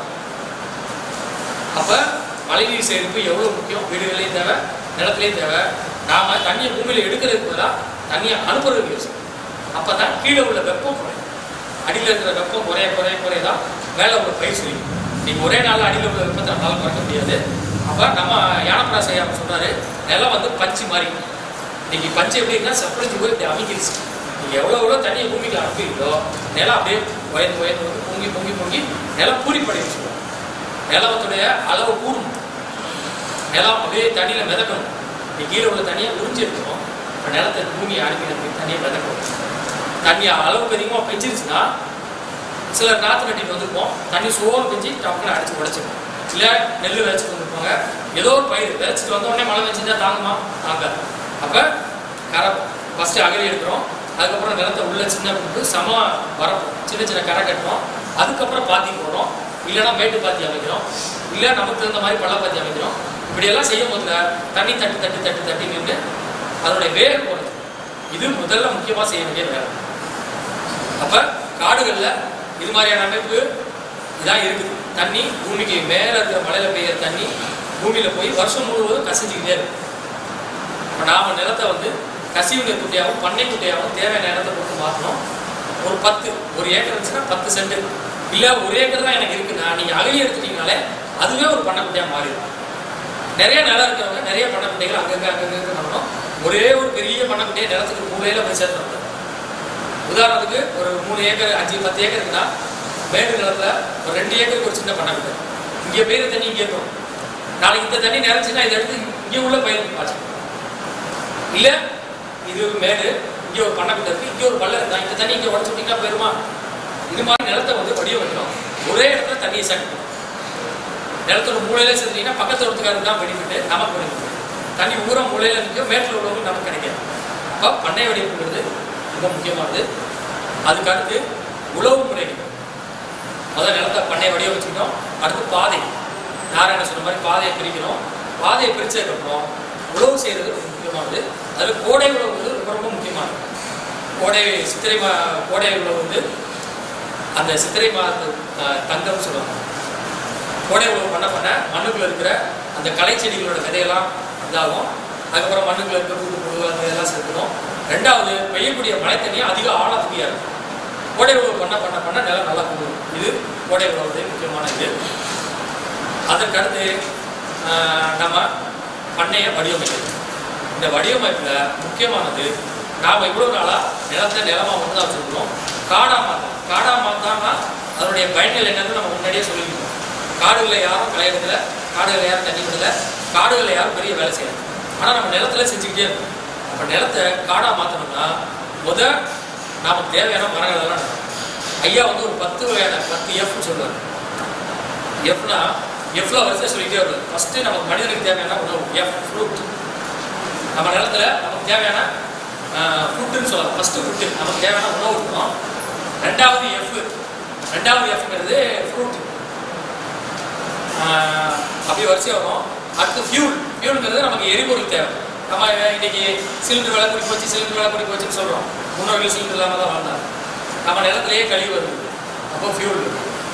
அப்ப மழைநீர் சேமிப்பு எவ்வளவு முக்கியம் வீடுகளையும் தேவை நிலத்திலையும் தேவை நாம தண்ணியை பூமியில எடுக்கிறதுக்கு பதிலாக தண்ணியை அனுப்புறதுக்கு யோசிக்கணும் அப்பதான் கீழே உள்ள வெப்பம் குறையும் அடியில் இருக்கிற வெப்பம் குறைய குறைய குறைய தான் மேலே உள்ள பயிர் செய்யும் நீங்க ஒரே நாள் அடியில் உள்ள வெப்பத்தை நம்மளால குறைக்க முடியாது அப்ப நம்ம யானப்பரா செய்யாம சொன்னாரு நிலம் வந்து பஞ்சு மாதிரி இன்னைக்கு பஞ்சு எப்படின்னா செப்பரேட் போய் இப்படி அமைக்கிடுச்சு நீங்க எவ்வளவு எவ்வளவு தண்ணியை பூமிக்கு அனுப்பிங்களோ நிலம் அப்படியே உயர்ந்து உயர்ந்து வந்து பொங்கி பொங்கி பொங்கி நிலம் பூரிப்படையும் சொல்லுவோம் நிலத்துடைய அளவு கூடும் நிலம் அப்படியே தண்ணியில மிதக்கணும் நீ கீழே உள்ள தண்ணியை உறிஞ்சி எடுக்கணும் இப்போ நிலத்தை பூமியை அனுப்பி அனுப்பி தண்ணியை மிதக்கணும் தண்ணி அளவுக்கு அதிகமாக பெஞ்சிருச்சுன்னா சிலர் நாற்று நட்டிட்டு வந்திருப்போம் தண்ணி சோறு பெஞ்சு டப்புன்னு அடிச்சு உடைச்சிடும் இல்லை நெல் விதைச்சிட்டு வந்திருப்பாங்க ஏதோ ஒரு பயிர் விதைச்சிட்டு வந்த உடனே மழை பெஞ்சிருந்தா தாங்குமா தாங்காது அப்போ கரை ஃபஸ்ட்டு அகலி எடுக்கிறோம் அதுக்கப்புறம் நிலத்தை உள்ள சின்ன போட்டு சம வரப்போம் சின்ன சின்ன கரை கட்டுறோம் அதுக்கப்புறம் பாத்தி போடுறோம் இல்லைன்னா மேட்டு பாத்தி அமைக்கிறோம் இல்லை நமக்கு தகுந்த மாதிரி பள்ள பாத்தி அமைக்கிறோம் இப்படியெல்லாம் செய்யும் போதுல தண்ணி தட்டு தட்டு தட்டு தட்டி நின்று அதனுடைய வேர் போகிறது இது முதல்ல முக்கியமாக செய்ய வேண்டிய வேலை அப்ப காடுகள்ல இது மாதிரியான அமைப்பு இதான் இருக்குது தண்ணி பூமிக்கு மேல இருக்கிற மலையில பெய்யுற தண்ணி பூமியில போய் வருஷம் முழுவதும் கசிஞ்சுக்கிட்டே இருக்கும் இப்போ நாம நிலத்தை வந்து கசிவு நீர் குட்டையாகவும் பண்ணை குட்டையாகவும் தேவையான இடத்தை போட்டு மாற்றணும் ஒரு பத்து ஒரு ஏக்கர் இருந்துச்சுன்னா பத்து சென்ட் இல்லை ஒரு ஏக்கர் தான் எனக்கு இருக்குன்னா நீங்க அகலி எடுத்துட்டீங்கனாலே அதுவே ஒரு பண்ணை குட்டையா மாறிடும் நிறைய நிலம் இருக்கிறவங்க நிறைய பண்ணை குட்டைகள் அங்கங்க அங்கங்க பண்ணணும் ஒரே ஒரு பெரிய பண்ணை குட்டையை நிலத்துக்கு மூலையில போய் சேர்த்து உதாரணத்துக்கு ஒரு மூணு ஏக்கர் அஞ்சு பத்து ஏக்கர் இருக்குன்னா மேடு நிலத்துல ஒரு ரெண்டு ஏக்கருக்கு ஒரு சின்ன பண்ணை விட்டு இங்கே பெய்யுற தண்ணி இங்கே இருக்கும் நாளைக்கு இந்த தண்ணி நிறைஞ்சுன்னா இதை எடுத்து இங்கே உள்ள பயிர் பாய்ச்சு இல்ல இது ஒரு மேடு இங்கே ஒரு பண்ணை இருக்கு இங்கே ஒரு பள்ளம் இருந்தா இந்த தண்ணி இங்கே உடச்சு விட்டீங்கன்னா போயிருமா இது மாதிரி நிலத்தை வந்து வடிவ வைக்கணும் ஒரே இடத்துல தண்ணியை சேர்க்கணும் நிலத்தோட மூலையில சேர்த்தீங்கன்னா பக்கத்து ஒருத்துக்காரருக்கு தான் பெனிஃபிட் நமக்கு பெனிஃபிட் தண்ணி ஊரம் மூலையில நிற்கும் மேட்டில் உள்ளவங்க நமக்கு கிடைக்காது அப்போ பண்ணை வடிவமைப்புங்கிறது ரொம்ப முக்கியமானது அதுக்கு அடுத்து உழவு முறைகள் முதல் நிலத்தை பண்ணை வடிவமைச்சுக்கணும் அடுத்து பாதை நாராயண சொன்ன மாதிரி பாதையை பிரிக்கணும் பாதையை பிரிச்சதுக்கப்புறம் உழவு செய்கிறது ரொம்ப முக்கியமானது அதில் கோடை உழவு வந்து ரொம்ப ரொம்ப முக்கியமானது கோடை சித்திரை மா கோடை உழவு வந்து அந்த சித்திரை மாதத்து அஹ், தங்கம்னு சொல்லுவாங்க கோடை உழவு பண்ண பண்ண மண்ணுக்குள்ள இருக்கிற அந்த களை செடிகளோட விதையெல்லாம் இதாகும் அதுக்கப்புறம் மண்ணுக்குள்ள இருக்க கூட்டு புழு அந்த இதெல்லாம் சேர்க்கணும் ரெண்டாவது பெய்யக்கூடிய மழை தண்ணியும் அதிக ஆழத்துக்கியா இருக்கும் கோடை உழவு பண்ண பண்ண பண்ண நிலம் நல்லா குளிரும் இது கோடை உழவுடைய முக்கியமான இது அதற்கு அடுத்து ஆஹ், நம்ம பண்ணையை வடிவமைக்கணும் இந்த வடிவமைப்பில் முக்கியமானது நாம் இவ்வளோ நாளாக நிலத்தை நிலமாக ஒன்று தான் வச்சுருக்கோம் காடா மாத்தம் காடா மாத்தான்னா அதனுடைய பயன்கள் என்னன்னு நம்ம முன்னாடியே சொல்லியிருக்கோம் காடுகளில் யாரும் கலையிடல காடுகளில் யாரும் தண்ணி விடல காடுகளில் யாரும் பெரிய வேலை செய்யல ஆனால் நம்ம நிலத்துல செஞ்சுக்கிட்டே இருக்கோம் அப்போ நிலத்தை காடா மாற்றணும்னா முத நமக்கு தேவையான மரங்கள் எல்லாம் நடணும். ஐயா வந்து ஒரு பத்து வகையான பத்து எஃப்னு சொல்லுவார் எஃப்னா எஃப்ல வரிசை சொல்லிட்டே வருது ஃபர்ஸ்ட் நமக்கு மனிதனுக்கு தேவையான உணவு எஃப் ஃப்ரூட் நம்ம நிலத்துல நமக்கு தேவையான ஃபுட்டுன்னு சொல்லலாம் ஃபர்ஸ்ட் ஃபுட்டு நமக்கு தேவையான உணவு இருக்கணும் ரெண்டாவது எஃப் ரெண்டாவது எஃப்ங்கிறது ஃப்ரூட் அப்படி வரிசை வரும் அடுத்து ஃபியூல் ஃபியூலுங்கிறது நமக்கு எரிபொருள் தேவை நம்ம இன்னைக்கு சிலிண்டர் விலை குடிக்க வச்சு சிலிண்டர் விலை குடிக்க வச்சுன்னு சொல்கிறோம் முன்னோர்கள் சிலிண்டர் இல்லாமல் தான் வாழ்ந்தாங்க நம்ம நிலத்திலேயே கழிவு வருது அப்போ ஃபியூல்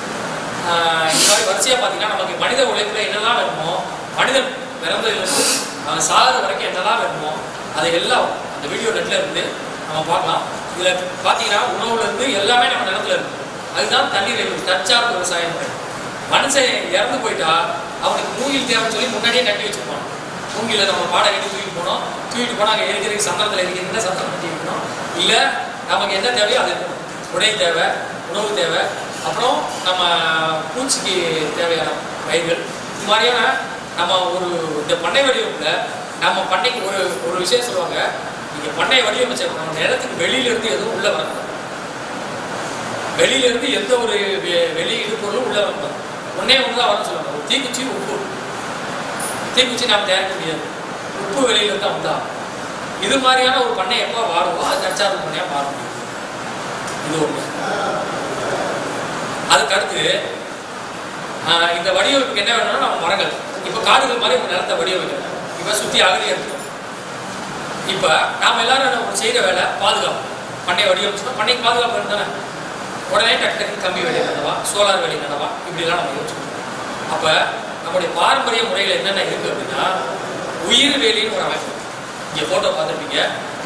இந்த மாதிரி வரிசையாக பார்த்தீங்கன்னா நமக்கு மனித உழைப்பில் என்னெல்லாம் வேணுமோ மனிதன் பிறந்ததுலேருந்து அவன் சாகுற வரைக்கும் என்னெல்லாம் வேணுமோ அதை எல்லாம் அந்த வீடியோ நெட்டில் இருந்து நம்ம பார்க்கலாம் இதில் பார்த்தீங்கன்னா உணவுல இருந்து எல்லாமே நம்ம நிலத்துல இருக்கு அதுதான் தண்ணீர் இருக்கு தற்சார்பு விவசாயம் முறை. மனுஷன் இறந்து போயிட்டா அவனுக்கு மூங்கில் தேவைன்னு சொல்லி முன்னாடியே கட்டி வச்சிருப்பான் மூங்கில நம்ம பாடம் கட்டி தூக்கிட்டு போனோம் தூக்கிட்டு போனால் அங்கே எரிக்கிறதுக்கு சந்திரத்தில் எரிக்கிறதுனா சந்திரம் கட்டி வைக்கணும் இல்லை நமக்கு என்ன தேவையோ அது இருக்கணும் உடை தேவை உணவு தேவை அப்புறம் நம்ம பூச்சிக்கு தேவையான பயிர்கள் இது மாதிரியான நம்ம ஒரு இந்த பண்ணை வடிவத்தில் நம்ம பண்ணைக்கு ஒரு ஒரு விஷயம் சொல்லுவாங்க நீங்க பண்ணை வடிவமைச்ச நம்ம நிலத்துக்கு வெளியில இருந்து எதுவும் உள்ள வரக்கூடாது வெளியில இருந்து எந்த ஒரு வெ- வெளி இடுபொருளும் உள்ள வரக்கூடாது ஒன்னே ஒன்று தான் வரணும் சொல்லுவாங்க ஒரு தீக்குச்சி உப்பு தீக்குச்சி நாம் தயாரிக்க முடியாது உப்பு வெளியில இருந்து வந்தா இது மாதிரியான ஒரு பண்ணை எப்போ வாழுவோ அது தற்சார்பு பண்ணையாக மாற முடியும் இது ஒன்று அதுக்கு அடுத்து ஆஹ், இந்த வடிவமைப்புக்கு என்ன வேணும்னா நம்ம மரங்கள் இப்போ காடுகள் மாதிரி ஒரு நிலத்தை வடிவமைக்கணும் இப்போ சுற்றி அகதி எடுத்துக்கணும் இப்போ நாம எல்லாரும் என்ன ஒரு செய்கிற வேலை பாதுகாப்பு பண்ணை வடிவமைச்சோம் பண்ணைக்கு பாதுகாப்பு வேணும் தானே உடனே டக்கு டக்கு கம்பி வேலி நடவா சோலார் வேலி நடவா இப்படிலாம் நம்ம யோசிச்சுக்கணும் அப்போ நம்முடைய பாரம்பரிய முறைகள் என்னென்ன இருக்குது அப்படின்னா உயிர் வேலின்னு ஒரு அமைப்பு இங்கே ஃபோட்டோ பார்த்துருப்பீங்க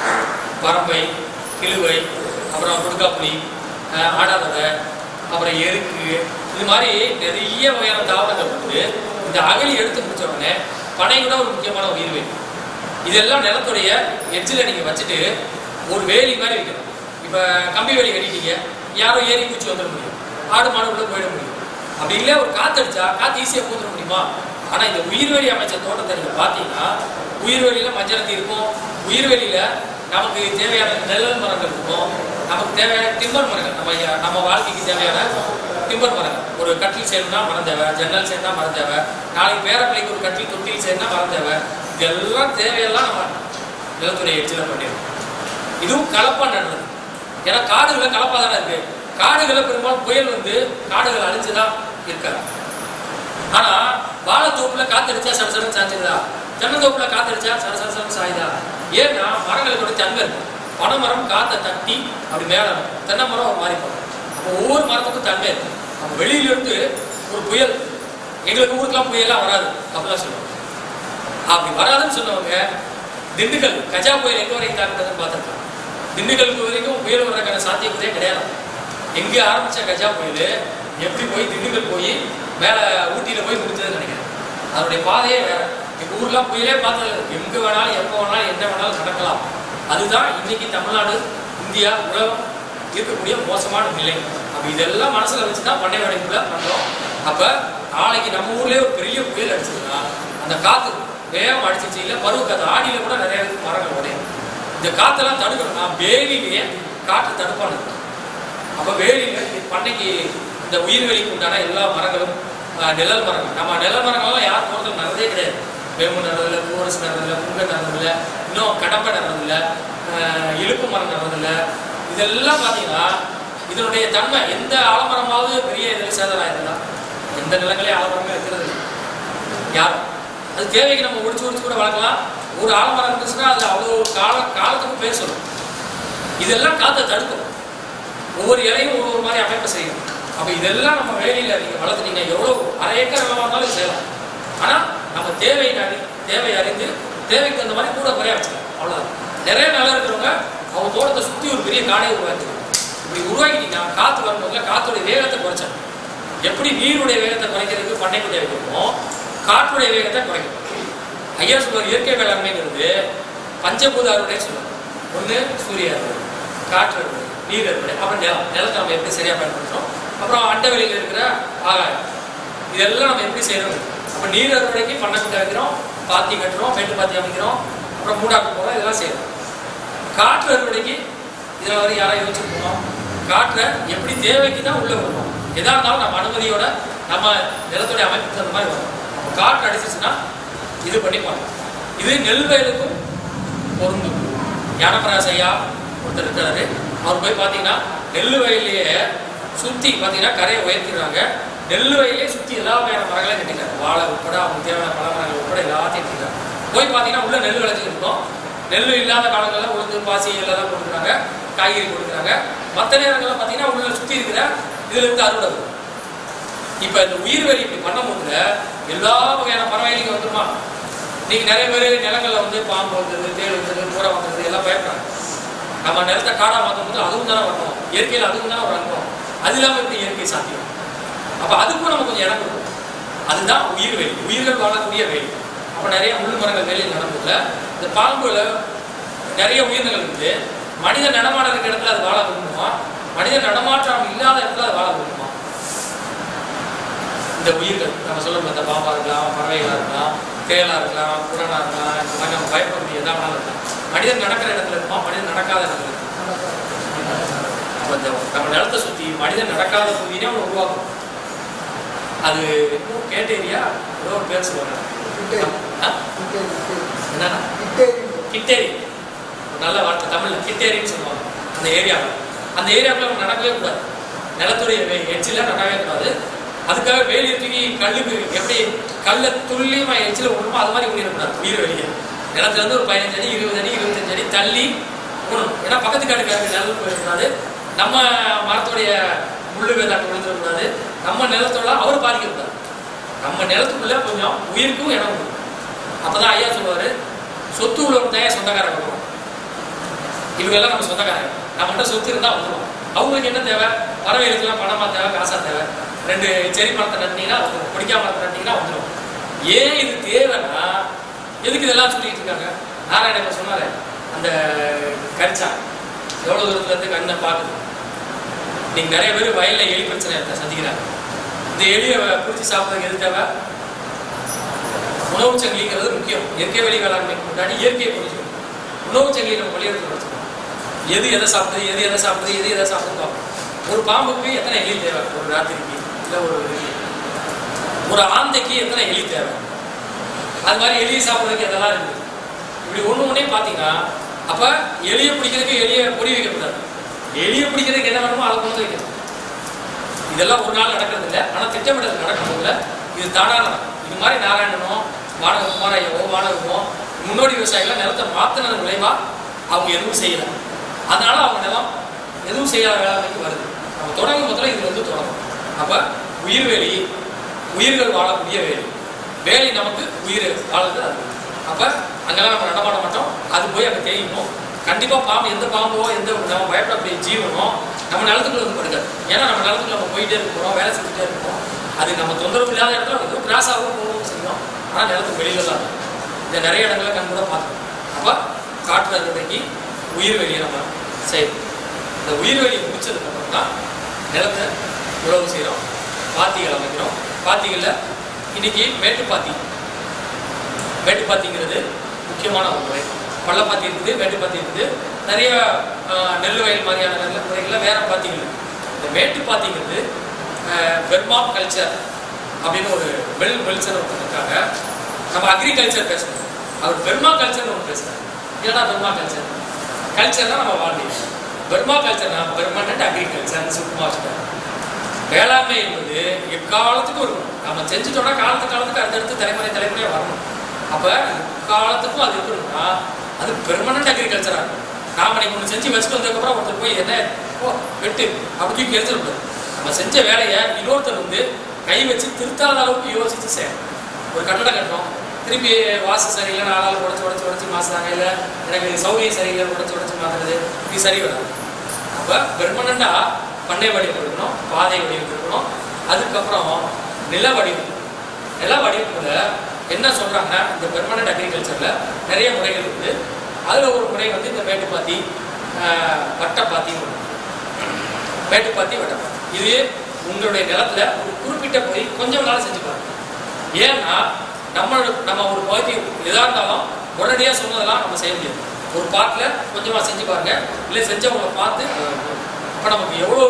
பரம்பை கிழுவை அப்புறம் கொடுக்காப்புளி அஹ், ஆடாதொடை அப்புறம் எருக்கு இது மாதிரி நிறைய வகையான தாவரங்கள் இருக்குது இந்த அகழி எடுத்து முடிச்ச உடனே பனை கூட ஒரு முக்கியமான உயிர் வேலி இதெல்லாம் நிலத்துடைய எட்ஜில் நீங்கள் வச்சுட்டு ஒரு வேலி மாதிரி வைக்கணும் இப்போ கம்பி வேலி கட்டிட்டீங்க யாரோ ஏறி பூச்சி வந்துட முடியும் ஆடு மாடு உள்ள போயிட முடியும் அப்படி இல்லை ஒரு காத்தடிச்சா காற்று ஈஸியாக பூந்துட முடியுமா ஆனால் இந்த உயிர்வெளி அமைச்ச தோட்டத்தை நீங்கள் பார்த்தீங்கன்னா உயிர்வெளியில் மஞ்சள் இருக்கும் உயிர்வெளியில் நமக்கு தேவையான நெல் மரங்கள் இருக்கும் நமக்கு தேவையான டிம்பர் மரங்கள் நம்ம ய- நம்ம வாழ்க்கைக்கு தேவையான டிம்பர் மரங்கள் ஒரு கட்டில் செய்யணும்னா மரம் தேவை ஜன்னல் செய்யணும்னா மரம் தேவை நாளைக்கு பேர பிள்ளைக்கு ஒரு கட்டில் தொட்டில் செய்யணும்னா மரம் தேவை இதெல்லாம் தேவையெல்லாம் நம்ம நிலத்துறை எச்சில் பண்ணிடுறோம் இதுவும் கலப்பா நடந்தது ஏன்னா காடுகளை கலப்பா தானே இருக்கு காடுகளை பெரும்பாலும் புயல் வந்து காடுகள் அழிஞ்சுதான் இருக்காது ஆனா வாழைத்தோப்புல காத்தடிச்சா சட சடன்னு சாஞ்சிருதா தென்னந்தோப்புல காத்தடிச்சா சட சட சடன்னு சாயுதா ஏன்னா மரங்களுடைய தன்மை இருக்கு பனைமரம் காத்தை தட்டி அப்படி மேல வரும். தென்னை மரம் ஒரு மாதிரி போகும் அப்போ ஒவ்வொரு மரத்துக்கும் தன்மை இருக்கு அப்போ வெளியில இருந்து ஒரு புயல் எங்களுக்கு ஊருக்குலாம் புயல்லாம் வராது அப்படிலாம் சொல்லுவாங்க அப்படி வராதுன்னு சொன்னவங்க திண்டுக்கல் கஜா புயல் எங்க வரைக்கும் தாக்குறதுன்னு பார்த்துருக்காங்க திண்டுக்கலுக்கு வரைக்கும் புயல் வர்றதுக்கான சாத்தியக்கூறே கிடையாது எங்க ஆரம்பிச்ச கஜா புயல் எப்படி போய் திண்டுக்கல் போய் மேல ஊட்டியில போய் முடிச்சதுன்னு நினைக்கிறேன் அதனுடைய பாதையே வேற எங்க ஊர்லாம் புயலே பார்த்தது இல்ல. எங்க வேணாலும் எப்போ வேணாலும் என்ன வேணாலும் நடக்கலாம் அதுதான் இன்னைக்கு தமிழ்நாடு இந்தியா உலகம் இருக்கக்கூடிய மோசமான நிலை அப்ப இதெல்லாம் மனசுல வச்சு தான் பண்ணை வடிப்புல பண்றோம் அப்ப நாளைக்கு நம்ம ஊர்லயே ஒரு பெரிய புயல் அடிச்சதுன்னா அந்த காத்து வேகம் அடிச்சிச்சு இல்ல பருவ காத்து ஆடியில கூட நிறைய மரங்கள் உடையும் இந்த காத்தெல்லாம் தடுக்கணும்னா வேலிலேயே காற்று தடுப்பான இருக்கு அப்ப வேலியில பண்ணைக்கு இந்த உயிர்வெளிக்கு உண்டான எல்லா மரங்களும் ஆஹ், நிழல் மரங்கள் நம்ம நிழல் மரங்கள்லாம் யார் தோட்டத்தில் நடந்தே கிடையாது வேம்பு நடுறதில்ல பூரஸ் நடுறதில்ல புங்க நடுறதில்ல இன்னும் கடம்பை நடுறதில்ல ஆஹ், இழுப்பு மரம் நடுறதில்ல இதெல்லாம் பார்த்தீங்கன்னா இதனுடைய தன்மை எந்த ஆலமரமாவது பெரிய இதில் சேதம் ஆயிருந்தா எந்த நிலங்களையும் ஆலமரமே வைக்கிறது இல்லை. யாரும் அது தேவைக்கு நம்ம ஒடிச்சு ஒடிச்சு கூட வளர்க்கலாம் ஒரு ஆலமரம் இருந்துச்சுன்னா அது அவ்வளோ கால காலத்துக்கும் பேர் சொல்லும் இதெல்லாம் காற்றை தடுக்கும் ஒவ்வொரு இலையும் ஒரு ஒரு மாதிரி அமைப்பு செய்யும் அப்போ இதெல்லாம் நம்ம வேலையில் நீங்கள் வளர்த்துட்டீங்க எவ்வளோ அரை ஏக்கர் நிலமா இருந்தாலும் செய்யலாம் ஆனால் நம்ம தேவை அறி தேவை அறிந்து தேவைக்கு தகுந்த மாதிரி கூட குறைய வச்சுக்கலாம் அவ்வளோதான் நிறைய நிலம் இருக்கிறவங்க அவங்க தோட்டத்தை சுற்றி ஒரு பெரிய காடை உருவாக்கிடுவாங்க இப்படி உருவாக்கிட்டீங்கன்னா காற்று வரும்போதுல காற்றுடைய வேகத்தை குறைச்சாங்க எப்படி நீருடைய வேகத்தை குறைக்கிறதுக்கு பண்ணைக்கு தேவைப்படுமோ காற்றுடைய வேகத்தை குறைக்கும் ஐயா சொல்வார் இயற்கை வேளாண்மைங்கிறது பஞ்சபூத அறுவடை சொல்லுவாங்க ஒன்று சூரிய அறுவடை காற்று அறுவடை நீர் அறுவடை அப்புறம் நிலம் நிலத்தை நம்ம எப்படி சரியாக பயன்படுத்துறோம் அப்புறம் அண்டவெளியில் இருக்கிற ஆகாயம் இதெல்லாம் நம்ம எப்படி செய்யறோம் அப்போ நீர் அறுவடைக்கு பண்ணை கொண்டு வைக்கிறோம் பாத்தி கட்டுறோம் மேட்டு பாத்தி அமைக்கிறோம் அப்புறம் மூடாக்கு போகிறோம் இதெல்லாம் செய்யறோம் காற்று அறுவடைக்கு இதில் வரை யாராவது யோசிச்சிருக்கோம் காற்றை எப்படி தேவைக்கு தான் உள்ள வரணும் எதா இருந்தாலும் நம்ம அனுமதியோட நம்ம நிலத்துடைய அமைப்புக்கு தகுந்த மாதிரி வரும் அப்போ காற்று அடிச்சிச்சுன்னா இது பண்ணி பார்க்கலாம் இது நெல் வயலுக்கும் பொருந்தும் ஞானபிராச ஐயா ஒருத்தர் இருக்கிறாரு அவர் போய் பார்த்தீங்கன்னா நெல் வயல்லையே சுற்றி பார்த்தீங்கன்னா கரையை உயர்த்திடுறாங்க நெல் வயலே சுற்றி எல்லா வகையான மரங்களையும் கட்டிக்கிறாங்க வாழை உட்பட அவங்களுக்கு தேவையான பல மரங்கள் உட்பட எல்லாத்தையும் கட்டிக்கிறாங்க போய் பார்த்தீங்கன்னா உள்ள நெல் விளைஞ்சு இருக்கும் நெல் இல்லாத காலங்களில் உளுந்து பாசி எல்லாம் கொடுக்குறாங்க காய்கறி கொடுக்குறாங்க மற்ற நேரங்களில் பார்த்தீங்கன்னா உள்ள சுற்றி இருக்கிற இதுல இருந்து அறுவடை வரும் இப்போ இந்த உயிர் வேலி இப்படி பண்ணும்போது எல்லா வகையான பறவைகளுக்கு வந்துருமா நீங்க நிறைய பேர் நிலங்கள்ல வந்து பாம்பு வந்தது தேள் வந்தது பூரா வந்தது எல்லாம் பயப்படுறாங்க நம்ம நிலத்தை காடா மாற்றும் போது அதுவும் தானே வரணும் இயற்கையில் அதுவும் தானே ஒரு அனுபவம் அது இல்லாமல் எப்படி இயற்கை சாத்தியம் அப்போ அதுக்கும் நம்ம கொஞ்சம் இடம் கொடுக்கணும் அதுதான் உயிர் வேலி உயிர்கள் வாழக்கூடிய வேலி அப்போ நிறைய முள் மரங்கள் வேலையில் நடந்ததுல இந்த பாம்புல நிறைய உயிரினங்கள் இருக்குது மனித நடமாட இருக்கிற இடத்துல அது வாழ விரும்புமா மனித நடமாற்றம் இல்லாத இடத்துல அது வாழ விரும்புமா இந்த உயிர்கள் நம்ம சொல்ல இந்த பாம்பா இருக்கலாம் பறவைகளா இருக்கலாம் தேலா இருக்கலாம் புறனா இருக்கலாம் இந்த மாதிரி நம்ம பயப்படக்கூடிய எதா வேணாலும் இருக்கலாம் மனிதன் நடக்கிற இடத்துல இருப்பான் மனிதன் நடக்காத இடத்துல இருப்பான் அப்ப இந்த நம்ம நிலத்தை சுத்தி மனிதன் நடக்காத பகுதினே அவன் உருவாக்கும் அது இன்னும் கேட்டேரியா ஏதோ ஒரு பேர் சொல்லுவாங்க கிட்டேரி. ஆ? கிட்டேரி, கிட்டேரி. என்னன்னா கிட்டேரி. கிட்டேரி ஒரு நல்ல வார்த்தை தமிழ்ல கிட்டேரின்னு சொல்லுவாங்க அந்த ஏரியாவில் அந்த ஏரியாவுக்குள்ள நம்ம நடக்கவே கூடாது நிலத்துடைய எச்சில நடக்கவே கூடாது அதுக்காக வேலியை தூக்கி கல்லுக்கு எப்படி கல்லை துல்லியமா எச்சில விடணுமோ அது மாதிரி ஊனிடக்கூடாது உயிர் வெளியே நிலத்துல இருந்து ஒரு பதினஞ்சு அடி இருபது அடி இருபத்தஞ்சு அடி தள்ளி ஊனணும் ஏன்னா பக்கத்து காட்டுக்காரங்க நிலம் போயிடக்கூடாது நம்ம மரத்துடைய முள்ளு வேதாட்டு விழுந்துடக்கூடாது நம்ம நிலத்தோட அவர் பாதிக்கக்கூடாது நம்ம நிலத்துக்குள்ள கொஞ்சம் உயிருக்கும் இடம் உண்டு அப்பதான் ஐயா சொல்லுவாரு சொத்து உள்ளவங்க தான் சொந்தக்காரங்க வரும் இவங்க எல்லாம் நம்ம சொந்தக்காரங்க நம்மகிட்ட சொத்து இருந்தா வந்துடும் அவங்களுக்கு என்ன தேவை பறவைகளுக்கெல்லாம் பணமா தேவை காசா தேவை ரெண்டு செடி மரத்தை நட்டினீங்கன்னா வந்துடும் கொடிக்கா மரத்தை நட்டினீங்கன்னா வந்துடும் ஏன் இது தேவைன்னா எதுக்கு இதெல்லாம் சொல்லிட்டு இருக்காங்க நாராயணன் இப்ப சொன்னாரு அந்த கரிச்சா எவ்வளவு தூரத்துல இருந்து கண்ணை பார்க்குது நீங்க நிறைய பேர் வயல்ல எலி பிரச்சனை சந்திக்கிறாங்க இந்த எலியை பிடிச்சி சாப்பிட்றதுக்கு எது தேவை உணவு சங்கிலிங்கிறது முக்கியம் இயற்கை வழி வேளாண்மைக்கு முன்னாடி இயற்கையை புரிஞ்சுக்கணும் உணவு சங்கிலி நம்ம வழியெடுத்து வச்சுக்கணும் எது எதை சாப்பிடுது எது எதை சாப்பிடுது எது எதை சாப்பிடுது பார்க்கணும் ஒரு பாம்புக்கு எத்தனை எலி தேவை ஒரு ராத்திரிக்கு இல்லை ஒரு இதுக்கு. ஒரு ஆந்தைக்கு எத்தனை எலி தேவை அது மாதிரி எலியை சாப்பிட்றதுக்கு எதெல்லாம் இருக்குது இப்படி ஒன்று ஒன்றே பார்த்தீங்கன்னா அப்போ எலியை பிடிக்கிறதுக்கு எலியை பொடி வைக்கக்கூடாது எலியை பிடிக்கிறதுக்கு என்ன வேணுமோ அதை கொண்டு வந்து வைக்கணும் இதெல்லாம் ஒரு நாள் நடக்கிறது இல்லை ஆனால் திட்டமிடல் நடக்கிறதில்ல இது தானா நடக்கும் இது மாதிரி நாராயணனோ வானக குமாரையவோ வானகமோ முன்னோடி விவசாயிகள் நிலத்தை மாற்றினது விளைவா அவங்க எதுவும் செய்யல அதனால அவங்க நிலம் எதுவும் செய்யாத வேளாண்மைக்கு வருது நம்ம தொடங்கும் முதல்ல இது வந்து தொடங்கும் அப்போ உயிர்வேலி உயிர்கள் வாழக்கூடிய வேலி வேலி நமக்கு உயிர் வாழுது அது அப்போ அங்கெல்லாம் நம்ம நடமாட மாட்டோம் அது போய் அங்கே தேயணும் கண்டிப்பாக பாம்பு எந்த பாம்போ எந்த நம்ம பயப்படக்கூடிய ஜீவனோ நம்ம நிலத்துக்குள்ள வந்து படுக்காது ஏன்னா நம்ம நிலத்துக்குள்ள நம்ம போயிட்டே இருக்கிறோம் வேலை செஞ்சுட்டே இருக்கோம் அது நம்ம தொந்தரவு இல்லாத இடத்துல ஏதோ கிராஸ் ஆகவும் போகவும் செய்யும் ஆனால் நிலத்துக்கு வெளியில தான் இருக்கும். இதை நிறைய இடங்களில் கண் கூட பார்த்தோம் அப்போ காற்று அறுவடைக்கு உயிர் வெளியை நம்ம செய்யணும் இந்த உயிர் வெளியை முடிச்சதுக்கு அப்புறம் தான் நிலத்தை உழவு செய்கிறோம் பாத்திகள் அமைக்கிறோம் பாத்திகளில் இன்னைக்கு மேட்டுப்பாத்தி மேட்டுப்பாத்திங்கிறது முக்கியமான ஒரு முறை பள்ளப்பாத்தி இருக்குது மேட்டுப்பாத்தி இருக்குது நிறைய ஆஹ், நெல் வயல் மாதிரியான நெல் முறைகளில் வேற பாத்திகள் இருக்கு இந்த மேட்டுப்பாத்திங்கிறது பெர்மா கல்ச்சர் அப்படின்னு ஒரு வெல் வெல்சர் ஒருத்தர் இருக்காங்க நம்ம அக்ரிகல்ச்சர் பேசணும் அவர் பெர்மா கல்ச்சர்னு ஒன்று பேசுறாரு என்னடா பெர்மா கல்ச்சர் கல்ச்சர்னா நம்ம வாழ்க்கை பெர்மா கல்ச்சர்னா பெர்மனன்ட் அக்ரிகல்ச்சர் சுத்தமாக வச்சுட்டாங்க வேளாண்மை என்பது எக்காலத்துக்கும் இருக்கணும் நம்ம செஞ்சுட்டோம்னா காலத்து காலத்துக்கு அடுத்தடுத்து தலைமுறை தலைமுறையாக வரணும் அப்போ காலத்துக்கும் அது இருக்கணும்னா அது பெர்மனன்ட் அக்ரிகல்ச்சராக இருக்கும் நாம இன்னைக்கு ஒன்று செஞ்சு வச்சுட்டு வந்ததுக்கப்புறம் ஒருத்தர் போய் என்ன ஓ வெட்டு அப்படி தூக்கி எரிஞ்சிடக்கூடாது நம்ம செஞ்ச வேலையை இன்னொருத்தர் வந்து கை வச்சு திருத்தாத அளவுக்கு யோசிச்சு செய்யணும் ஒரு கட்டடம் கட்டுறோம் திருப்பி வாசு சரியில்லை நாளால் உடச்சி உடச்சி உடச்சி மாசுறாங்க இல்லை எனக்கு சௌகரியம் சரியில்லை உடச்சி உடச்சி மாத்துறது இது சரி வராது அப்போ பெர்மனண்டாக பண்ணை வடிவம் இருக்கணும் பாதை வடிவம் இருக்கணும் அதுக்கப்புறம் நில வடிவம் நில வடிவத்தில் என்ன சொல்கிறாங்கன்னா இந்த பெர்மனண்ட் அக்ரிகல்ச்சரில் நிறைய முறைகள் இருக்குது அதில் ஒரு முறை வந்து இந்த மேட்டுப்பாத்தி ஆஹ், வட்டப்பாத்தின்னு ஒன்று மேட்டுப்பாத்தி வட்டப்பாத்தி இது உங்களுடைய நிலத்துல ஒரு குறிப்பிட்ட பகுதி கொஞ்சம் நாள் செஞ்சு பாருங்க ஏன்னா நம்ம நம்ம ஒரு பகுதி எதா இருந்தாலும் உடனடியாக சொன்னதெல்லாம் நம்ம செய்ய முடியாது ஒரு பாட்டில் கொஞ்சமாக செஞ்சு பாருங்க இல்லை செஞ்சவங்களை பார்த்து இப்போ நமக்கு எவ்வளோ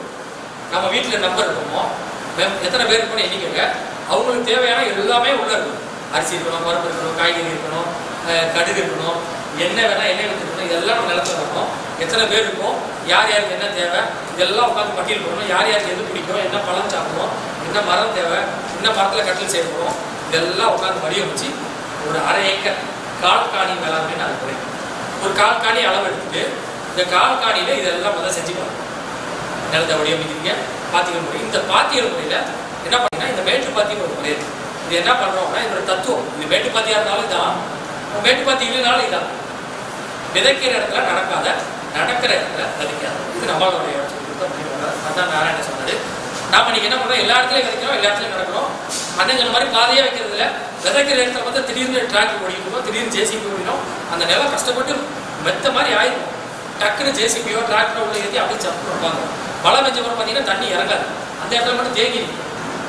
நம்ம வீட்டில் நம்பர் இருக்கோமோ mem- எத்தனை பேர் இருக்கணும் எண்ணிக்கங்க அவங்களுக்கு தேவையான எல்லாமே உள்ள இருக்கும் அரிசி இருக்கணும் பருப்பு இருக்கணும் காய்கறி இருக்கணும் அஹ் கடுகு இருக்கணும் எண்ணெய் வேணா எண்ணெய் இருக்கணும் இதெல்லாம் நம்ம நிலத்துல இருக்கணும் எத்தனை பேர் இருக்கும் யார் யாருக்கு என்ன தேவை இதெல்லாம் உட்காந்து பட்டியல் பண்ணணும் யார் யாருக்கு எது பிடிக்கும் என்ன பழம் சாப்பிடணும் என்ன மரம் தேவை என்ன மரத்தில் கட்டில் செய்ய போகிறோம் இதெல்லாம் உட்காந்து வடிவமைச்சு ஒரு அரை ஏக்கர் கால் காணி வேளாண்மை நடைமுறை ஒரு கால் காணி அளவு எடுத்துட்டு இந்த கால் காணியில இதெல்லாம் முதல்ல செஞ்சு பாருங்க நிலத்தை வடிவமைக்கிறீங்க பாத்திகள் முறை இந்த பாத்திகள் முறையில என்ன பண்ணீங்கன்னா இந்த மேட்டு பாத்தின்னு ஒரு முறை இருக்கு இது என்ன பண்றோம்னா இதோட தத்துவம் இது மேட்டு பாத்தியா இருந்தாலும் இதான் மேட்டு பாத்தி இல்லைனாலும் இதான் விதைக்கிற இடத்துல நடக்காத நடக்கிற இடத்துல விதைக்காது இது நம்மளுடைய அதான் நாராயண சொன்னது நாம நீங்க என்ன பண்றோம் எல்லா இடத்துலயும் விதைக்கிறோம் எல்லா இடத்துலயும் நடக்கிறோம் அண்ணன் சொன்ன மாதிரி பாதையே வைக்கிறது இல்ல விதைக்கிற இடத்துல வந்து திடீர்னு டிராக்டர் ஓடிக்கணும் திடீர்னு ஜேசிபி ஓடிடும் அந்த நிலம் கஷ்டப்பட்டு மெத்த மாதிரி ஆயிடும் டக்குன்னு ஜேசிபியோ டிராக்டரோ உள்ள ஏற்றி அப்படியே சப்பு வைப்பாங்க மழை பெஞ்ச பிறகு பார்த்தீங்கன்னா தண்ணி இறங்காது அந்த இடத்துல மட்டும் தேங்கி நிற்கும்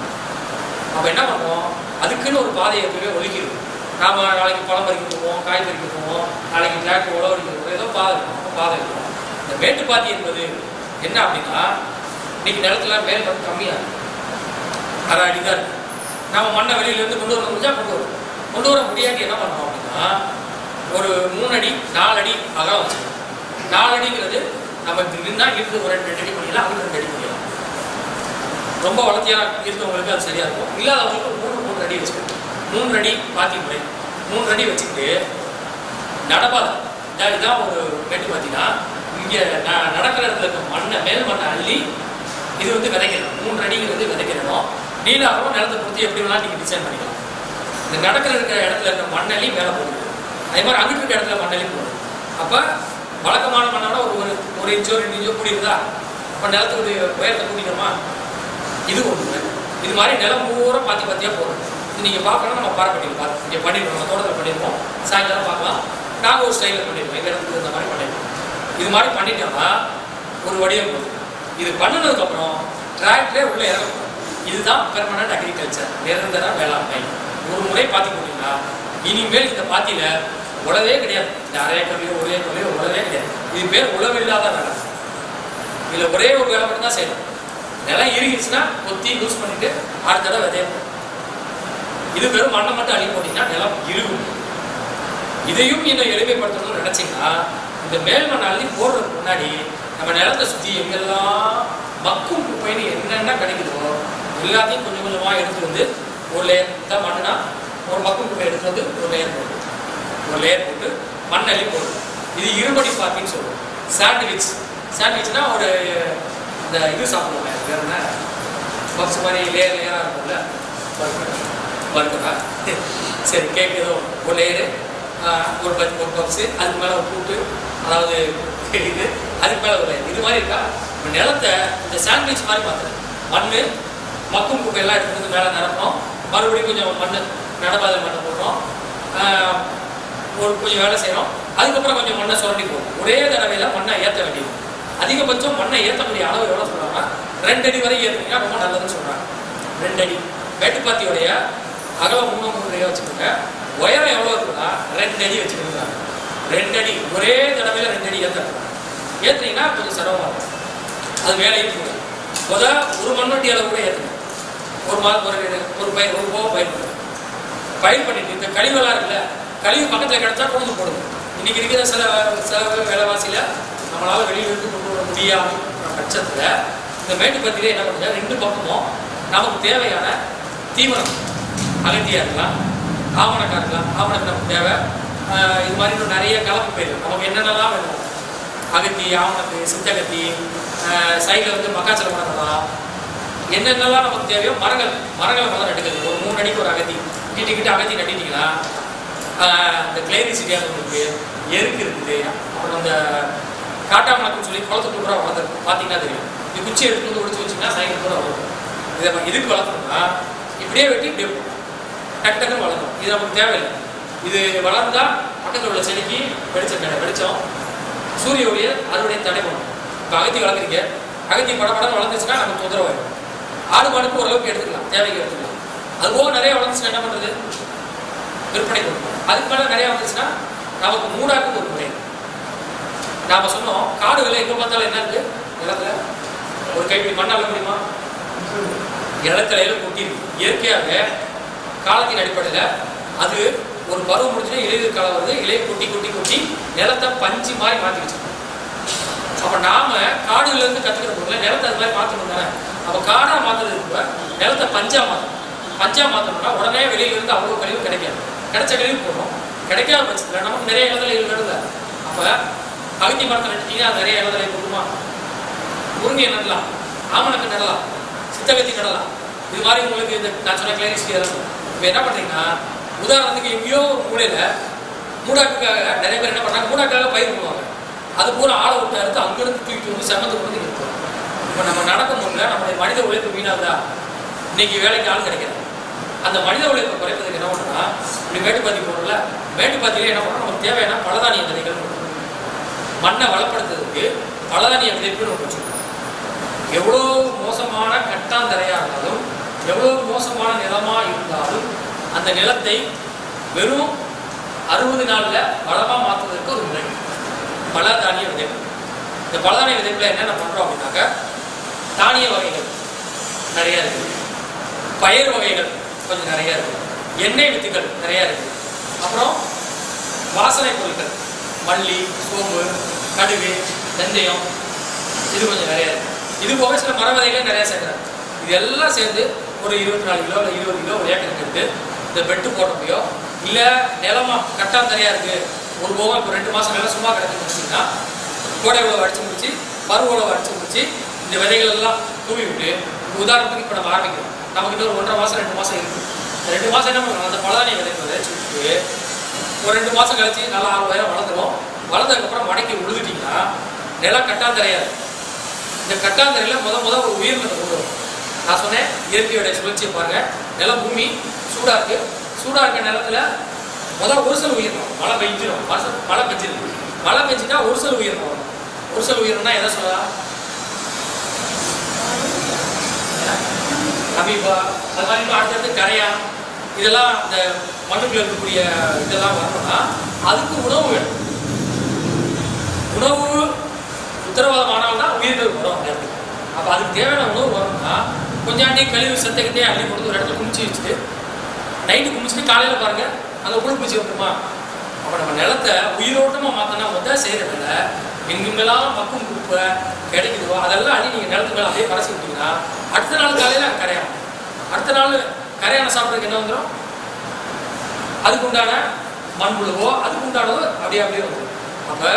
அப்போ என்ன பண்ணுவோம் அதுக்குன்னு ஒரு பாதையை எப்பவுமே ஒதுக்கிடுவோம் நாம நாளைக்கு பழம் பறிக்க போவோம் காய் பறிக்க போவோம் நாளைக்கு டிராக்டர் உழவடிக்க போவோம் ஏதோ பாதை இருக்கும் அப்போ பாதை இருக்கும் இந்த மேட்டு பாத்தி என்பது என்ன அப்படின்னா இன்னைக்கு நிலத்துல மேல் மண் கம்மியாக இருக்கு அரை அடி தான் இருக்கு நாம மண்ணை வெளியிலேருந்து கொண்டு வர முடிஞ்சா கொண்டு வரும் கொண்டு வர முடியாட்டி என்ன பண்ணுறோம் அப்படின்னா ஒரு மூணு அடி நாலு அடி அகலம் வச்சுக்கணும் நாலு அடிங்கிறது நம்ம இப்படி நின்னா இருந்து ஒரு ரெண்டு அடி பண்ணிக்கலாம் அங்கே ரெண்டு அடி பண்ணிக்கலாம் ரொம்ப வளர்த்தியா இருக்கவங்களுக்கு அது சரியா இருக்கும் இல்லாதவங்களுக்கு ஒரு மூணு மூணு அடி வச்சுக்கணும் மூணு அடி பாத்தி முறை மூணு அடி வச்சுக்கிட்டு நடப்பாதை இதான் இதான் ஒரு மேட்டு பார்த்தீங்கன்னா இங்கே ந- நடக்கிற இடத்துல இருக்க மண்ணை மேல் மண்ணை அள்ளி இது வந்து விதைக்கணும் மூணு அடிங்கிறது விதைக்கணும் நீலாகவும் நிலத்தை பொறுத்து எப்படி வேணாலும் நீங்கள் டிசைன் பண்ணிக்கலாம் இந்த நடக்கிற இருக்கிற இடத்துல இருக்க மண்ணள்ளி மேலே போடுது அதே மாதிரி அங்கிட்டு இருக்க இடத்துல மண்ணள்ளி போடுது அப்போ வழக்கமான மண்ணோட ஒரு ஒரு ஒரு இன்ச்சோ ரெண்டு இன்ச்சோ கூடி இருந்தா அப்போ நிலத்துடைய உயரத்தை கூட்டிக்கிறோமா இது ஒன்று இது மாதிரி நிலம் பூரா பாத்தி பாத்தியா போடும் இது நீங்கள் பார்க்கணும் நம்ம பாரம்பரியம் பார்த்து இங்கே பண்ணிடுவோம் நம்ம தோட்டத்தில் பண்ணியிருப்போம் சாயங்காலம் பார்க்கலாம் நாங்கள் ஒரு ஸ்டைலில் பண்ணிடுவோம் எங்கள் இடத்துல இந்த மாதிரி பண்ணிடுவோம் இது மாதிரி பண்ணிட்டோம்னா ஒரு வடிவம் போகுது இது பண்ணினதுக்கப்புறம் டிராக்டரே உள்ளே இறக்கும் இதுதான் பெர்மனன்ட் அக்ரிகல்ச்சர் நிரந்தர வேளாண்மை ஒரு முறை பாத்தி போட்டீங்கன்னா இனிமேல் இந்த பாத்தியில உழவே கிடையாது இந்த அரை ஏக்கர்லையோ ஒரு ஏக்கர்லையோ உழவே கிடையாது இது பேர் உழவு இல்லாத வேலை இதுல ஒரே ஒரு வேலை மட்டும் தான் செய்யணும் நிலம் இறுகிச்சுன்னா கொத்தி யூஸ் பண்ணிட்டு அடுத்த தடவை விதையணும் இது வெறும் மண்ணை மட்டும் அள்ளி போட்டீங்கன்னா நிலம் இறுகும் இதையும் இன்னும் எளிமைப்படுத்தணும்னு நினைச்சீங்கன்னா இந்த மேல் மண்ணை அள்ளி போடுறதுக்கு முன்னாடி நம்ம நிலத்தை சுத்தி எங்கெல்லாம் மக்கும் குப்பைன்னு என்னென்ன கிடைக்குதோ எல்லாத்தையும் கொஞ்சம் கொஞ்சமா எடுத்து வந்து ஒரு லேயர் தான் மண்ணுனா ஒரு மக்கும் குப்பை எடுத்து வந்து ஒரு லேயர் போட்டு ஒரு லேயர் போட்டு மண் அள்ளி போடுது இது இருபடி பாத்தின்னு சொல்லுவோம் சாண்ட்விச் சாண்ட்விச்னா ஒரு இந்த இது சாப்பிடுவோம் அது பேர் என்ன பப்ஸ் மாதிரி லேயர் லேயராக இருக்கும்ல பர்கர் பர்கரா சரி கேக் ஏதோ ஒரு லேயரு ஒரு பத் ஒரு பப்ஸு அதுக்கு மேலே ஒரு கூட்டு அதாவது இது அதுக்கு மேலே ஒரு layer. இது மாதிரி இருக்கா இப்ப நிலத்தை இந்த சாண்ட்விச் மாதிரி மாற்றுறது மண் மக்கும் குப்பை எல்லாம் எடுத்து வந்து மேலே நிரப்புறோம் மறுபடியும் கொஞ்சம் மண் நடப்பாதை மண்ணை போடுறோம் ஆஹ் ஒரு கொஞ்சம் வேலை செய்கிறோம் அதுக்கப்புறம் கொஞ்சம் மண்ணை சுரண்டி போடும் ஒரே தடவையில் மண்ணை ஏற்ற வேண்டியது அதிகபட்சம் மண்ணை ஏற்றக்கூடிய அளவு எவ்வளோ சொல்கிறாங்கன்னா ரெண்டு அடி வரை ஏற்றுனீங்கன்னா ரொம்ப நல்லதுன்னு சொல்கிறாங்க ரெண்டு அடி மேட்டுப்பாத்தியோடைய அகலம் மூணு மூணு அடியாக வச்சுக்கோங்க உயரம் எவ்வளோ இருக்குன்னா ரெண்டு அடி வச்சுக்கோங்க ரெண்டு அடி ஒரே தடவையில் ரெண்டு அடி ஏற்ற ஏற்றுனீங்கன்னா கொஞ்சம் சிரமமாக இருக்கும் அது மேலே ஏற்றுக்கணும் முத ஒரு மண்வட்டி அளவு கூட ஏற்றணும் ஒரு மா ஒரு ஒரு பயிர் ஒரு போக பயிர் பண்ணுங்க பயிர் பண்ணிட்டு இந்த கழிவெல்லாம் இருக்குல்ல கழிவு பக்கத்தில் கிடைச்சா கொண்டு வந்து போடுங்க இன்னைக்கு இருக்கிற சில செலவு விலைவாசியில் நம்மளால வெளியில இருந்து கொண்டு வர முடியாத பட்சத்தில் இந்த மேட்டுப்பத்திரிகை என்ன பண்ணுங்க ரெண்டு பக்கமும் நமக்கு தேவையான தீவனம் அகத்தியா இருக்கலாம் ஆமணக்கா இருக்கலாம் ஆமணக்கு நமக்கு தேவை ஆஹ் இது மாதிரி இன்னும் நிறைய கலப்பு பயிர் நமக்கு என்னென்னலாம் வேணும் அகத்தி ஆமணக்கு சித்தகத்தி சைடில் வந்து மக்காச்சலம் நடக்கலாம் என்னென்னலாம் நமக்கு தேவையோ மரங்கள் மரங்களை முதல்ல நட்டுக்கிறது ஒரு மூணு அடிக்கு ஒரு அகத்தி கிட்ட அகத்தி நட்டிட்டீங்கன்னா ஆஹ் இந்த கிளைரிசிட்டியாக இருக்கு எருக்கு இருக்குது அப்புறம் அந்த காட்டாமணக்குன்னு சொல்லி குளத்துக்கு கூட வளர்ந்துருக்கும் பார்த்தீங்கன்னா தெரியும் இது குச்சி எடுத்து வந்து ஒடிச்சு வச்சிங்கன்னா சைக்கிள் கூட வளரும் இதை நம்ம எதுக்கு வளர்க்கணும்னா இப்படியே வெட்டி இப்படியே போடும் டக்கு டக்குன்னு வளரும் இது நமக்கு தேவையில்லை இது வளர்ந்தா பக்கத்தில் உள்ள செடிக்கு வெளிச்சம் கிடையாது வெளிச்சம் சூரிய ஒளியை அறுவடை தடை பண்ணும் இப்போ அகத்தி வளர்க்குறீங்க அகத்தி படப்படம் வளர்ந்துச்சுன்னா நமக்கு தொந்தரவு ஆயிடும் ஆடு மாடுக்கு ஓரளவுக்கு எடுத்துக்கலாம் தேவைக்கு எடுத்துக்கலாம் அது போக நிறைய வளர்ந்துச்சுன்னா என்ன பண்ணுறது விற்பனை கொடுக்கும் அதுக்கு மேலே நிறைய வந்துச்சுன்னா நமக்கு மூடாக்கு ஒரு முறை நாம சொன்னோம் காடுகளை எங்க பார்த்தாலும் என்ன இருக்கு நிலத்துல ஒரு கைப்பிடி மண் அள்ள முடியுமா இடத்துல கொட்டி இருக்கு இயற்கையாக காலத்தின் அடிப்படையில் அது ஒரு பருவம் முடிச்சுட்டு இலையுதிர் காலம் வருது இலையை கொட்டி கொட்டி கொட்டி நிலத்தை பஞ்சு மாதிரி மாற்றி வச்சிருக்கோம் அப்ப நாம காடுல இருந்து கத்துக்கிற பொருளை நிலத்தை அது மாதிரி மாற்றணும் தானே அப்ப காடா மாத்துறது கூட நிலத்தை பஞ்சா மாற்றணும் பஞ்சா மாற்றணும்னா உடனே வெளியில இருந்து அவ்வளவு கழிவு கிடைக்காது கிடைச்ச கழிவு போடும் கிடைக்காத பட்சத்தில் நமக்கு நிறைய இலதலைகள் வருது அப்போ அகத்தி மரத்தை நட்டுட்டீங்கன்னா அது நிறைய இலதலை கொடுக்குமா முருங்கை நடலாம் ஆமணக்கு நடலாம் சித்தகத்தி நடலாம் இது மாதிரி உங்களுக்கு இந்த நான் சொன்ன கிளைரிஸ்டி இருக்கும் இப்போ என்ன பண்ணுறீங்கன்னா உதாரணத்துக்கு எங்கேயோ ஒரு மூலையில் மூடாக்குக்காக நிறைய பேர் என்ன பண்ணுறாங்க மூடாக்காக பயிர் பண்ணுவாங்க அது பூரா ஆளை விட்டு அறுத்து அங்கிருந்து தூக்கிட்டு வந்து செமந்து கொண்டு வந்து நிறுத்தும் இப்போ நம்ம நடக்கும் முடியல நம்மளுடைய மனித உழைப்பு வீணாகுதா இன்னைக்கு வேலைக்கு ஆள் கிடைக்காது அந்த மனித உழைப்பை குறைப்பதுக்கு என்ன பண்ணணும்னா இப்படி மேட்டுப்பாத்தி போடுறோம்ல மேட்டுப்பாத்தியில என்ன பண்ணணும் நமக்கு தேவையான பலதானிய விதைகள் போடணும். மண்ணை வளப்படுத்துறதுக்கு பலதானிய விதைப்புன்னு ஒன்று வச்சுக்கணும் எவ்வளோ மோசமான கட்டாந்தரையாக இருந்தாலும் எவ்வளோ மோசமான நிலமா இருந்தாலும் அந்த நிலத்தை வெறும் அறுபது நாள்ல வளமா மாற்றுவதற்கு ஒரு முறை பல தானிய விதைப்பு இந்த பலதானிய விதைப்புல என்னென்ன பண்றோம் அப்படின்னாக்க தானிய வகைகள் நிறைய இருக்கு பயிர் வகைகள் கொஞ்சம் நிறைய இருக்கு எண்ணெய் வித்துக்கள் நிறைய இருக்கு அப்புறம் வாசனை பொருட்கள் மல்லி சோம்பு கடுகு வெந்தயம் இது கொஞ்சம் நிறைய இருக்கு இது போக சில மர விதைகள் நிறைய சேர்க்குறாங்க இது எல்லாம் சேர்ந்து ஒரு இருபத்தி நாலு கிலோ இல்லை இருபது கிலோ ஒரு ஏக்கருக்கு எடுத்து இந்த பெட்டு போட முடியும் இல்லை நிலமா கட்டாந்தரையா இருக்கு ஒரு போகம் இப்போ ரெண்டு மாசம் நிலம் சும்மா கிடக்கு முடிச்சிங்கன்னா கோடை உழவு அடிச்சு முடிச்சு பருவ உழவு அடிச்சு முடிச்சு இந்த விதைகள் எல்லாம் தூவி விட்டு இப்ப உதாரணத்துக்கு இப்போ நம்ம ஆரம்பிக்கிறோம் நமக்கு இன்னும் ஒரு ஒன்றரை மாசம் ரெண்டு மாசம் இருக்கு இந்த ரெண்டு மாசம் என்ன பண்ணுறோம் அந்த பலதானிய விதைகளை விதைச்சு விட்டு ஒரு ரெண்டு மாசம் கழிச்சு நல்லா ஆறு வயரம் வளர்ந்துரும் வளர்ந்ததுக்கப்புறம் மடக்கி உழுதுட்டீங்கன்னா நிலம் கட்டாந்தரையா இருக்கும் இந்த கட்டாந்தரையில் முத முத ஒரு உயிரினத்தை கொண்டு வரும் நான் சொன்னேன் இயற்கையோட சுழற்சியை பாருங்க நிலம் பூமி சூடா இருக்கு சூடா இருக்க நிலத்துல முத ஒரு சில உயிரினம் மழை பெஞ்சிடும் மச- மழை பெஞ்சிடும் மழை பெஞ்சிட்டா ஒரு சில உயிரினம் வரும் ஒரு சில உயிரினம்னா எதை சொல்லலாம் அமீபா அது மாதிரி இன்னும் அடுத்தடுத்து கரையான் இதெல்லாம் இந்த மண்ணுக்குள்ள இருக்கக்கூடிய இதெல்லாம் வரணும்னா அதுக்கு உணவு வேணும் உணவு உத்தரவாதமானால்தான் உயிர்கள் வரும் அந்த இடத்துக்கு அப்போ அதுக்கு தேவையான உணவு வரணும்னா கொஞ்சாண்டி கழிவு சத்தகத்தையே அள்ளி கொண்டு ஒரு இடத்துல குமிச்சு வச்சுட்டு நைட்டு குமிச்சுட்டு காலையில் பாருங்க அங்கே குளிப்பிச்சு வந்துருமா அப்போ நம்ம நிலத்தை உயிரோட்டமாக மாற்றினா முதல் செய்கிறதில்ல எங்கெங்கெல்லாம் மக்கும் குப்பை கிடைக்குதோ அதெல்லாம் அள்ளி நீங்கள் நிலத்து மேலே அப்படியே பறசி விட்டீங்கன்னா அடுத்த நாள் காலையில் அங்கே கரையாகும் அடுத்த நாள் கரையான சாப்பிட்றதுக்கு என்ன வந்துடும் அதுக்கு உண்டான மண்புழுவோ அதுக்கு உண்டானதோ அப்படியே அப்படியே வந்துடும் அப்போ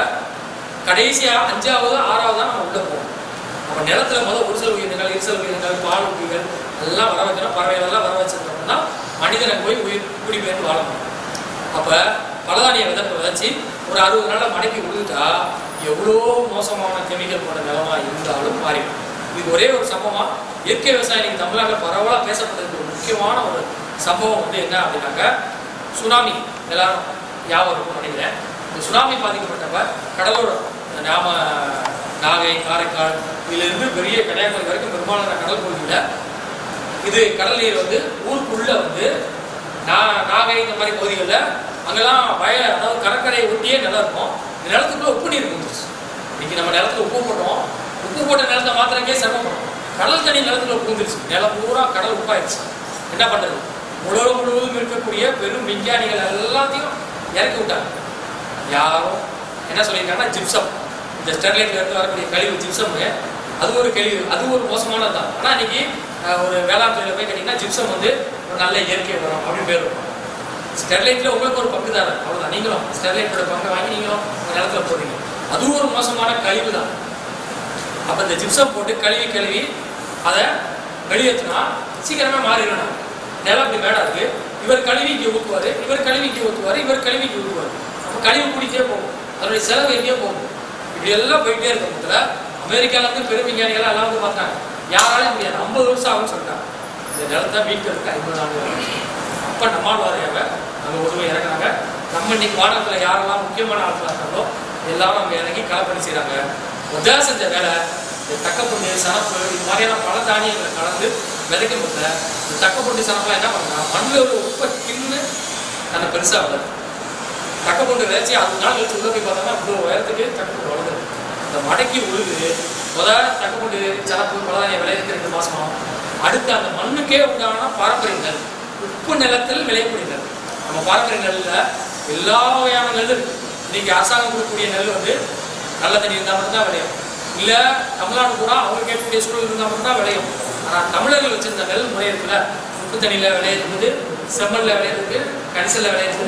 கடைசியா அஞ்சாவது ஆறாவது தான் நம்ம உள்ள போவோம் அப்ப நிலத்துல முதல் ஒரு சில உயிரினங்கள் இருசல் உயிரினங்கள் பால் உயிர்கள் எல்லாம் வர வைக்கணும் பறவைகள் எல்லாம் வர வச்சிருந்தோம்னா மனிதனை போய் உயிர் குடிபெயர்ந்து வாழ முடியும் அப்ப பலதானிய விதத்தை விதைச்சி ஒரு அறுபது நாள்ல மடக்கி விழுந்துட்டா எவ்வளோ மோசமான கெமிக்கல் போட்ட நிலமா இருந்தாலும் மாறிடும் இது ஒரே ஒரு சம்பவம் இயற்கை விவசாயம் இன்னைக்கு தமிழ்நாட்டில் பரவலாக பேசப்படுறது ஒரு முக்கியமான ஒரு சம்பவம் வந்து என்ன அப்படின்னாக்க சுனாமி எல்லாரும் ஞாபகம் இருக்கும்னு நினைக்கிறேன் இந்த சுனாமி பாதிக்கப்பட்டப்ப கடலூர் நாம நாகை காரைக்கால் இதிலிருந்து பெரிய கன்னியாகுமரி வரைக்கும் பெரும்பாலான கடல் பகுதியில் இது கடல் நீர் வந்து ஊருக்குள்ள வந்து நா- நாகை இந்த மாதிரி பகுதிகளில் அங்கெல்லாம் வயல் அதாவது கடற்கரையை ஒட்டியே நிலம் இருக்கும் இந்த நிலத்துக்குள்ள உப்பு நீர் வந்துருச்சு இன்னைக்கு நம்ம நிலத்துல உப்பு போட்டோம் உப்பு போட்ட நிலத்தை மாத்திரக்கே சிரமப்படும் கடல் தண்ணி நிலத்துல புகுந்துருச்சு நிலம் பூரா கடல் உப்பாயிருச்சு என்ன பண்றது உலகம் முழுவதும் இருக்கக்கூடிய பெரும் விஞ்ஞானிகள் எல்லாத்தையும் இறக்கி விட்டாங்க யாரும் என்ன சொல்லியிருக்காங்கன்னா ஜிப்சம் இந்த ஸ்டெர்லைட்ல இருந்து வரக்கூடிய கழிவு ஜிப்சம் அது ஒரு கழிவு அது ஒரு மோசமானது தான் ஆனால் இன்னைக்கு அஹ், ஒரு வேளாண் துறையில் போய் கேட்டிங்கன்னா ஜிப்சம் வந்து ஒரு நல்ல இயற்கை உரம் அப்படின்னு பேர் இருக்கும் ஸ்டெர்லைட்ல உங்களுக்கு ஒரு பங்கு தானே அவ்வளோதான் நீங்களும் ஸ்டெர்லைட்டோட பங்கை வாங்கி நீங்களும் உங்க நிலத்துல போடுறீங்க அதுவும் ஒரு மோசமான கழிவு தான் அப்போ இந்த ஜிப்சம் போட்டு கழுவி கழுவி அதை வெளியேற்றினா சீக்கிரமே மாறிடணும் நிலம் இப்படி மேடா இருக்கு இவர் கழுவி இங்கே ஊற்றுவார் இவர் கழுவி இங்கே ஊற்றுவார் இவர் கழுவி இங்கே ஊற்றுவார் அப்போ கழிவு கூடிட்டே போகும் அதனுடைய செலவு எங்கேயோ போகும் இப்படி எல்லாம் போயிட்டே இருக்க பட்சத்தில் அமெரிக்கால இருந்து பெரும் விஞ்ஞானிகள் எல்லாம் வந்து பார்த்தாங்க யாராலையும் முடியாது ஐம்பது வருஷம் ஆகும்னு சொல்லிட்டாங்க இந்த நிலத்தை மீட்கிறதுக்கு ஐம்பது ஆண்டு அப்போ நம்மால் வாரியாக நம்ம உதவி இறங்குறாங்க நம்ம இன்னைக்கு வானத்தில் யாரெல்லாம் முக்கியமான ஆட்களாக இருக்காங்களோ எல்லாரும் அங்கே இறங்கி களப்பணி செய்கிறாங்க முதல் செஞ்ச வேலை இந்த தக்கப்பொண்ணு சனப்பு இது மாதிரியான பல தானியங்களை கலந்து விதைக்கும் போது இந்த தக்கப்பொண்ணு சனப்பெல்லாம் என்ன பண்ணுறாங்க மண்ணில் உள்ள உப்பை தின்னு அந்த பெருசாக வளருது தக்கப்பொண்டு விதைச்சி அது நாள் கழிச்சு உள்ள போய் பார்த்தோம்னா இவ்வளோ உயரத்துக்கு தக்கப்பொண்டு வளருது இந்த மடக்கி உழுது முதல் தக்கப்பொண்டு சனப்பு பலதானிய விளையிறதுக்கு ரெண்டு மாசம் ஆகும் அடுத்து அந்த மண்ணுக்கே உண்டான பாரம்பரிய நெல் உப்பு நிலத்தில் விளையக்கூடிய நெல் நம்ம பாரம்பரிய நெல்லில் எல்லா வகையான நெல் இருக்கு இன்னைக்கு அரசாங்கம் கொடுக்கக்கூடிய நெல் வந்து நல்ல தண்ணி இருந்தால் மட்டும்தான் விளையும் இல்லை தமிழ்நாடு பூரா அவங்க கேட்கக்கூடிய சூழல் இருந்தால் மட்டும்தான் விளையும் ஆனால் தமிழர்கள் வச்சிருந்த நெல் முறை இருக்குல்ல உப்பு தண்ணியில் விளையிறது செம்மண்ணில் விளையிறது கரிசலில் விளையிறது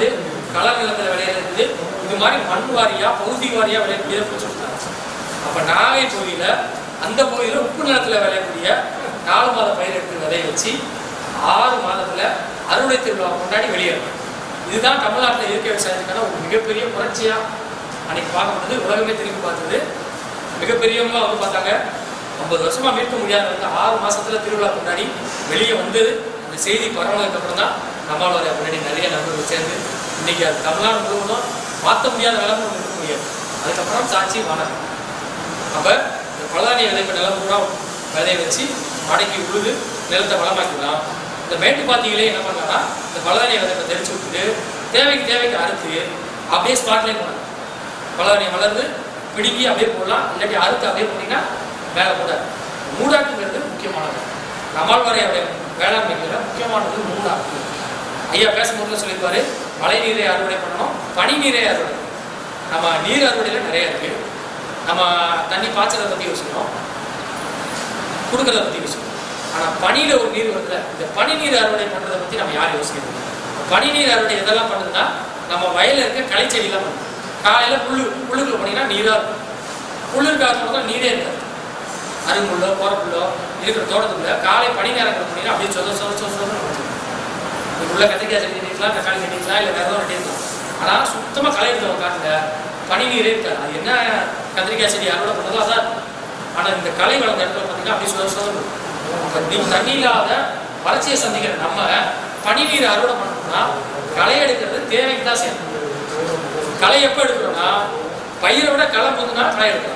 கலர் நிலத்தில் விளையிறது இது மாதிரி மண் வாரியா பகுதி வாரியா விளையக்கூடியதை பிரிச்சு கொடுத்தாங்க அப்ப நாகை பகுதியில அந்த பகுதியில உப்பு நிலத்துல விளையக்கூடிய நாலு மாத பயிர் எடுத்து விதைய வச்சு ஆறு மாதத்துல அறுவடை திருவிழா கொண்டாடி வெளியேறணும் இதுதான் தமிழ்நாட்டில் இயற்கை விவசாயத்துக்கான ஒரு மிகப்பெரிய புரட்சியா அன்னைக்கு பார்க்கப்பட்டது உலகமே திரும்பி பார்த்தது மிகப்பெரியவங்களா வந்து பார்த்தாங்க ஐம்பது வருஷமா மீட்க முடியாத வந்து ஆறு மாசத்துல திருவிழா கொண்டாடி வெளியே வந்தது அந்த செய்தி பரவலதுக்கு அப்புறம் தான் நம்மளோட முன்னாடி நிறைய நண்பர்கள் சேர்ந்து இன்னைக்கு அது தமிழ்நாடு முழுவதும் மாற்ற முடியாத நிலைமை ஒண்ணு இருக்க முடியாது அதுக்கப்புறம் சாட்சி வானகம் அப்ப இந்த பழதானிய விதைப்பு நிலம் பூரா விதைய வச்சு மடக்கி உழுது நிலத்தை வளமாக்கிடலாம் இந்த மேட்டுப்பாத்திகளே என்ன பண்ணலாம்னா இந்த பழதானிய விதைப்பை தெரிச்சு விட்டுட்டு தேவைக்கு தேவைக்கு அறுத்து அப்படியே ஸ்பாட்லேயே போடலாம் பழதானியம் வளர்ந்து பிடுங்கி அப்படியே போடலாம் இல்லாட்டி அறுத்து அப்படியே போட்டீங்கன்னா மேலே போடாது மூடாக்குங்கிறது முக்கியமானது நம்மாழ்வாரையோட வேளாண்மைகளில் முக்கியமானது மூடாக்கு ஐயா பேசும்போது சொல்லியிருப்பாரு மழை நீரை அறுவடை பண்ணணும் பனி நீரை அறுவடை பண்ணணும். நம்ம நீர் அறுவடையில் நிறைய இருக்கு நம்ம தண்ணி பாய்ச்சலை பற்றி யோசிக்கணும் கொடுக்கறத பற்றி யோசிக்கணும் ஆனால் பனியில் ஒரு நீர் வருதுல இந்த பனி நீர் அறுவடை பண்ணுறதை பற்றி நம்ம யாரும் யோசிக்கிறது இல்லை. பனி நீர் அறுவடை எதெல்லாம் பண்ணுதுன்னா நம்ம வயலில் இருக்க களைச்செடிலாம் பண்ணுது காலையில் புல்லு புல்லுக்குள்ள போனீங்கன்னா நீராக இருக்கும் புல்லு இருக்காத தான் நீரே இருக்காது அருங்குள்ளோ போறப்புள்ளோ இருக்கிற தோட்டத்துக்குள்ள காலை பனி நேரங்கள் போனீங்கன்னா அப்படியே சொத சொத சொத சொதன்னு வச்சிருக்கும் இதுக்குள்ள கத்திரிக்காய் செடி நட்டிக்கலாம் தக்காளி நட்டிக்கலாம் இல்லை வேற ஏதோ நட்டிருக்கலாம் ஆனால் சுத்தமாக களை எடுத்த காட்டுல பனி நீரே இருக்காது அது என்ன கத்திரிக்காய் செடி அறுவடை பண்ணதோ அதான் இருக்கும். ஆனால் இந்த களை வளர்ந்த இடத்துல பார்த்தீங்கன்னா அப்படியே சொத சொதன்னு இருக்கும். அப்ப நீ தண்ணி இல்லாத வறட்சியை சந்திக்கிற நம்ம பனி நீர் அறுவடை பண்ணணும்னா களை எடுக்கிறது தேவைக்கு தான் செய்யணும் களை எப்போ எடுக்கிறோம்னா பயிரை விட களை போதுனா களை எடுக்கலாம்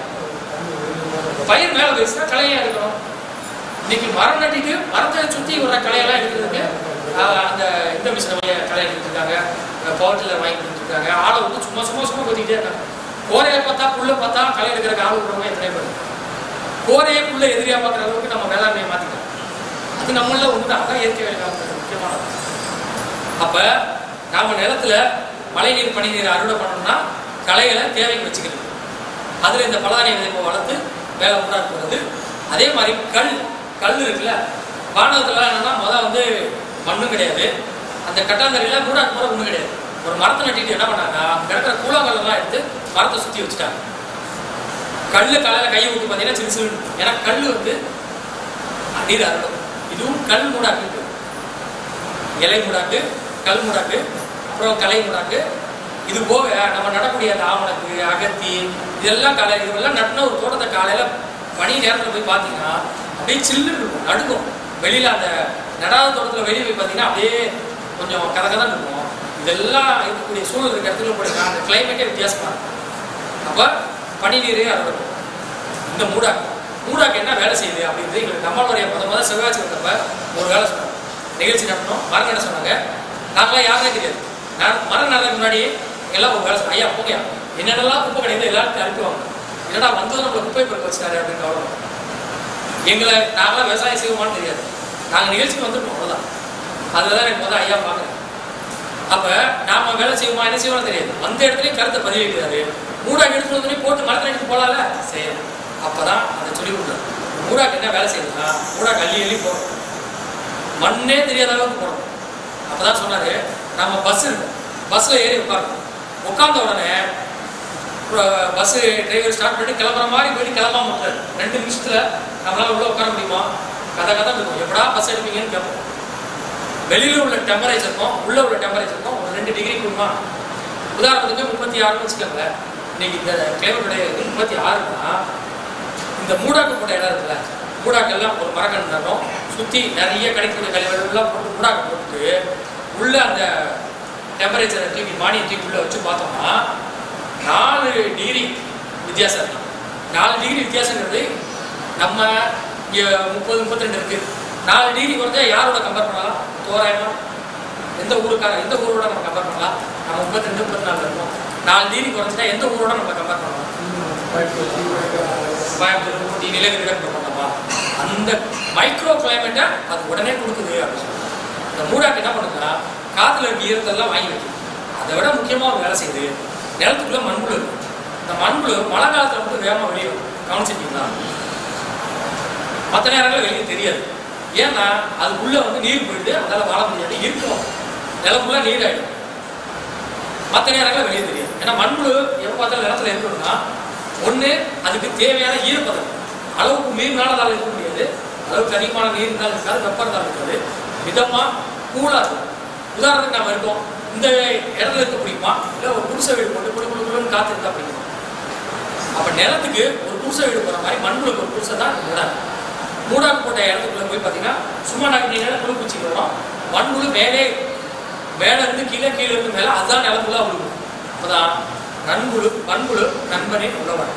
பயிர் மேலே போயிடுச்சுன்னா களையை எடுக்கணும் இன்னைக்கு மரம் நட்டிட்டு மரத்தை சுற்றி வர களையெல்லாம் எடுக்கிறதுக்கு ஆஹ், அந்த இந்த மிஷினை களை எடுத்துட்டு இருக்காங்க பவர் டில்லர் வாங்கி கொடுத்துருக்காங்க ஆளை விட்டு சும்மா சும்மா சும்மா கொத்திக்கிட்டே இருக்காங்க கோரையை பார்த்தா புல்லை பார்த்தா களை எடுக்கிறக்கு ஆள் விடுறவங்க எத்தனை பேர் கோரையை புல்லை எதிரியா பார்க்குற அளவுக்கு நம்ம வேளாண்மையை மாற்றிக்கலாம் அது நம்மள ஒன்று அதான் இயற்கை வேளாண்மை முக்கியமானது அப்ப நாம நிலத்துல மழைநீர் பனிநீர் அறுவடை பண்ணணும்னா களைகளை தேவைக்கு வச்சுக்கிறது அதுல இந்த பலதானிய விதைப்பை வளர்த்து வேலை உண்டா போகிறது அதே மாதிரி கல் கல் இருக்குல்ல வானகத்துல என்னன்னா முதல் வந்து மண்ணும் கிடையாது அந்த கட்டாந்தரையில மூடாக்கு முறை ஒன்றும் கிடையாது ஒரு மரத்தை நட்டிட்டு என்ன பண்ணாங்க அங்க இருக்கிற கூழாங்கல் எல்லாம் எடுத்து மரத்தை சுத்தி வச்சுட்டாங்க கல்லு காலையில கையை விட்டு பார்த்தீங்கன்னா சிறு சிறு ஏன்னா கல் வந்து நீர் அருளும் இதுவும் கல் மூடாக்கு இலை மூடாக்கு கல் மூடாக்கு அப்புறம் கலை மூடாக்கு இது போக நம்ம நடக்கூடிய அந்த ஆமணக்கு அகத்தி இதெல்லாம் காலை இதெல்லாம் நட்டின ஒரு தோட்டத்தை காலையில பனி நேரத்தில் போய் பார்த்தீங்கன்னா அப்படியே சில்லுன்னு இருக்கும் நடுக்கும் வெளியில அந்த நடாத தோட்டத்தில் வெளியே போய் பார்த்தீங்கன்னா அப்படியே கொஞ்சம் கதகதான் இருக்கும் இதெல்லாம் இருக்கக்கூடிய சூழல் இருக்க இடத்துல போய் அந்த கிளைமேட்டே வித்தியாசமா இருக்கும் அப்போ பனி நீரே அறுவடை இந்த மூடாக்கு மூடாக்கு என்ன வேலை செய்யுது அப்படின்றது எங்களுக்கு நம்மளுடைய முத முத சிவகாட்சி வந்தப்ப ஒரு வேலை சொன்னாங்க நிகழ்ச்சி நடத்தணும் மரம் நட சொன்னாங்க நாங்களாம் யாருனே தெரியாது நான் மரம் நடக்கு முன்னாடி எல்லாம் ஒரு வேலை சொன்னாங்க ஐயா போங்க என்னென்னலாம் குப்பை கிடையாது எல்லாருக்கும் அனுப்புவாங்க என்னடா வந்தது நம்மளை குப்பை பிறக்க வச்சுட்டாரு அப்படின்னு கவலை எங்களை நாங்களாம் விவசாயம் செய்வோமான்னு தெரியாது நாங்கள் நிகழ்ச்சிக்கு வந்துருக்கோம் அவ்வளோதான் அதில் தான் எனக்கு முதல் ஐயா பார்க்குறேன் அப்ப நாம வேலை செய்வோமா என்ன செய்வோம் தெரியாது அந்த இடத்துலயும் கருத்தை பதிவு வைக்கிறாரு மூடாக்கு எடுத்துட்டு வந்து போட்டு மரத்துல எடுத்து போலாம்ல செய்யணும் அப்பதான் அதை சொல்லி கொடுக்குறாரு மூடாக்கு என்ன வேலை செய்யுதுன்னா மூடாக்கு அள்ளி அள்ளி போறோம் மண்ணே தெரியாத அளவுக்கு போறோம் அப்பதான் சொன்னாரு நம்ம பஸ் இருக்கு பஸ்ல ஏறி உட்காரணும் உட்கார்ந்த உடனே பஸ் டிரைவர் ஸ்டார்ட் பண்ணி கிளம்புற மாதிரி போயிட்டு கிளம்பாம விட்டாரு ரெண்டு நிமிஷத்துல நம்மளால உள்ள உட்கார முடியுமா கதை கதை இருக்கும் எப்படா பஸ் எடுப்பீங்கன்னு கேட்போம் வெளியில உள்ள டெம்பரேச்சருக்கும் உள்ள உள்ள டெம்பரேச்சருக்கும் ஒரு ரெண்டு டிகிரி கூடுமா உதாரணத்துக்கு முப்பத்தி ஆறுன்னு வச்சுக்கோங்க இன்னைக்கு இந்த கிளைமேட்டுடைய இது முப்பத்தி ஆறுனா இந்த மூடாக்கு போட்ட இடம் இருக்குல்ல மூடாக்கெல்லாம் ஒரு மரக்கன்று நடுறோம் சுற்றி நிறைய கிடைக்கக்கூடிய கழிவுகள்லாம் போட்டு மூடாக்கு போட்டு உள்ள அந்த டெம்பரேச்சரை தூக்கி மானியை தூக்கி உள்ள வச்சு பார்த்தோம்னா நாலு டிகிரி வித்தியாசம் இருக்கு நாலு டிகிரி வித்தியாசங்கிறது நம்ம இங்கே முப்பது முப்பத்தி ரெண்டு இருக்கு நாலு டிகிரி குறைஞ்சா யாரோட கம்பேர் பண்ணலாம் தோராயமா எந்த ஊருக்கார எந்த ஊரோட நம்ம கம்பேர் பண்ணலாம் நம்ம முப்பத்தி ரெண்டு முப்பத்தி நாலு இருக்கோம் நாலு டிகிரி குறைஞ்சிட்டா எந்த ஊரோட நம்ம கம்பேர் பண்ணலாம் கோயம்புத்தூர் ஊட்டி நீலகிரி கம்பேர் பண்ணலாமா அந்த மைக்ரோ கிளைமேட்டை அது உடனே கொடுக்குது அப்படின்னு சொல்லி இந்த மூடாக்கு என்ன பண்ணுதுன்னா காத்துல இருக்க ஈரத்தெல்லாம் வாங்கி வைக்கும் அதை விட முக்கியமா ஒரு வேலை செய்யுது நிலத்துக்குள்ள மண்புழு இருக்கும் இந்த மண்புழு மழை காலத்துல மட்டும் வேகமா வெளியே வரும். கவனிச்சிருக்கீங்களா மற்ற நேரங்களில் வெளியே தெரியாது ஏன்னா அதுக்குள்ள வந்து நீர் போயிடுது அதனால வாழ முடியாது இருக்கும் நிலக்குள்ள நீர் ஆயிடும் மற்ற நேரங்களில் வெளியே தெரியாது ஏன்னா மண்புழு எப்போ பார்த்தாலும் நிலத்துல இருக்கணும்னா ஒன்று அதுக்கு தேவையான ஈரப்பதம் அளவுக்கு மீறினாலும் இருக்க முடியாது அளவுக்கு அதிகமான நீர் இருந்தாலும் இருக்காது வெப்பம் இருந்தாலும் இருக்காது மிதமாக கூலாக இருக்கும் உதாரணத்துக்கு நம்ம இருக்கோம் இந்த இடத்துல இருக்க பிடிக்குமா இல்லை ஒரு குடிசை வீடு போட்டு குடு குடு குடுன்னு காற்று இருந்தால் பிடிக்குமா அப்போ நிலத்துக்கு ஒரு குடிசை வீடு போகிற மாதிரி மண்புழுக்கு ஒரு குடிசை தான் மூடாக்கு மூடாக்கு போட்ட இடத்துக்குள்ள போய் பார்த்தீங்கன்னா சும்மா நாங்கள் நீங்கள் குழு பூச்சிக்கு வரோம் மண்புழு மேலே மேலே இருந்து கீழே கீழே இருந்து மேலே அதுதான் நிலத்துக்குள்ள விழுகும் அப்போதான் நண்புழு மண்புழு நண்பனின் உழவன்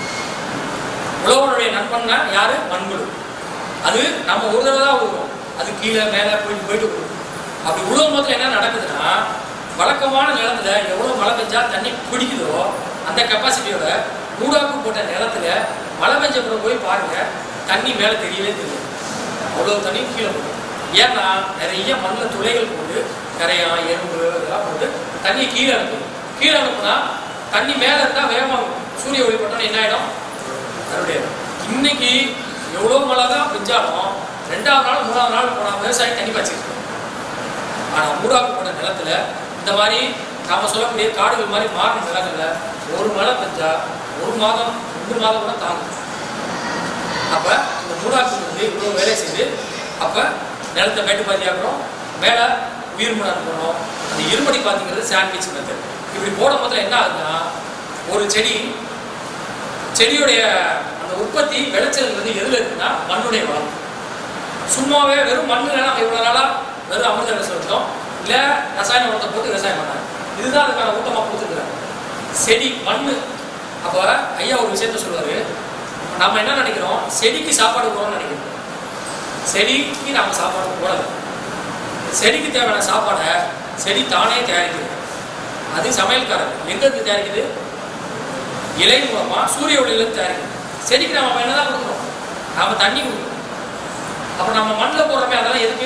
உழவனுடைய நண்பன்னா யாரு மண்புழு அது நம்ம ஒரு தடவை தான் விழுவோம் அது கீழே மேலே போயிட்டு போயிட்டு விழுவும் அப்படி விழுவும் போதுல என்ன நடக்குதுன்னா வழக்கமான நிலத்துல எவ்வளவு மழை பெஞ்சா தண்ணி பிடிக்குதோ அந்த கெப்பாசிட்டியோட மூடாக்கு போட்ட நிலத்துல மழை பெஞ்ச பிறகு போய் பாருங்க தண்ணி மேலே தெரியவே தெரியாது அவ்வளவு தண்ணி கீழே போகும் ஏன்னா நிறைய மண்ணில் துளைகள் போட்டு கரையா எறும்பு இதெல்லாம் போட்டு தண்ணி கீழே அனுப்புது கீழே அனுப்புனா தண்ணி மேலே இருந்தால் வேகமாக சூரிய ஒளி பட்டோன்னு என்ன ஆயிடும் அறுவடை ஆயிடும். இன்னைக்கு எவ்வளோ மழை தான் பெஞ்சாலும் ரெண்டாவது நாள் மூணாவது நாள் போனால் விவசாயி தண்ணி பாய்ச்சிருக்கு ஆனால் மூடாக்கப்பட்ட நிலத்துல இந்த மாதிரி நாம சொல்லக்கூடிய காடுகள் மாதிரி மாறின நிலங்கள்ல ஒரு மழை பெஞ்சா ஒரு மாதம் ரெண்டு மாதம் கூட தாங்கும் அப்ப இந்த மூடாக்கு வந்து இவ்வளோ வேலை செய்து அப்ப நிலத்தை மேட்டு பாத்தியாக்குறோம் மேலே உயிர் முறை அனுப்பணும் அந்த இருபடி பாத்திங்கிறது சாண்ட்விச் மெத்தட் இப்படி போடும் போதுல என்ன ஆகுதுன்னா ஒரு செடி செடியுடைய அந்த உற்பத்தி விளைச்சல் வந்து எதுல இருக்குன்னா மண்ணுடைய வளம் சும்மாவே வெறும் மண்ணில் நம்ம இவ்வளோ நாளாக வெறும் அமிர்த விவசாயம் எடுத்தோம் இல்லை ரசாயன உரத்தை போட்டு விவசாயம் பண்ணாங்க இதுதான் அதுக்கான ஊட்டமாக கொடுத்துருக்குறாங்க செடி மண் அப்போ ஐயா ஒரு விஷயத்த சொல்லுவாரு நம்ம என்ன நினைக்கிறோம் செடிக்கு சாப்பாடு போகிறோம்னு நினைக்கிறோம் செடிக்கு நாம சாப்பாடு போடலை செடிக்கு தேவையான சாப்பாடை செடி தானே தயாரிக்குது அது சமையல்காரர் எங்க இருந்து தயாரிக்குது இலை மூலமா சூரிய ஒளியிலிருந்து தயாரிக்குது செடிக்கு நாம என்னதான் கொடுக்குறோம் நாம தண்ணி கொடுக்குறோம் அப்ப நம்ம மண்ணில் போடுறோமே அதெல்லாம் எதுக்கு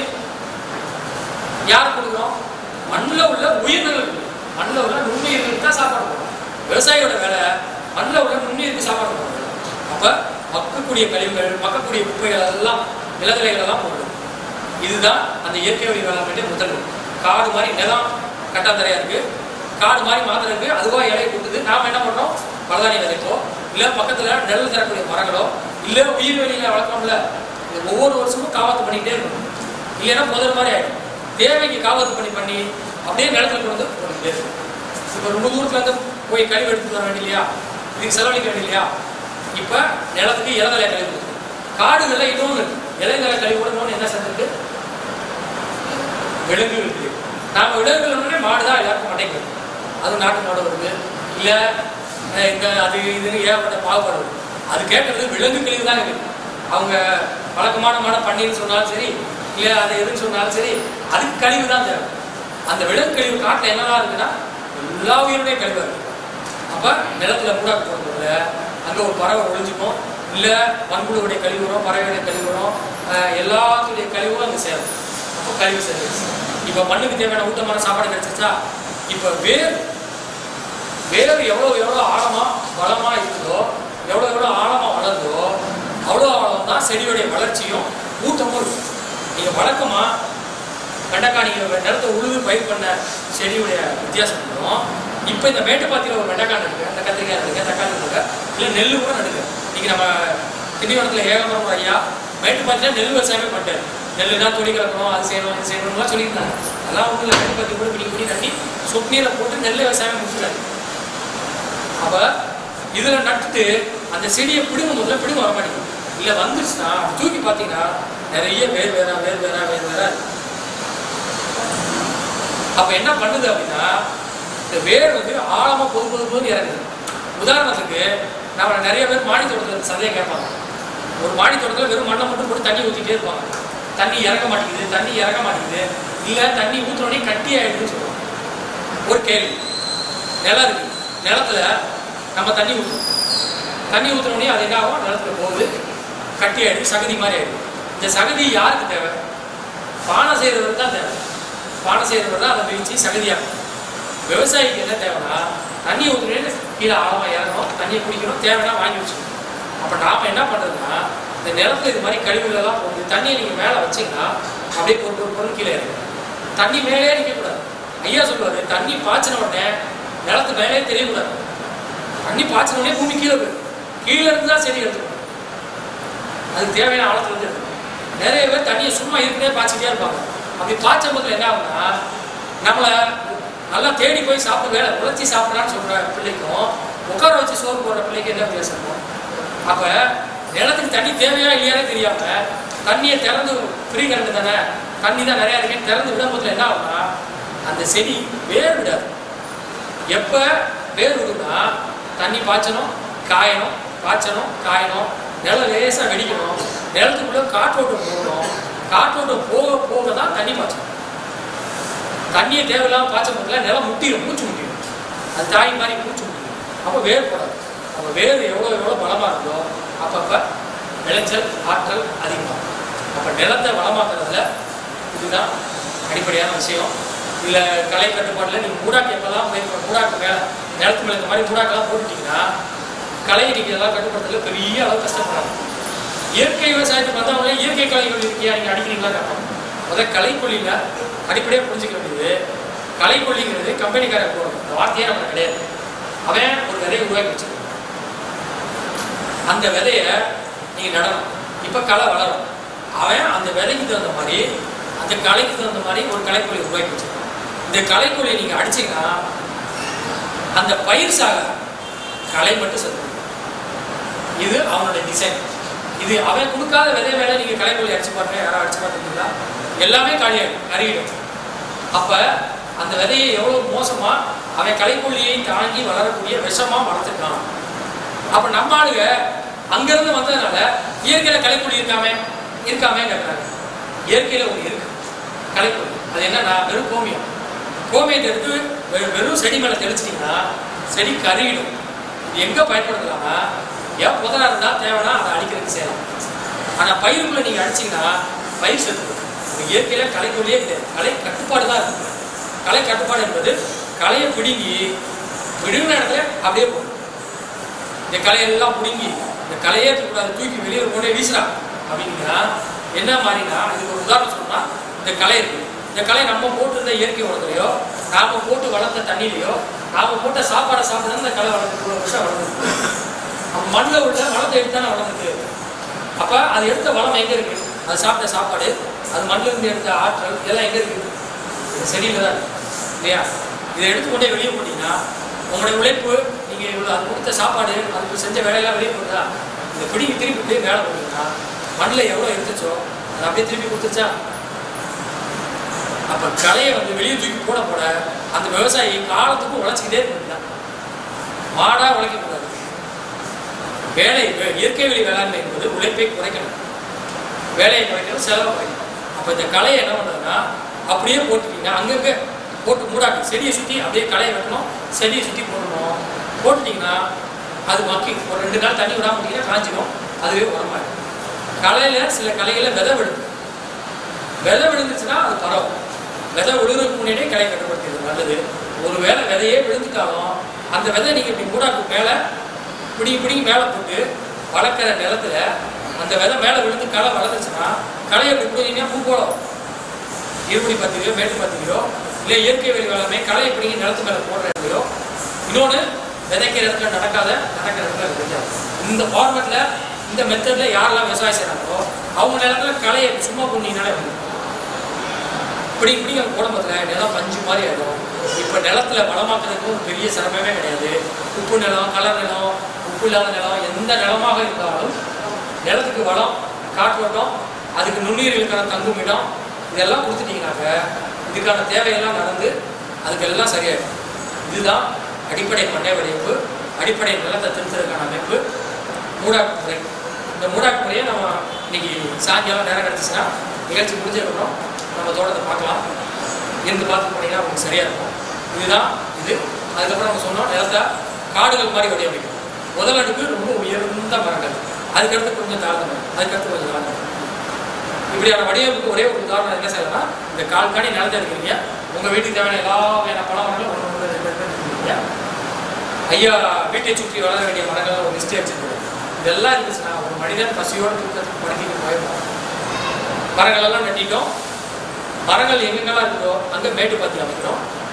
யார் கொடுக்குறோம் மண்ணில் உள்ள உயிரினங்கள் மண்ணில் உள்ள நுண்ணுயிர்களுக்கு தான் சாப்பாடு போடுறோம் விவசாயியோட வேலை மண்ணில் உள்ள நுண்ணுயிருக்கு சாப்பாடு போடுறது அப்ப மக்கக்கூடிய கழிவுகள் மக்கக்கூடிய குப்பைகள் எல்லாம் நிலத்தலைகள் எல்லாம் போடுறது இதுதான் அந்த இயற்கை வழி வேளாண்மையுடைய முதல் காடு மாதிரி நிலம் கட்டாந்தரையா இருக்கு காடு மாதிரி மாத்திரம் இருக்கு அதுவா இலையை கொடுக்குது நாம என்ன பண்றோம் பலதானி விதைப்போ இல்ல பக்கத்துல நெல் தரக்கூடிய மரங்களோ இல்ல உயிர் வெளியில வளர்க்கணும்ல இது ஒவ்வொரு வருஷமும் காவத்து பண்ணிக்கிட்டே இருக்கணும் இல்லைன்னா முதல் மாதிரி ஆயிடும் தேவைக்கு காவத்து பண்ணி பண்ணி அப்படியே நிலத்துல கொண்டு வந்து போட்டுக்கிட்டே இருக்கும் இப்போ ரொம்ப தூரத்துல இருந்து போய் கழிவு எடுத்துட்டு வர வேண்டிய இல்லையா இதுக்கு செலவழிக்க வேண்டிய இல்லையா இப்ப நிலத்துக்கு இளந்தலை கழிவு கொடுக்கும். காடுகள்ல இன்னொன்று இருக்கு இளந்தலை கழிவு கூட இன்னொன்று என்ன சேர்ந்துருக்கு விலங்குகள் இருக்கு நாம விலங்குகள் மாடு தான் எல்லாருக்கும் மாட்டேங்குது அது நாட்டு மாடு வருது இல்ல அஹ், இந்த அது இதுன்னு ஏகப்பட்ட பாகுபாடு வருது அது கேட்கறது விலங்கு கழிவு தான் இருக்கு அவங்க வழக்கமான மாடை பண்ணின்னு சொன்னாலும் சரி இல்ல அது எதுன்னு சொன்னாலும் சரி அதுக்கு கழிவு தான் தேவை அந்த விலங்கு கழிவு காட்டுல என்னதான் இருக்குன்னா எல்லா உயிருடைய கழிவா இருக்கு அப்ப நிலத்துல மூடாக்கு போடுறதுல அங்க ஒரு பறவை ஒழிஞ்சுக்கும் இல்ல மண்புழுவுடைய கழிவு வரும் பறவையுடைய கழிவு வரும் அஹ், எல்லாத்துடைய கழிவும் அங்க சேரும் அப்போ கழிவு சேரும் இப்ப மண்ணுக்கு தேவையான ஊட்டமான சாப்பாடு கிடைச்சிருச்சா இப்ப வேர் வேர் எவ்வளவு எவ்வளவு ஆழமா பலமா இருக்குதோ எவ்வளவு எவ்வளவு ஆழமா வளருதோ அவ்வளோ ஆழம் தான் செடியுடைய வளர்ச்சியும் ஊட்டமும் இருக்கும் நீங்க வழக்கமா வெண்டைக்காய் நீங்க நிலத்தை உழுது பயிர் பண்ண செடியுடைய வித்தியாசம் இருக்கும் இப்போ இந்த மேட்டுப்பாத்தியில் ஒரு வெண்டைக்காய் நடுங்க அந்த கத்திரிக்காய் நடுங்க தக்காளி நடுங்க இல்லை நெல் கூட நடுங்க இன்னைக்கு நம்ம திண்டிவனத்தில் ஏகமரம் ஐயா மேட்டுப்பாத்தியில் நெல் விவசாயமே பண்ணிட்டாரு நெல்லுனா தொடி கலக்கணும் அது செய்யணும் இது செய்யணும்லாம் சொல்லியிருந்தாங்க அதெல்லாம் ஒன்றும் இல்லை மேட்டுப்பாத்தி கூட பிடி பிடி நட்டி சொட்டு போட்டு நெல் விவசாயம் முடிச்சுட்டாரு அப்ப இதுல நட்டுட்டு அந்த செடியை பிடுங்கும் முதல்ல பிடுங்க வர மாட்டேங்குது இல்ல வந்துருச்சுன்னா தூக்கி பார்த்தீங்கன்னா நிறைய வேர் வேறா வேர் வேறா வேர் வேறா இருக்கு. அப்ப என்ன பண்ணுது அப்படின்னா இந்த வேர் வந்து ஆழமா பொது பொது பொது இறங்குது உதாரணத்துக்கு நம்ம நிறைய பேர் மாடி தோட்டத்தில் சந்தேகம் கேட்பாங்க ஒரு மாடி தோட்டத்தில் வெறும் மண்ணை மட்டும் போட்டு தண்ணி ஊற்றிட்டே இருப்பாங்க தண்ணி இறங்க மாட்டேங்குது தண்ணி இறங்க மாட்டேங்குது இல்ல தண்ணி ஊற்றுனோடனே கட்டி ஆயிடுதுன்னு சொல்லுவாங்க ஒரு கேள்வி நிலம் இருக்கு நிலத்துல நம்ம தண்ணி ஊற்றுறோம் தண்ணி ஊற்றுனோடனே அது என்ன ஆகும் நிலத்துல போகுது கட்டி ஆயிடுது சகதி மாதிரி ஆயிடுது இந்த சகதி யாருக்கு தேவை பானை செய்கிறவர் தான் தேவை பானை செய்கிறவர் தான் அதை பிரித்து சகதியாகும் விவசாயிக்கு என்ன தேவைன்னா தண்ணி ஊற்றுனே கீழே ஆழமாக இறங்கணும் தண்ணியை குடிக்கணும் தேவைன்னா வாங்கி வச்சுக்கணும் அப்போ நாம் என்ன பண்ணுறதுன்னா இந்த நிலத்துல இது மாதிரி கழிவுகள் எல்லாம் போகுது தண்ணியை நீங்கள் மேலே வச்சீங்கன்னா அப்படியே பொருள் பொருள் பொருள் கீழே இறங்கும் தண்ணி மேலே நிற்கக்கூடாது ஐயா சொல்லுவாரு தண்ணி பாய்ச்சின உடனே நிலத்து மேலே தெரியக்கூடாது தண்ணி பாய்ச்சினோடனே பூமி கீழே போயிடும் கீழே இருந்து தான் செடி எடுத்துக்கணும் அதுக்கு தேவையான ஆழத்துல இருந்து எடுத்துக்கணும் நிறைய பேர் தண்ணியை சும்மா இருக்குனே பாய்ச்சிட்டே இருப்பாங்க அப்படி பாய்ச்சும் போது என்ன ஆகும்னா நம்மளை நல்லா தேடி போய் சாப்பிட்டு வேலை உழைச்சி சாப்பிட்றான்னு சொல்ற பிள்ளைக்கும் உட்கார வச்சு சோறு போடுற பிள்ளைக்கு என்ன வித்தியாசம் இருக்கும் அப்ப நிலத்துக்கு தண்ணி தேவையா இல்லையானே தெரியாம தண்ணியை திறந்து ஃப்ரீ கரண்ட் தானே தண்ணி தான் நிறைய இருக்குன்னு திறந்து விடும் போதுல என்ன ஆகும்னா அந்த செடி வேர் விடாது எப்ப வேர் விடும்னா தண்ணி பாய்ச்சணும் காயணும் பாய்ச்சணும் காயணும் நிலம் லேசா வெடிக்கணும் நிலத்துக்குள்ள காற்றோட்டம் போகணும் காற்றோட்டம் போக போக தான் தண்ணி பாய்ச்சணும் தண்ணியை தேவையில்லாம பாய்ச்ச போதுல நிலம் முட்டிடும் மூச்சு முட்டிடும் அது தாய் மாதிரி மூச்சு முட்டிடும் அப்போ வேர் போடாது அப்போ வேர் எவ்வளோ எவ்வளோ பலமாக இருந்தோ அப்பப்போ விளைச்சல் ஆற்றல் அதிகமாகும் அப்போ நிலத்தை வளமாக்குறதுல இதுதான் அடிப்படையான விஷயம் இல்லை கலை கட்டுப்பாட்டில் நீங்கள் மூடாக்கு எப்பெல்லாம் போய் மூடாக்கு மேலே நிலத்து மேலே இந்த மாதிரி மூடாக்கெல்லாம் போட்டுட்டீங்கன்னா கலையை நீங்கள் எல்லாம் கட்டுப்படுறதுல பெரிய அளவு கஷ்டப்படுறாங்க இயற்கை விவசாயத்துக்கு வந்தவங்களே இயற்கை கலைகள் இருக்கியா நீங்கள் அடிக்கிறீங்களா கேட்பாங்க முதல் கலைக்கொல்லியில் அடிப்படையாக புரிஞ்சுக்க வேண்டியது கலைக்கொல்லிங்கிறது கம்பெனிக்காரன் போடணும் இந்த வார்த்தையே நமக்கு கிடையாது அவன் ஒரு விதையை உருவாக்கி வச்சிருக்கான் அந்த விதைய நீங்க நடணும் இப்ப களை வளரும் அவன் அந்த விதைக்கு தகுந்த மாதிரி அந்த கலைக்கு தகுந்த மாதிரி ஒரு கலைக்கொல்லி உருவாக்கி வச்சிருக்கான் இந்த கலைக்கொல்லியை நீங்க அடிச்சீங்கன்னா அந்த பயிர் சாக களை மட்டும் செத்து போயிடும். இது அவனுடைய டிசைன் இது அவன் கொடுக்காத விதை மேல நீங்க கலைக்கொல்லி அடிச்சு பாருங்க யாராவது அடிச்சு பார்த்துருக்கீங்களா எல்லாமே காலியாகும் கருகிடும் அப்ப அந்த விதையை எவ்வளவு மோசமா அவன் கலைக்கொல்லியை தாங்கி வளரக்கூடிய விஷமா வளர்த்துருக்கான் அப்ப நம்ம ஆளுங்க அங்கிருந்து வந்ததுனால இயற்கையில கலைக்கொல்லி இருக்காமே இருக்காமே கேட்கறாங்க இயற்கையில ஒண்ணு இருக்கு கலைக்கொல்லி அது என்னன்னா வெறும் கோமியம் கோமியத்தை எடுத்து வெ- வெறும் செடி மேல தெளிச்சிட்டீங்கன்னா செடி கருகிடும் இது எங்க பயன்படுத்தலாம்னா ஏன் புதரா இருந்தா தேவைன்னா அதை அடிக்கிறதுக்கு செய்யலாம் ஆனா பயிருக்குள்ள நீங்க அடிச்சீங்கன்னா பயிர் செத்து போயிடும். இது இயற்கையில கலைக்கொல்லியே கிடையாது கலை கட்டுப்பாடு தான் இருக்கு கலை கட்டுப்பாடு என்பது கலையை பிடுங்கி விடுங்கிற இடத்துல அப்படியே போகும் இந்த கலையெல்லாம் பிடுங்கி இந்த கலையே கூடாது தூக்கி வெளியே கொண்டே வீசுறான் அப்படின்னா என்ன மாதிரினா இதுக்கு ஒரு உதாரணம் சொன்னா இந்த கலை இருக்கு இந்த கலை நம்ம போட்டிருந்த இயற்கை உரத்துலையோ நாம போட்டு வளர்த்த தண்ணியிலையோ நாம போட்ட சாப்பாடை சாப்பிட்டு இந்த கலை வளர்ந்து இவ்வளவு வருஷம் வளர்ந்துருக்கு அப்ப மண்ணில் உள்ள வளத்தை எடுத்து தானே வளர்ந்துருக்கு அப்ப அது எடுத்த வளம் எங்க இருக்கு அது சாப்பிட்ட சாப்பாடு அது மண்ணில் இருந்து எடுத்த ஆற்றல் இதெல்லாம் எங்க இருக்கு இது செடியில தான் இருக்கு இல்லையா இதை எடுத்துக்கொண்டே வெளியே போட்டீங்கன்னா உங்களுடைய உழைப்பு நீங்க இவ்வளவு அது கொடுத்த சாப்பாடு அதுக்கு செஞ்ச வேலையெல்லாம் வெளியே போட்டா இந்த பிடிங்கி திருப்பி இப்படியே வேலை போட்டீங்கன்னா மண்ணில் எவ்வளோ இருந்துச்சோ அது அப்படியே திருப்பி கொடுத்துச்சா அப்ப கலையை வந்து வெளியே தூக்கி போட போட அந்த விவசாயி காலத்துக்கும் உழைச்சிக்கிட்டே இருக்க மாடா உழைக்கக்கூடாது வேலை வே- இயற்கை வழி வேளாண்மை என்பது உழைப்பை குறைக்கணும் வேலையை குறைக்கணும் செலவை குறைக்கணும் அப்ப இந்த கலையை என்ன பண்ணுறதுன்னா அப்படியே போட்டுட்டீங்க அங்கங்க போட்டு மூடாக்கு செடியை சுற்றி அப்படியே களையை வைக்கணும் செடியை சுற்றி போடணும் போட்டுட்டீங்கன்னா அது மக்கி ஒரு ரெண்டு நாள் தண்ணி விடாம விட்டீங்கன்னா காஞ்சிடும் அதுவே உரமாயிடும் களையில சில களைகளை விதை விழுது விதை விழுந்துச்சுன்னா அது பரவும் விதை விழுறதுக்கு முன்னாடியே களை கட்டுப்படுத்தியது நல்லது ஒரு வேளை விதையே விழுந்துட்டாலும் அந்த விதை நீங்க இப்படி மூடாக்கு மேல இப்படி இப்படி மேல போட்டு வளர்க்குற நிலத்துல அந்த விதை மேல விழுந்து களை வளர்ந்துச்சுன்னா களையை இப்படி பிடிங்கன்னா பூ போடும் இருபடி பத்திரியோ மேட்டு பத்திரியோ இல்லை இயற்கை வெளி வேளாண்மை களை இப்படி நிலத்து மேல போடுற இடத்துலையோ இன்னொன்று விதைக்கிற இடத்துல நடக்காத நடக்கிற இடத்துல விதைக்காது இந்த ஃபார்மேட்ல இந்த மெத்தட்ல யாரெல்லாம் விவசாயம் செய்றாங்களோ அவங்க நிலத்துல களையை சும்மா பண்ணினாலே வந்துடும் இப்படி இப்படி அவங்க குடும்பத்துல நிலம் பஞ்சு மாதிரி ஆயிடும் இப்போ நிலத்துல வளமாக்குறதுக்கு ஒரு பெரிய சிரமமே கிடையாது உப்பு நிலம் கலர் நிலம் உப்பு இல்லாத நிலம் எந்த நிலமாக இருந்தாலும் நிலத்துக்கு வளம் காற்றோட்டம் அதுக்கு நுண்ணுயிர்களுக்கான தங்கும் இடம் இதெல்லாம் கொடுத்துட்டீங்கன்னாக்க இதுக்கான தேவையெல்லாம் நடந்து அதுக்கெல்லாம் சரியாயிடும் இதுதான் அடிப்படை பண்ணை வடிவமைப்பு அடிப்படை நிலத்தை திருத்ததுக்கான அமைப்பு மூடாக்கு முறை இந்த மூடாக்கு முறையை நம்ம இன்னைக்கு சாயங்காலம் நேரம் கிடச்சிச்சுன்னா நிகழ்ச்சி முடிஞ்சதுக்கப்புறம் நம்ம தோட்டத்தை பார்க்கலாம் இருந்து பார்த்து போனீங்கன்னா உங்களுக்கு சரியா இருக்கும் இதுதான் இது அதுக்கப்புறம் நம்ம சொன்னோம் நிலத்தை காடுகள் மாதிரி வடிவமைக்கும் முதல் அடுக்கு ரொம்ப உயர்ந்த மரங்கள் அதுக்கடுத்து கொஞ்சம் தாழ்ந்த மரம் அதுக்கடுத்து கொஞ்சம் தாழ்ந்த மரம் இப்படியான வடிவமைப்புக்கு ஒரே ஒரு உதாரணம் என்ன செய்யலாம்னா இந்த கால்காணி நிலத்தை எடுக்கிறீங்க உங்க வீட்டுக்கு தேவையான எல்லா வகையான பழ மரங்களும் ஒன்று ஒன்று ரெண்டு ரெண்டு எடுத்துக்கிறீங்க ஐயா வீட்டை சுற்றி வளர வேண்டிய மரங்களை ஒரு லிஸ்ட் வச்சுருக்கோம் இதெல்லாம் இருந்துச்சுன்னா ஒரு மனிதன் பசியோடு தூக்கத்துக்கு படுக்கைக்கு போயிடும் மரங்கள் எல்லாம் நட்டிட்டோம் மரங்கள் எங்கெங்கெல்லாம் இருக்குதோ அங்கே மேட்டு பாத்தி அமைக்கிறோம்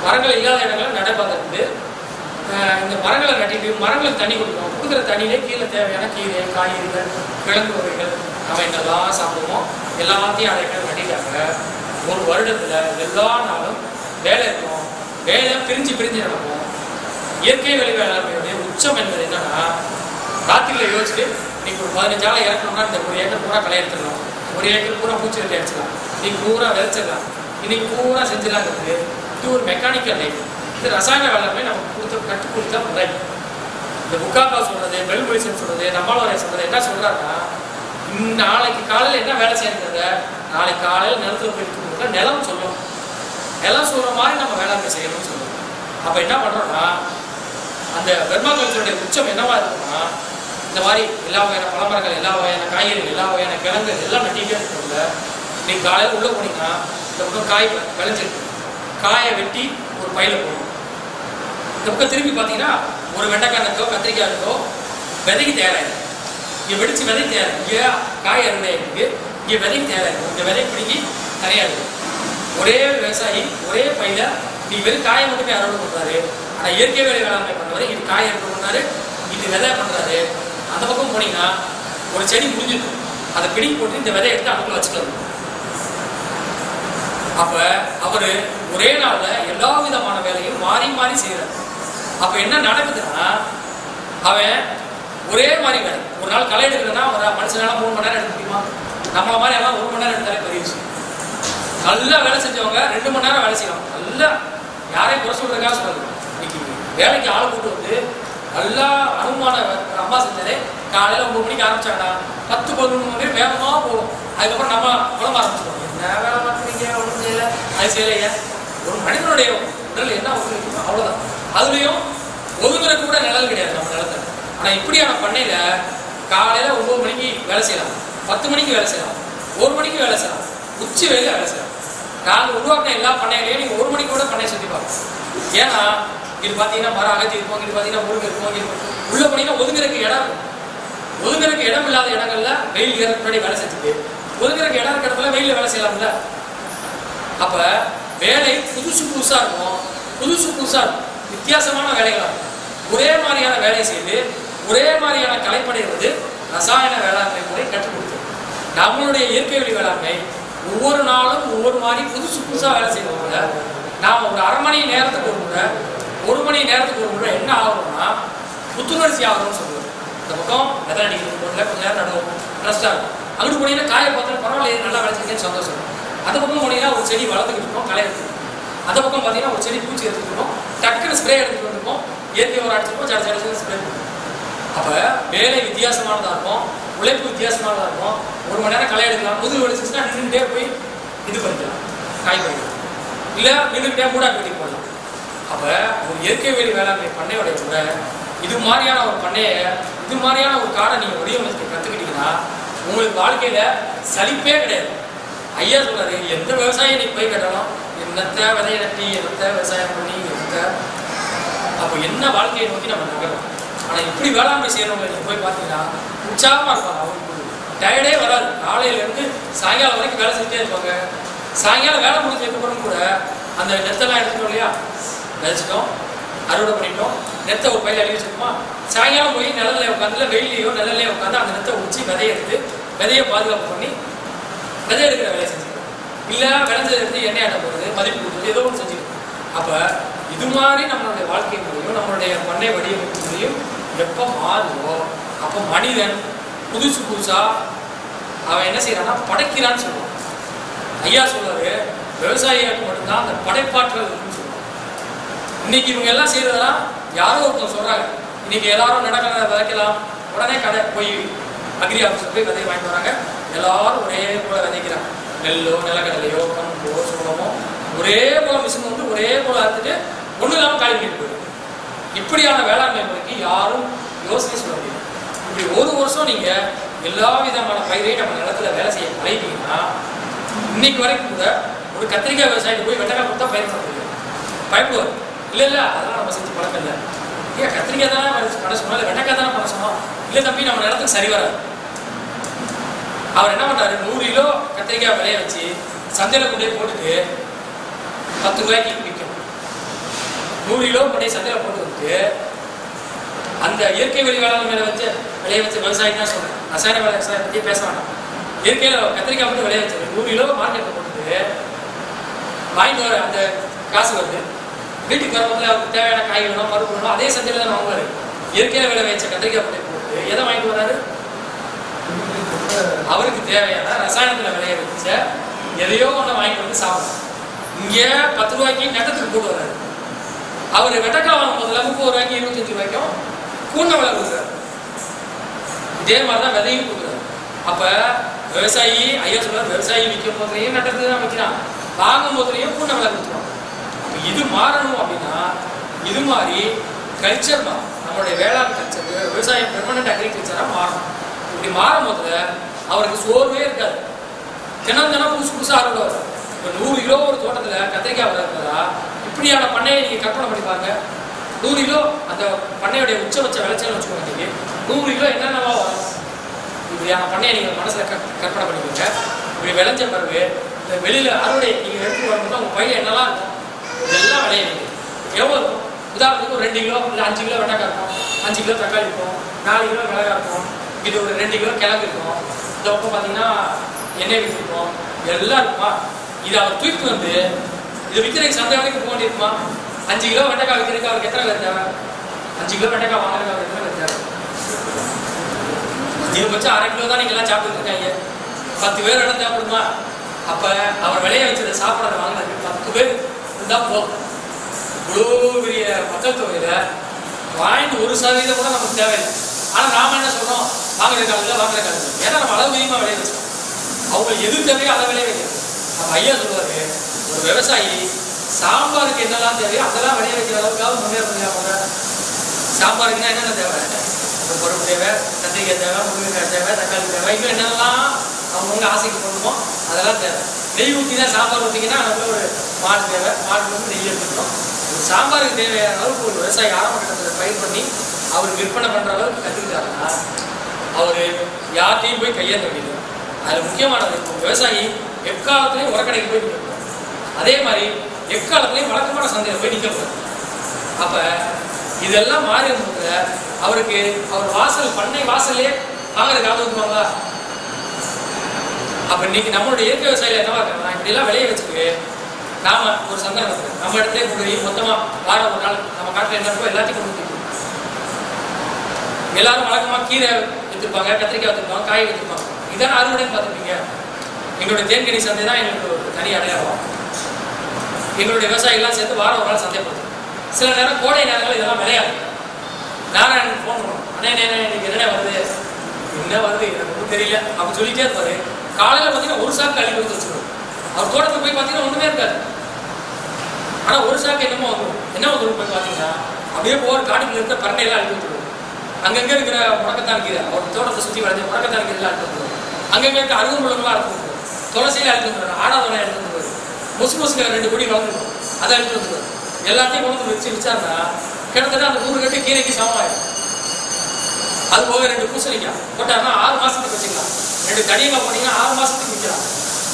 மரங்கள் இல்லாத இடங்களில் நடைபாதை ஆஹ் இந்த மரங்களை நட்டிட்டு மரங்களுக்கு தண்ணி கொடுக்கணும் கொடுக்குற தண்ணியிலே கீழே தேவையான கீரை காய்கறிகள் கிழங்கு வகைகள் நம்ம என்னெல்லாம் சாப்பிடுவோம் எல்லாத்தையும் அதை நட்டிட்டாங்க ஒரு வருடத்துல எல்லா நாளும் வேலை இருக்கும் வேலை பிரிஞ்சு பிரிஞ்சு நடக்கும் இயற்கை விலை வேளாண்மையுடைய உச்சம் என்பது என்னன்னா ராத்திரியில் யோசிச்சுட்டு இன்னைக்கு ஒரு பதினஞ்சு ஆளை இறக்கணும்னா இந்த ஒரு ஏக்கர் பூரா களை எடுத்துடலாம் ஒரு ஏக்கர் பூரா பூச்சி வெட்டி அடிச்சிடலாம் இன்னைக்கு பூரா விளைச்சிடலாம் இன்னைக்கு பூரா செஞ்சிடலாங்கிறது இது ஒரு மெக்கானிக்கல் லைஃப் இது ரசாயன வேளாண்மை நமக்கு கொடுத்த கற்றுக் கொடுத்த முறை இந்த புக்காக்கா சொல்றது பெல்பொலிசன் சொல்றது நம்மளோட சொல்றது என்ன சொல்றாருன்னா இந்த நாளைக்கு காலையில் என்ன வேலை செய்யறத நாளைக்கு காலையில் நிலத்துல போயிட்டு நிலம் சொல்லும் நிலம் சொல்ற மாதிரி நம்ம வேளாண்மை செய்யணும்னு சொல்லுவோம் அப்ப என்ன பண்றோம்னா அந்த பெர்மா கல்ச்சருடைய உச்சம் என்னவா இருக்குன்னா இந்த மாதிரி எல்லா வகையான பழமரங்கள் எல்லா வகையான காய்கறிகள் எல்லா வகையான கிழங்குகள் எல்லாம் நட்டிட்டே இருக்கிறதுல நீங்க காலையில் உள்ள போனீங்கன்னா இந்த பக்கம் காய் வ- விளைஞ்சிருக்கு காயை வெட்டி ஒரு பையில போடணும் இந்த பக்கம் திரும்பி பார்த்தீங்கன்னா ஒரு வெண்டைக்காய் இருக்கோ கத்திரிக்காய் இருக்கோ விதைக்கு தயாராயிருக்கு இங்கே வெடிச்சு விதைக்கு தயார் இங்கே காய் அறுவடை இருக்கு இங்கே விதைக்கு தயாராயிருக்கு இந்த விதை பிடிங்கி தனியாக இருக்கு ஒரே விவசாயி ஒரே பையில நீ வெறும் காயை மட்டுமே அறுவடை பண்றாரு ஆனா இயற்கை வேலை வேளாண்மை பண்றவரு இது காய் அறுவடை பண்றாரு இது விதை பண்றாரு அந்த பக்கம் போனீங்கன்னா ஒரு செடி முடிஞ்சிருக்கும் அதை பிடிங்கி போட்டு இந்த விதையை எடுத்து அதுக்குள்ள வச்சுக்கலாம் அப்ப அவரு ஒரே நாள்ல எல்லா விதமான வேலையும் மாறி மாறி செய்யறாரு அப்ப என்ன நடக்குதுன்னா அவன் ஒரே மாதிரி வேலை ஒரு நாள் களை எடுக்கிறதுனா ஒரு மனுஷனால மூணு மணி நேரம் எடுக்க முடியுமா நம்மள மாதிரி எல்லாம் ஒரு மணி நேரம் எடுத்தாலே பெரிய விஷயம் நல்லா வேலை செஞ்சவங்க ரெண்டு மணி நேரம் வேலை செய்யலாம் நல்லா யாரையும் குறை சொல்றதுக்காக சொல்றது இன்னைக்கு வேலைக்கு ஆள் கூட்டு வந்து நல்லா அனுமான ஒரு அம்மா செஞ்சதே காலையில ஒன்பது மணிக்கு ஆரம்பிச்சாங்கன்னா பத்து பதினொன்று மணி வேகமா போகும் அதுக்கப்புறம் நம்ம குழம்ப ஆரம்பிச்சிடுவோம் என்ன வேலை பார்க்குறீங்க ஒன்றும் செய்யல அது செய்யலையே ஒரு மனிதனுடைய உடல் என்ன ஒத்துழைக்குமோ அவ்வளவுதான் அதுலயும் ஒதுங்குற கூட நிழல் கிடையாது நம்ம நிலத்துல ஆனா இப்படியான பண்ணையில காலையில ஒன்பது மணிக்கு வேலை செய்யலாம் பத்து மணிக்கு வேலை செய்யலாம் ஒரு மணிக்கு வேலை செய்யலாம் உச்சி வேலையில வேலை செய்யலாம் நாங்க உருவாக்கின எல்லா பண்ணையிலையும் நீங்க ஒரு மணிக்கு கூட பண்ணையை சுத்தி பார்க்கலாம் ஏன்னா இது பாத்தீங்கன்னா மரம் அகத்தி இருக்கும் இது பாத்தீங்கன்னா முருங்கை இருக்கும் இது இருக்கும். உள்ள போனீங்கன்னா ஒதுங்குறதுக்கு இடம் இருக்கும் ஒதுங்குறதுக்கு இடம் இல்லாத இடங்கள்ல வெயில் ஏறதுக்கு முன்னாடி வேலை செஞ்சுட்டு ஒதுங்குறதுக்கு இடம் இருக்க இடத்துல வெயில்ல வேலை செய்யலாம்ல அப்ப வேலை புதுசு புதுசா இருக்கும் புதுசு புதுசா இருக்கும் வித்தியாசமான வேலைகளா இருக்கும் ஒரே மாதிரியான வேலையை செய்து ஒரே மாதிரியான கலைப்படைவது ரசாயன வேளாண்மை முறை கற்றுக் கொடுத்தது நம்மளுடைய இயற்கை வழி வேளாண்மை ஒவ்வொரு நாளும் ஒவ்வொரு மாதிரி புதுசு புதுசா வேலை செய்யறவங்க நாம் ஒரு அரை மணி நேரத்துக்கு ஒரு முறை ஒரு மணி நேரத்துக்கு ஒரு முறை என்ன ஆகணும்னா புத்துணர்ச்சி ஆகணும்னு சொல்லுவோம் இந்த பக்கம் விதை அடிக்கிறது போடல கொஞ்ச நேரம் நடுவோம் ரெஸ்டாக இருக்கும் அங்கிட்டு போனீங்கன்னா காயை பார்த்தா பரவாயில்ல நல்லா விளைச்சிருக்கேன்னு சந்தோஷம் அந்த பக்கம் போனீங்கன்னா ஒரு செடி வளர்த்துக்கிட்டு இருக்கோம் களை எடுத்துக்கிட்டு இருக்கோம். அந்த பக்கம் பார்த்தீங்கன்னா ஒரு செடி பூச்சி எடுத்துக்கிட்டு இருக்கோம் டக்குன்னு ஸ்ப்ரே எடுத்துக்கிட்டு வந்திருப்போம் இயற்கை ஒரு அடிச்சிருப்போம் சட சட ஸ்ப்ரே பண்ணுவோம் அப்ப வேலை வித்தியாசமானதா இருக்கும் உழைப்பு வித்தியாசமானதா இருக்கும் ஒரு மணி நேரம் களை எடுக்கலாம் முதுகு வலிச்சுன்னா நின்றுட்டே போய் இது பண்ணிக்கலாம் காய் பறிக்கலாம் இல்ல நின்றுக்கிட்டே மூடா கட்டி போடலாம் அப்ப ஒரு இயற்கை வேலி வேளாண்மை பண்ணையோடைய முறை இது மாதிரியான ஒரு பண்ணையை இது மாதிரியான ஒரு காடை நீங்க வடிவமைக்க கத்துக்கிட்டீங்கன்னா உங்களுக்கு வாழ்க்கையில சலிப்பே கிடையாது ஐயா சொல்றாரு எந்த விவசாயம் நீ போய் கட்டணும் என்னத்த விதைய நட்டி என்னத்த விவசாயம் பண்ணி என்னத்த அப்போ என்ன வாழ்க்கையை நோக்கி நம்ம நகரும் ஆனா இப்படி வேளாண்மை செய்யறவங்க நீங்க போய் பார்த்தீங்கன்னா உற்சாகமா இருப்பாங்க அவங்களுக்கு டயர்டே வராது காலையில இருந்து சாயங்காலம் வரைக்கும் வேலை செஞ்சுட்டே இருப்பாங்க சாயங்காலம் வேலை முடிஞ்சதுக்கு அப்புறம் கூட அந்த நெத்தெல்லாம் எடுத்துட்டோம் இல்லையா விதைச்சிட்டோம் அறுவடை பண்ணிட்டோம் நெத்தை ஒரு பையில அள்ளி வச்சிருக்கோமா சாயங்காலம் போய் நிழல்ல உட்காந்துல வெயிலையோ நிழல்லையோ உட்காந்து அந்த நெத்தை உச்சி விதையை எடுத்து விதையை பாதுகாப்பு பண்ணி விதை எடுக்கிற வேலையை செஞ்சுக்கணும் இல்ல விளைஞ்சதை எடுத்து எண்ணெய் ஆட்ட போகிறது மதிப்பு கொடுக்குறது ஏதோ ஒன்று செஞ்சுக்கணும் அப்ப இது மாதிரி நம்மளுடைய வாழ்க்கை முறையும் நம்மளுடைய பண்ணை வடிவமைப்பு முறையும் எப்போ மாறுதோ அப்போ மனிதன் புதுசு புதுசா அவன் என்ன செய்யறான்னா படைக்கிறான்னு சொல்லுவான் ஐயா சொல்றாரு விவசாயிகளுக்கு மட்டும்தான் அந்த படைப்பாற்றல் இருக்குன்னு சொல்லுவாங்க இன்னைக்கு இவங்க எல்லாம் செய்யறதெல்லாம் யாரோ ஒருத்தர் சொல்றாங்க இன்னைக்கு எல்லாரும் நடக்கிறத விதைக்கலாம் உடனே கடை போய் அக்ரி ஆஃபீஸில் போய் விதையை வாங்கிட்டு வராங்க எல்லாரும் ஒரே போல விதைக்கிறாங்க நெல்லோ நிலக்கடலையோ கம்போ சோளமோ ஒரே போல மிஷின் வந்து ஒரே போல அறுத்துட்டு ஒன்றும் இல்லாமல் காய் பண்ணிட்டு போயிடும் இப்படியான வேளாண்மை முறைக்கு யாரும் யோசனை சொல்ல முடியாது இப்படி ஒரு வருஷம் நீங்க எல்லா விதமான பயிரையும் நம்ம நிலத்துல வேலை செய்ய பழகிட்டீங்கன்னா இன்னைக்கு வரைக்கும் கூட ஒரு கத்திரிக்காய் விவசாயிக்கு போய் வெண்டைக்காய் கொடுத்தா பயிர் பண்ண முடியும் பயப்படுவார் இல்ல இல்ல அதெல்லாம் நம்ம செஞ்சு பழக்கம் இல்லை ஏன் கத்திரிக்காய் தானே பண்ண சொன்னோம் இல்லை வெண்டைக்காய் தானே பண்ண சொன்னோம் இல்லை தம்பி நம்ம நிலத்துக்கு சரி வராது அவர் என்ன பண்றாரு நூறு கிலோ கத்திரிக்காய் விளைய வச்சு சந்தையில கொண்டு போய் போட்டுட்டு பத்து ரூபாய்க்கு விற்கும் நூறு கிலோ பண்ணி சந்தையில் போட்டு வந்துட்டு அந்த இயற்கை வழி வேளாண் மேலே வச்சு விளைய வச்ச விவசாயி தான் சொல்றேன் ரசாயன விவசாயம் பற்றி பேச வேண்டாம் இயற்கையில் கத்திரிக்காய் மட்டும் விளைய வச்சது நூறு கிலோ மார்க்கெட்டில் போட்டுட்டு வாங்கிட்டு வர அந்த காசு வருது வீட்டுக்கு வரும்போது அவருக்கு தேவையான காய் வேணும் பருப்பு வேணும் அதே சந்தையில் தான் வாங்குவாரு இயற்கையில் விளை வச்ச கத்திரிக்காய் போட்டு போட்டு எதை வாங்கிட்டு வராரு அவருக்கு தேவையான ரசாயனத்தில் விளைய வச்ச எதையோ ஒன்று வாங்கிட்டு வந்து சாப்பிடணும் இங்கே பத்து ரூபாய்க்கு நட்டத்துக்கு போட்டு வர்றாரு அவர் வெட்டக்காய் வாங்கும் போதுல முப்பது ரூபாய்க்கு இருபத்தஞ்சு ரூபாய்க்கும் கூண்ட விலை கொடுக்குறாரு இதே மாதிரி தான் விதையும் கொடுக்குறாரு அப்ப விவசாயி ஐயா சொல்றாரு விவசாயி விற்கும் போதுலையும் நட்டத்துக்கு தான் விற்கிறான் வாங்கும் போதுலையும் கூண்ட விலை கொடுத்துருவான் அப்ப இது மாறணும் அப்படின்னா இது மாதிரி கல்ச்சர் தான் நம்மளுடைய வேளாண் கல்ச்சர் விவசாயம் பெர்மனன்ட் அக்ரிகல்ச்சரா மாறணும் இப்படி மாறும் போதுல அவருக்கு சோர்வே இருக்காது தினம் தினம் புதுசு புதுசாக அறுவடை வரும் இப்போ நூறு கிலோ ஒரு தோட்டத்தில் கத்திரிக்காய் வளர்க்கிறதா இப்படியான பண்ணையை நீங்கள் கற்பனை பண்ணி பாருங்க நூறு கிலோ அந்த பண்ணையுடைய உச்சபட்ச விளைச்சல் வச்சுக்கோங்க இன்னைக்கு நூறு கிலோ என்னென்னவா வரும் இப்படியான பண்ணையை நீங்கள் மனசில் க கற்பனை பண்ணிக்கோங்க இப்படி விளைஞ்ச பிறகு இந்த வெளியில் அறுவடை நீங்கள் எடுத்து வரும்போது உங்கள் பையன் என்னெல்லாம் இருக்கும் இதெல்லாம் விளையுது எவ்வளோ இருக்கும் உதாரணத்துக்கு ஒரு ரெண்டு கிலோ இல்லை அஞ்சு கிலோ வெண்டைக்காய் இருக்கும் அஞ்சு கிலோ தக்காளி இருக்கும் நாலு கிலோ மிளகாய் இருக்கும் இது ஒரு ரெண்டு கிலோ கிழங்கு இருக்கும் இந்த பக்கம் பார்த்தீங்கன்னா எண்ணெய் விற்றுருக்கோம் எல்லாம் இருக்குமா இதை அவர் தூக்கிட்டு வந்து இது விற்கிறதுக்கு சந்தை வரைக்கும் போக வேண்டியிருக்குமா அஞ்சு கிலோ வெண்டைக்காய் விற்கிறதுக்கு அவருக்கு எத்தனை பேர் தேவை அஞ்சு கிலோ வெண்டைக்காய் வாங்குறதுக்கு அவருக்கு எத்தனை பேர் தேவை அதிகபட்சம் அரை கிலோ தான் நீங்க எல்லாம் சாப்பிட்டு இருக்காங்க பத்து பேர் இடம் தேவைப்படுமா அப்ப அவர் விளைய வச்சதை சாப்பிட்றத வாங்குறதுக்கு பத்து பேர் இருந்தா போதும் இவ்வளோ பெரிய மக்கள் தொகையில வாங்கிட்டு ஒரு சதவீதம் கூட நமக்கு தேவையில்லை ஆனா நாம என்ன சொல்றோம் வாங்குற காலத்துல வாங்குற காலத்துல ஏன்னா நம்ம அளவு அதிகமா விளைய வச்சோம் அவங்க எது தேவையோ அதை விளைய வைக்கணும் நம்ம ஐயா சொல்லுவாரு ஒரு விவசாயி சாம்பாருக்கு என்னெல்லாம் தேவையோ அதெல்லாம் விளைய வைக்கிற அளவுக்காவது முன்னேற முடியாம சாம்பாருக்குன்னா என்னென்ன தேவை ஒரு பருப்பு தேவை கத்திரிக்காய் தேவை முருங்கைக்காய் தேவை தக்காளி தேவை இன்னும் என்னெல்லாம் அவங்கவுங்க ஆசைக்கு போடணுமோ அதெல்லாம் தேவை நெய் ஊற்றி தான் சாம்பார் ஊற்றிங்கன்னா நமக்கு ஒரு மாடு தேவை மாடு வந்து நெய் எடுத்துக்கிறோம் ஒரு சாம்பாருக்கு தேவையான அளவுக்கு ஒரு விவசாயி ஆரம்ப கட்டத்தில் பயிர் பண்ணி அவர் விற்பனை பண்ணுற அளவுக்கு கற்றுக்கிட்டாருன்னா அவர் யார்கிட்டையும் போய் கையேற்ற வேண்டியது அதில் முக்கியமானது இப்போ விவசாயி எக்காலத்துலேயும் உரக்கடைக்கு போய் நிற்கணும் அதே மாதிரி எக்காலத்துலேயும் வழக்கமான சந்தையில் போய் நிற்கக்கூடாது அப்ப இதெல்லாம் மாறி போதுல அவருக்கு அவர் வாசல் பண்ணை வாசல்லே வாங்குறதுக்கு ஆள் வந்துருவாங்களா அப்ப இன்னைக்கு நம்மளுடைய இயற்கை விவசாயில என்னவா இருக்காங்க இப்படி எல்லாம் விளைய வச்சுட்டு நாம ஒரு சந்தை நடத்துறோம் நம்ம இடத்துல கொண்டு போய் மொத்தமா வாரம் ஒரு நாள் நம்ம காட்டுல என்ன இருக்கோ எல்லாத்தையும் கொண்டு வந்து வித்துருவோம். எல்லாரும் வழக்கமா கீரை வித்துருப்பாங்க கத்திரிக்காய் வித்துருப்பாங்க காய் வித்துருப்பாங்க இதான் அறுவடைன்னு பார்த்துருப்பீங்க எங்களுடைய தேன்கனி சந்தை தான் எங்களுக்கு ஒரு தனி அடையாளம் எங்களுடைய விவசாயிகள்லாம் சேர்ந்து வாரம் ஒரு நாள் சந்தைப்படுத்தும் சில நேரம் கோடை நேரங்கள் இதெல்லாம் விளையாது நாராயணன் ஃபோன் பண்ணுவோம் அண்ணே அண்ணே, அண்ணே இன்னைக்கு என்ன வருது என்ன வருது எனக்கு ஒன்றும் தெரியல அப்படி சொல்லிட்டே இருப்பாரு காலையில் பார்த்தீங்கன்னா ஒரு சாக்கு அள்ளி கொடுத்து வச்சுருவோம் அவர் தோட்டத்துக்கு போய் பார்த்தீங்கன்னா ஒன்றுமே இருக்காது ஆனால் ஒரு சாக்கு என்னமோ வந்துடும் என்ன வந்துடும் போய் பார்த்தீங்கன்னா அப்படியே போகிற காட்டுக்குள்ள இருக்க பரண்டையெல்லாம் அள்ளி வந்துடுவோம் அங்கங்கே இருக்கிற முடக்கத்தான் கீரை அவர் தோட்டத்தை சுற்றி வளைஞ்ச முடக்கத்தான் கீரைலாம் அள்ளி வந்துடுவோம் அங்கங்கே இருக்க அருகம்புலங்களாம் அழுத்து வந்துடுவோம் துளசியில அழுத்து வந்துடுவார் ஆடாதோலை அழுத்து வந்துடுவார் முசு முசுங்க ரெண்டு கொடி வளர்ந்துடும் அதை அழுத்து வந்துடுவார் எல்லாத்தையும் கொண்டு வந்து வச்சு வச்சாருன்னா கிட்டத்தட்ட அந்த நூறு கட்டு கீரைக்கு சமமாயிடும் அது போக ரெண்டு பூசணிக்காய் போட்டாருன்னா ஆறு மாசத்துக்கு வச்சுக்கலாம் ரெண்டு கடியமாக போட்டீங்கன்னா ஆறு மாசத்துக்கு விற்கலாம்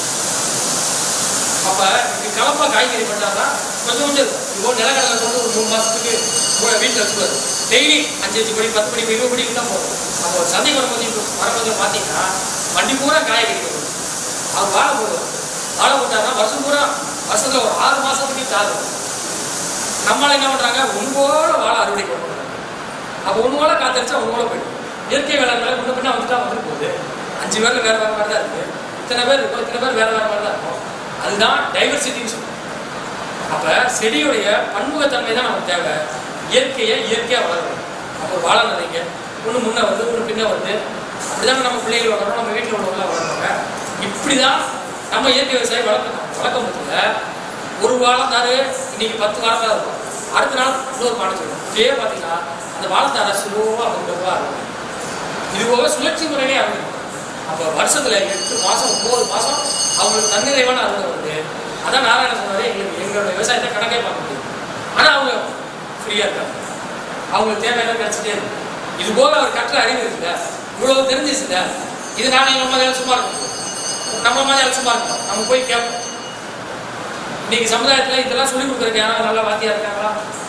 அப்ப இப்படி கலப்பா காய்கறி பண்ணாருன்னா கொஞ்சம் கொஞ்சம் இருக்கும் இப்போ நிலக்கடலை கொண்டு ஒரு மூணு மாசத்துக்கு கூட வீட்டில் வச்சுக்குவாரு டெய்லி அஞ்சு அஞ்சு படி பத்து படி இருபது படிக்கு தான் போகும் அப்போ சந்தைக்கு வரும்போது இப்போ வரும்போது பார்த்தீங்கன்னா வண்டி பூரா காய்கறி வரும் அவர் வாழை போடுவார் வாழை போட்டாருன்னா வருஷம் பூரா வருஷத்துல ஒரு ஆறு மாசத்துக்கு தாரு நம்மளால என்ன பண்றாங்க உங்களோட வாழை அறுவடை பண்ணுறாங்க அப்போ ஒன்று காத்தடிச்சா ஒன்று போயிடும் இயற்கை வேளாண் மேலே முன்ன பின்ன வந்துட்டா வந்துட்டு போகுது அஞ்சு பேர்ல வேற வேற மாதிரி தான் இருக்கு இத்தனை பேர் இருக்கும் இத்தனை பேர் வேற வேற மாதிரி தான் இருக்கும் அதுதான் டைவர்சிட்டின்னு சொல்லுவோம் அப்ப செடியுடைய பன்முகத்தன்மை தான் நமக்கு தேவை இயற்கையை இயற்கையா வளரணும் அப்போ வாழை நிறைங்க ஒன்று முன்ன வருது ஒன்று பின்ன வருது அப்படிதானே நம்ம பிள்ளைகள் வளர்றோம் நம்ம வீட்டில் உள்ளவங்களாம் வளர்றாங்க இப்படிதான் நம்ம இயற்கை விவசாயம் வளர்க்கணும் வளர்க்க முடியல ஒரு வாழைத்தாரு இன்னைக்கு பத்து வாழைத்தார் இருக்கும் அடுத்த நாள் இன்னொரு வாழை சொல்லும் இதே பார்த்தீங்கன்னா அந்த வாழைத்தாரை ஸ்லோவாக அப்படிங்கிறதா இருக்கும் இது போக சுழற்சி முறையிலே ஆரம்பிக்கும் அப்போ வருஷத்துல எட்டு மாசம் ஒன்பது மாசம் அவங்களுக்கு தன்னிறைவான அறுவடை வருது அதான் நாராயண சொன்னாரு எங்களுக்கு எங்களோட விவசாயத்தை கணக்கே பார்க்க முடியும் ஆனா அவங்க ஃப்ரீயா இருக்காங்க அவங்களுக்கு தேவையான கிடைச்சிட்டே இருக்கு இது போல அவர் கற்ற அறிவு இருக்குல்ல இவ்வளவு தெரிஞ்சிச்சுல இது நாளை நம்ம மாதிரி சும்மா இருக்கும் நம்ம மாதிரி சும்மா இருக்கும் நம்ம போய் கேட்போம் இன்னைக்கு சமுதாயத்துல இதெல்லாம் சொல்லி கொடுக்குறதுக்கு யாராவது நல்லா வாத்தியா இருக்காங்களா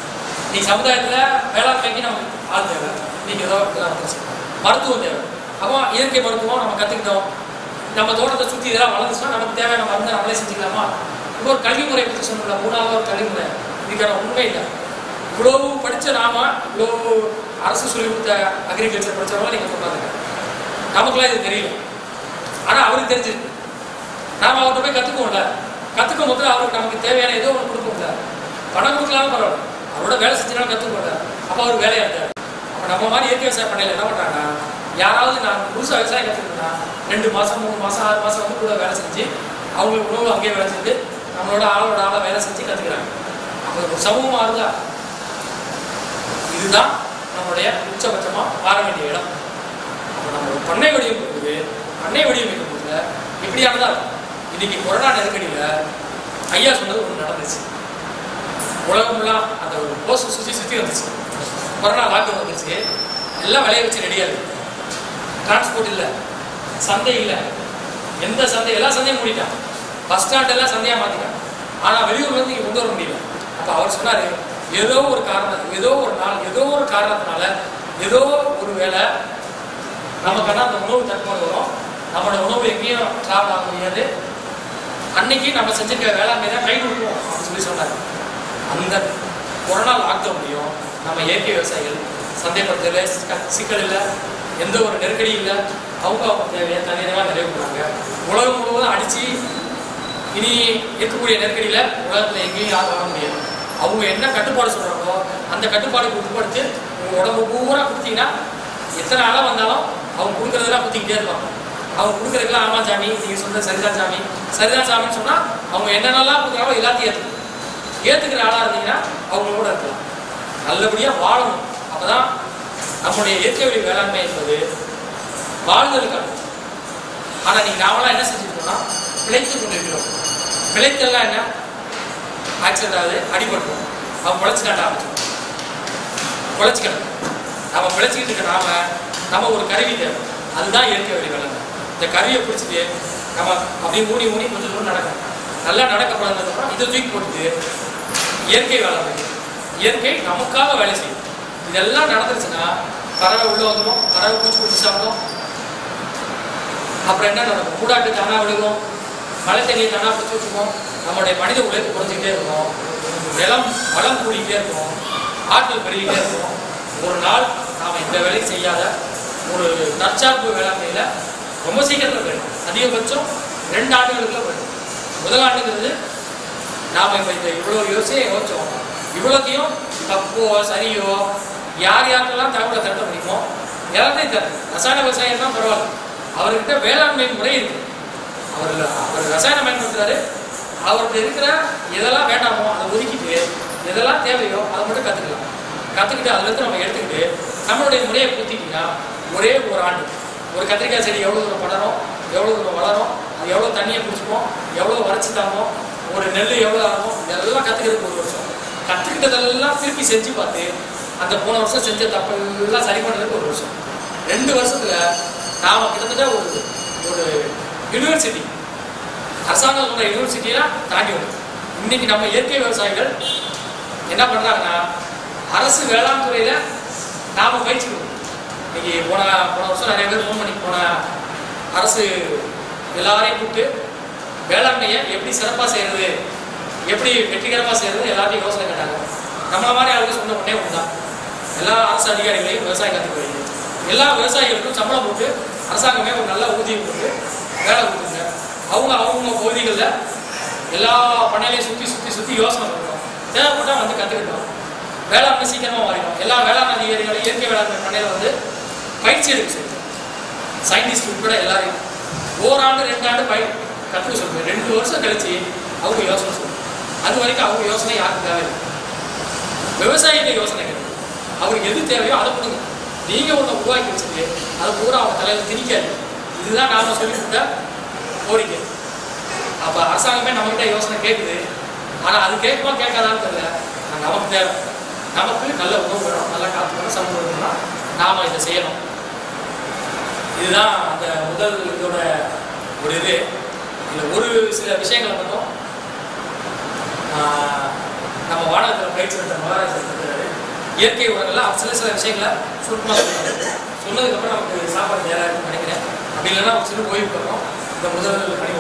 இன்னைக்கு சமுதாயத்தில் வேளாண்மைக்கு நம்ம ஆள் தேவை இன்னைக்கு ஏதோ இதெல்லாம் வந்துருச்சு மருத்துவம் தேவை அப்போ இயற்கை மருத்துவம் நம்ம கற்றுக்கிட்டோம் நம்ம தோட்டத்தை சுற்றி இதெல்லாம் வளர்ந்துச்சுன்னா நமக்கு தேவையான மருந்து நம்மளே செஞ்சுக்கலாமா இப்போ ஒரு கல்வி முறை பற்றி சொன்னல மூணாவது ஒரு கல்வி முறை இதுக்கான உண்மை இல்லை இவ்வளவு படித்த நாம இவ்வளோ அரசு சொல்லிக் கொடுத்த அக்ரிகல்ச்சர் படித்தவங்க நீங்கள் கொண்டாந்துங்க நமக்குலாம் இது தெரியல ஆனால் அவருக்கு தெரிஞ்சிருக்கு நாம அவர்கிட்ட போய் கற்றுக்குவோம்ல கற்றுக்கும் போது அவருக்கு நமக்கு தேவையான ஏதோ ஒன்று கொடுப்போம்ல பணம் கொடுக்கலாம்னு பரவாயில்ல அவரோட வேலை செஞ்சுனாலும் கற்றுக்கோல அப்போ அவர் வேலையாக இருக்காரு அப்போ நம்ம மாதிரி இயற்கை விவசாயம் பண்ணையில் என்ன பண்ணுறாங்கன்னா யாராவது நான் புதுசாக விவசாயம் கற்றுக்கணும்னா ரெண்டு மாதம் மூணு மாதம் ஆறு மாதம் வந்து கூட வேலை செஞ்சு அவங்களுக்கு உணவு அங்கேயே வேலை செஞ்சு நம்மளோட ஆளோட ஆளாக வேலை செஞ்சு கற்றுக்குறாங்க அப்போ ஒரு சமூகமாக இருந்தா இதுதான் நம்மளுடைய உச்சபட்சமாக மாற வேண்டிய இடம் அப்போ நம்ம ஒரு பண்ணை வடிவமைக்கும் போது பண்ணை வடிவமைக்கும் போதுல இப்படியானதா இருக்கும் இன்னைக்கு கொரோனா நெருக்கடியில் ஐயா சொன்னது ஒன்று நடந்துச்சு உலகமெல்லாம் அந்த ஒரு போஸ்ட் சுற்றி சுற்றி வந்துச்சு கொரோனா லாக்டவுன் வந்துச்சு எல்லாம் விளைய வச்சு ரெடியாக இருக்கு டிரான்ஸ்போர்ட் இல்லை சந்தை இல்லை எந்த சந்தை எல்லா சந்தையும் மூடிட்டான் பஸ் ஸ்டாண்ட் எல்லாம் சந்தையாக மாற்றிட்டான் ஆனால் வெளியூர்ல இருந்து இங்கே கொண்டு வர முடியல அப்போ அவர் சொன்னார் ஏதோ ஒரு காரணம் ஏதோ ஒரு நாள் ஏதோ ஒரு காரணத்தினால ஏதோ ஒரு வேலை நமக்கான அந்த உணவு தட்டுப்பாடு வரும் நம்மளோட உணவு எங்கேயும் ட்ராவல் ஆக முடியாது அன்னைக்கு நம்ம செஞ்சிருக்க வேளாண்மை தான் கை கொடுப்போம் அப்படின்னு சொல்லி சொன்னார் அந்த கொரோனா லாக்டவுன்லையும் நம்ம இயற்கை விவசாயிகள் சந்தைப்படுத்தல சிக்கல் இல்லை எந்த ஒரு நெருக்கடி இல்லை அவங்க அவங்க தேவையை தனியாக நிறைவு பண்ணாங்க உலகம் முழுவதும் அடித்து இனி இருக்கக்கூடிய நெருக்கடியில் உலகத்தில் எங்கேயும் யாரும் வர முடியாது அவங்க என்ன கட்டுப்பாடு சொல்கிறாங்களோ அந்த கட்டுப்பாடுக்கு உட்படுத்தி உங்கள் உடம்பு பூரா கொடுத்தீங்கன்னா எத்தனை ஆளாக வந்தாலும் அவங்க கொடுக்குறதெல்லாம் குத்திக்கிட்டே இருப்பாங்க அவங்க கொடுக்குறதுக்கெல்லாம் ஆமா சாமி நீங்கள் சொன்ன சரிதான் சாமி சரிதான் சாமின்னு சொன்னால் அவங்க என்னென்னலாம் கொடுக்குறாங்களோ எல்லாத்தையும் ஏற்றுக்கணும் ஏற்றுக்கிற ஆளாக இருந்தீங்கன்னா அவங்க கூட இருக்கலாம் நல்லபடியாக வாழணும் அப்போ தான் நம்முடைய இயற்கை வழி வேளாண்மை என்பது வாழ்தலுக்கான ஆனால் நீங்கள் நாமெல்லாம் என்ன செஞ்சுருக்கோம்னா பிழைத்து கொண்டிருக்கிறோம் பிழைத்தெல்லாம் என்ன ஆக்சிடென்ட் ஆகுது அடிபட்டுரும் அவன் பிழைச்சிக்காட்ட ஆரம்பிச்சிடும் பிழைச்சிக்கணும் நம்ம பிழைச்சிக்கிட்டு இருக்க நாம நம்ம ஒரு கருவி தேவை அதுதான் இயற்கை வழி வேளாண்மை இந்த கருவியை பிடிச்சிட்டு நம்ம அப்படியே மூடி மூடி கொஞ்சம் தூரம் நடக்கணும் நல்லா நடக்க பழந்ததுக்கப்புறம் இதை தூக்கி போட்டுட்டு இயற்கை வேளாண்மை இயற்கை நமக்காக வேலை செய்யும் இதெல்லாம் நடந்துருச்சுன்னா பறவை உள்ள வந்துடும் பறவை பூச்சி பூச்சி சாப்பிடும் அப்புறம் என்ன நடக்கும் கூடாட்டு தானா விழுகும் மழை தண்ணியை தானா பிடிச்சி வச்சுக்கும் நம்மளுடைய மனித உழைப்பு குறைஞ்சிக்கிட்டே இருக்கும் நிலம் வளம் கூடிக்கிட்டே இருக்கும் ஆற்றல் பெருகிட்டே இருக்கும் ஒரு நாள் நாம் இந்த வேலையை செய்யாத ஒரு தற்சார்பு வேளாண்மையில் ரொம்ப சீக்கிரத்தில் போயிடும் அதிகபட்சம் ரெண்டு ஆண்டுகளுக்குள்ள போயிடும் முதல் ஆண்டுங்கிறது நாம் இப்போ இந்த இவ்வளோ யோசிச்சே யோசிச்சோம் இவ்வளோத்தையும் தப்போ சரியோ யார் யாருக்கெல்லாம் தகவலை திரட்ட முடியுமோ எல்லாத்தையும் தர ரசாயன விவசாயம் தான் பரவாயில்ல அவர்கிட்ட வேளாண்மை முறை இருக்கு அவர் அவர் ரசாயனம் பயன்படுத்துறாரு அவர்கிட்ட இருக்கிற எதெல்லாம் வேண்டாமோ அதை ஒதுக்கிட்டு எதெல்லாம் தேவையோ அதை மட்டும் கற்றுக்கலாம் கற்றுக்கிட்டு அதுலேருந்து நம்ம எடுத்துக்கிட்டு நம்மளுடைய முறையை பூத்திக்கிட்டீங்கன்னா ஒரே ஒரு ஆண்டு ஒரு கத்திரிக்காய் செடி எவ்வளோ தூரம் படரும் எவ்வளோ தூரம் வளரும் அது எவ்வளோ தண்ணியை பிடிச்சிப்போம் எவ்வளோ வறட்சி தாங்கும் ஒரு நெல் எவ்வளோ ஆகும் இதெல்லாம் கற்றுக்கிறதுக்கு ஒரு வருஷம் கற்றுக்கிட்டதெல்லாம் திருப்பி செஞ்சு பார்த்து அந்த போன வருஷம் செஞ்ச தப்பெல்லாம் சரி பண்ணுறதுக்கு ஒரு வருஷம் ரெண்டு வருஷத்துல நாம கிட்டத்தட்ட ஒரு ஒரு யூனிவர்சிட்டி அரசாங்கம் சொல்ற யூனிவர்சிட்டியெல்லாம் தாண்டி வரும் இன்னைக்கு நம்ம இயற்கை விவசாயிகள் என்ன பண்றாங்கன்னா அரசு வேளாண் துறையில நாம பயிற்சி கொடுக்கணும் இன்னைக்கு போன போன வருஷம் நிறைய பேர் ஃபோன் பண்ணி போன அரசு எல்லாரையும் கூப்பிட்டு வேளாண்மையை எப்படி சிறப்பாக செய்யறது எப்படி வெற்றிகரமாக செய்யறது எல்லாத்தையும் யோசனை கேட்டாங்க நம்மள மாதிரி ஆளுக்கு சொன்ன உடனே ஒன்று தான் எல்லா அரசு அதிகாரிகளையும் விவசாய கற்றுக்கொள்ளுங்க எல்லா விவசாயிகளுக்கும் சம்பளம் போட்டு அரசாங்கமே ஒரு நல்ல ஊதியம் போட்டு வேலை கொடுத்துருங்க அவங்க அவங்க பகுதிகளில் எல்லா பண்ணையிலையும் சுற்றி சுற்றி சுற்றி யோசனை பண்ணுறோம் தேவைப்பட்டால் வந்து கற்றுக்கிட்டோம் வேளாண்மை சீக்கிரமாக மாறிடும் எல்லா வேளாண் அதிகாரிகளும் இயற்கை வேளாண்மை பண்ணையில் வந்து பயிற்சி எடுக்க சொல்லுங்க சயின்டிஸ்ட் உட்பட எல்லாரையும் ஓராண்டு ரெண்டு ஆண்டு பய கற்றுக்க சொல்லுங்க ரெண்டு வருஷம் கழிச்சு அவங்க யோசனை சொல்லுங்க அது வரைக்கும் அவங்க யோசனை யாருக்கும் தேவையில்லை விவசாயிகிட்ட யோசனை கேட்கு அவருக்கு எது தேவையோ அதை கொடுங்க நீங்க ஒன்று உருவாக்கி வச்சுட்டு அதை பூரா அவங்க தலையில திணிக்காது இதுதான் நாம சொல்லி கொடுத்த கோரிக்கை அப்ப அரசாங்கமே நம்மகிட்ட யோசனை கேட்குது ஆனா அது கேட்குமா கேட்காதான்னு தெரியல ஆனா நமக்கு தேவை நமக்கு நல்ல உணவு வேணும் நல்ல காற்று வேணும் சமூகம் வேணும்னா நாம இதை செய்யணும் இதுதான் அந்த முதல் இதோட ஒரு இது இதில் ஒரு சில விஷயங்களை மட்டும் ஆஹ், நம்ம வானகத்தில் பயிற்சி எடுத்த மகாராஜ் இருக்கிறாரு இயற்கை உரங்கள்ல அவர் சில சில விஷயங்களை சுருக்கமாக சொன்னாங்க சொன்னதுக்கப்புறம் நமக்கு சாப்பாடு நேராக இருக்குன்னு நினைக்கிறேன் அப்படி இல்லைன்னா ஒரு சிறு ஓய்வு பெறோம் இந்த முதல் பணி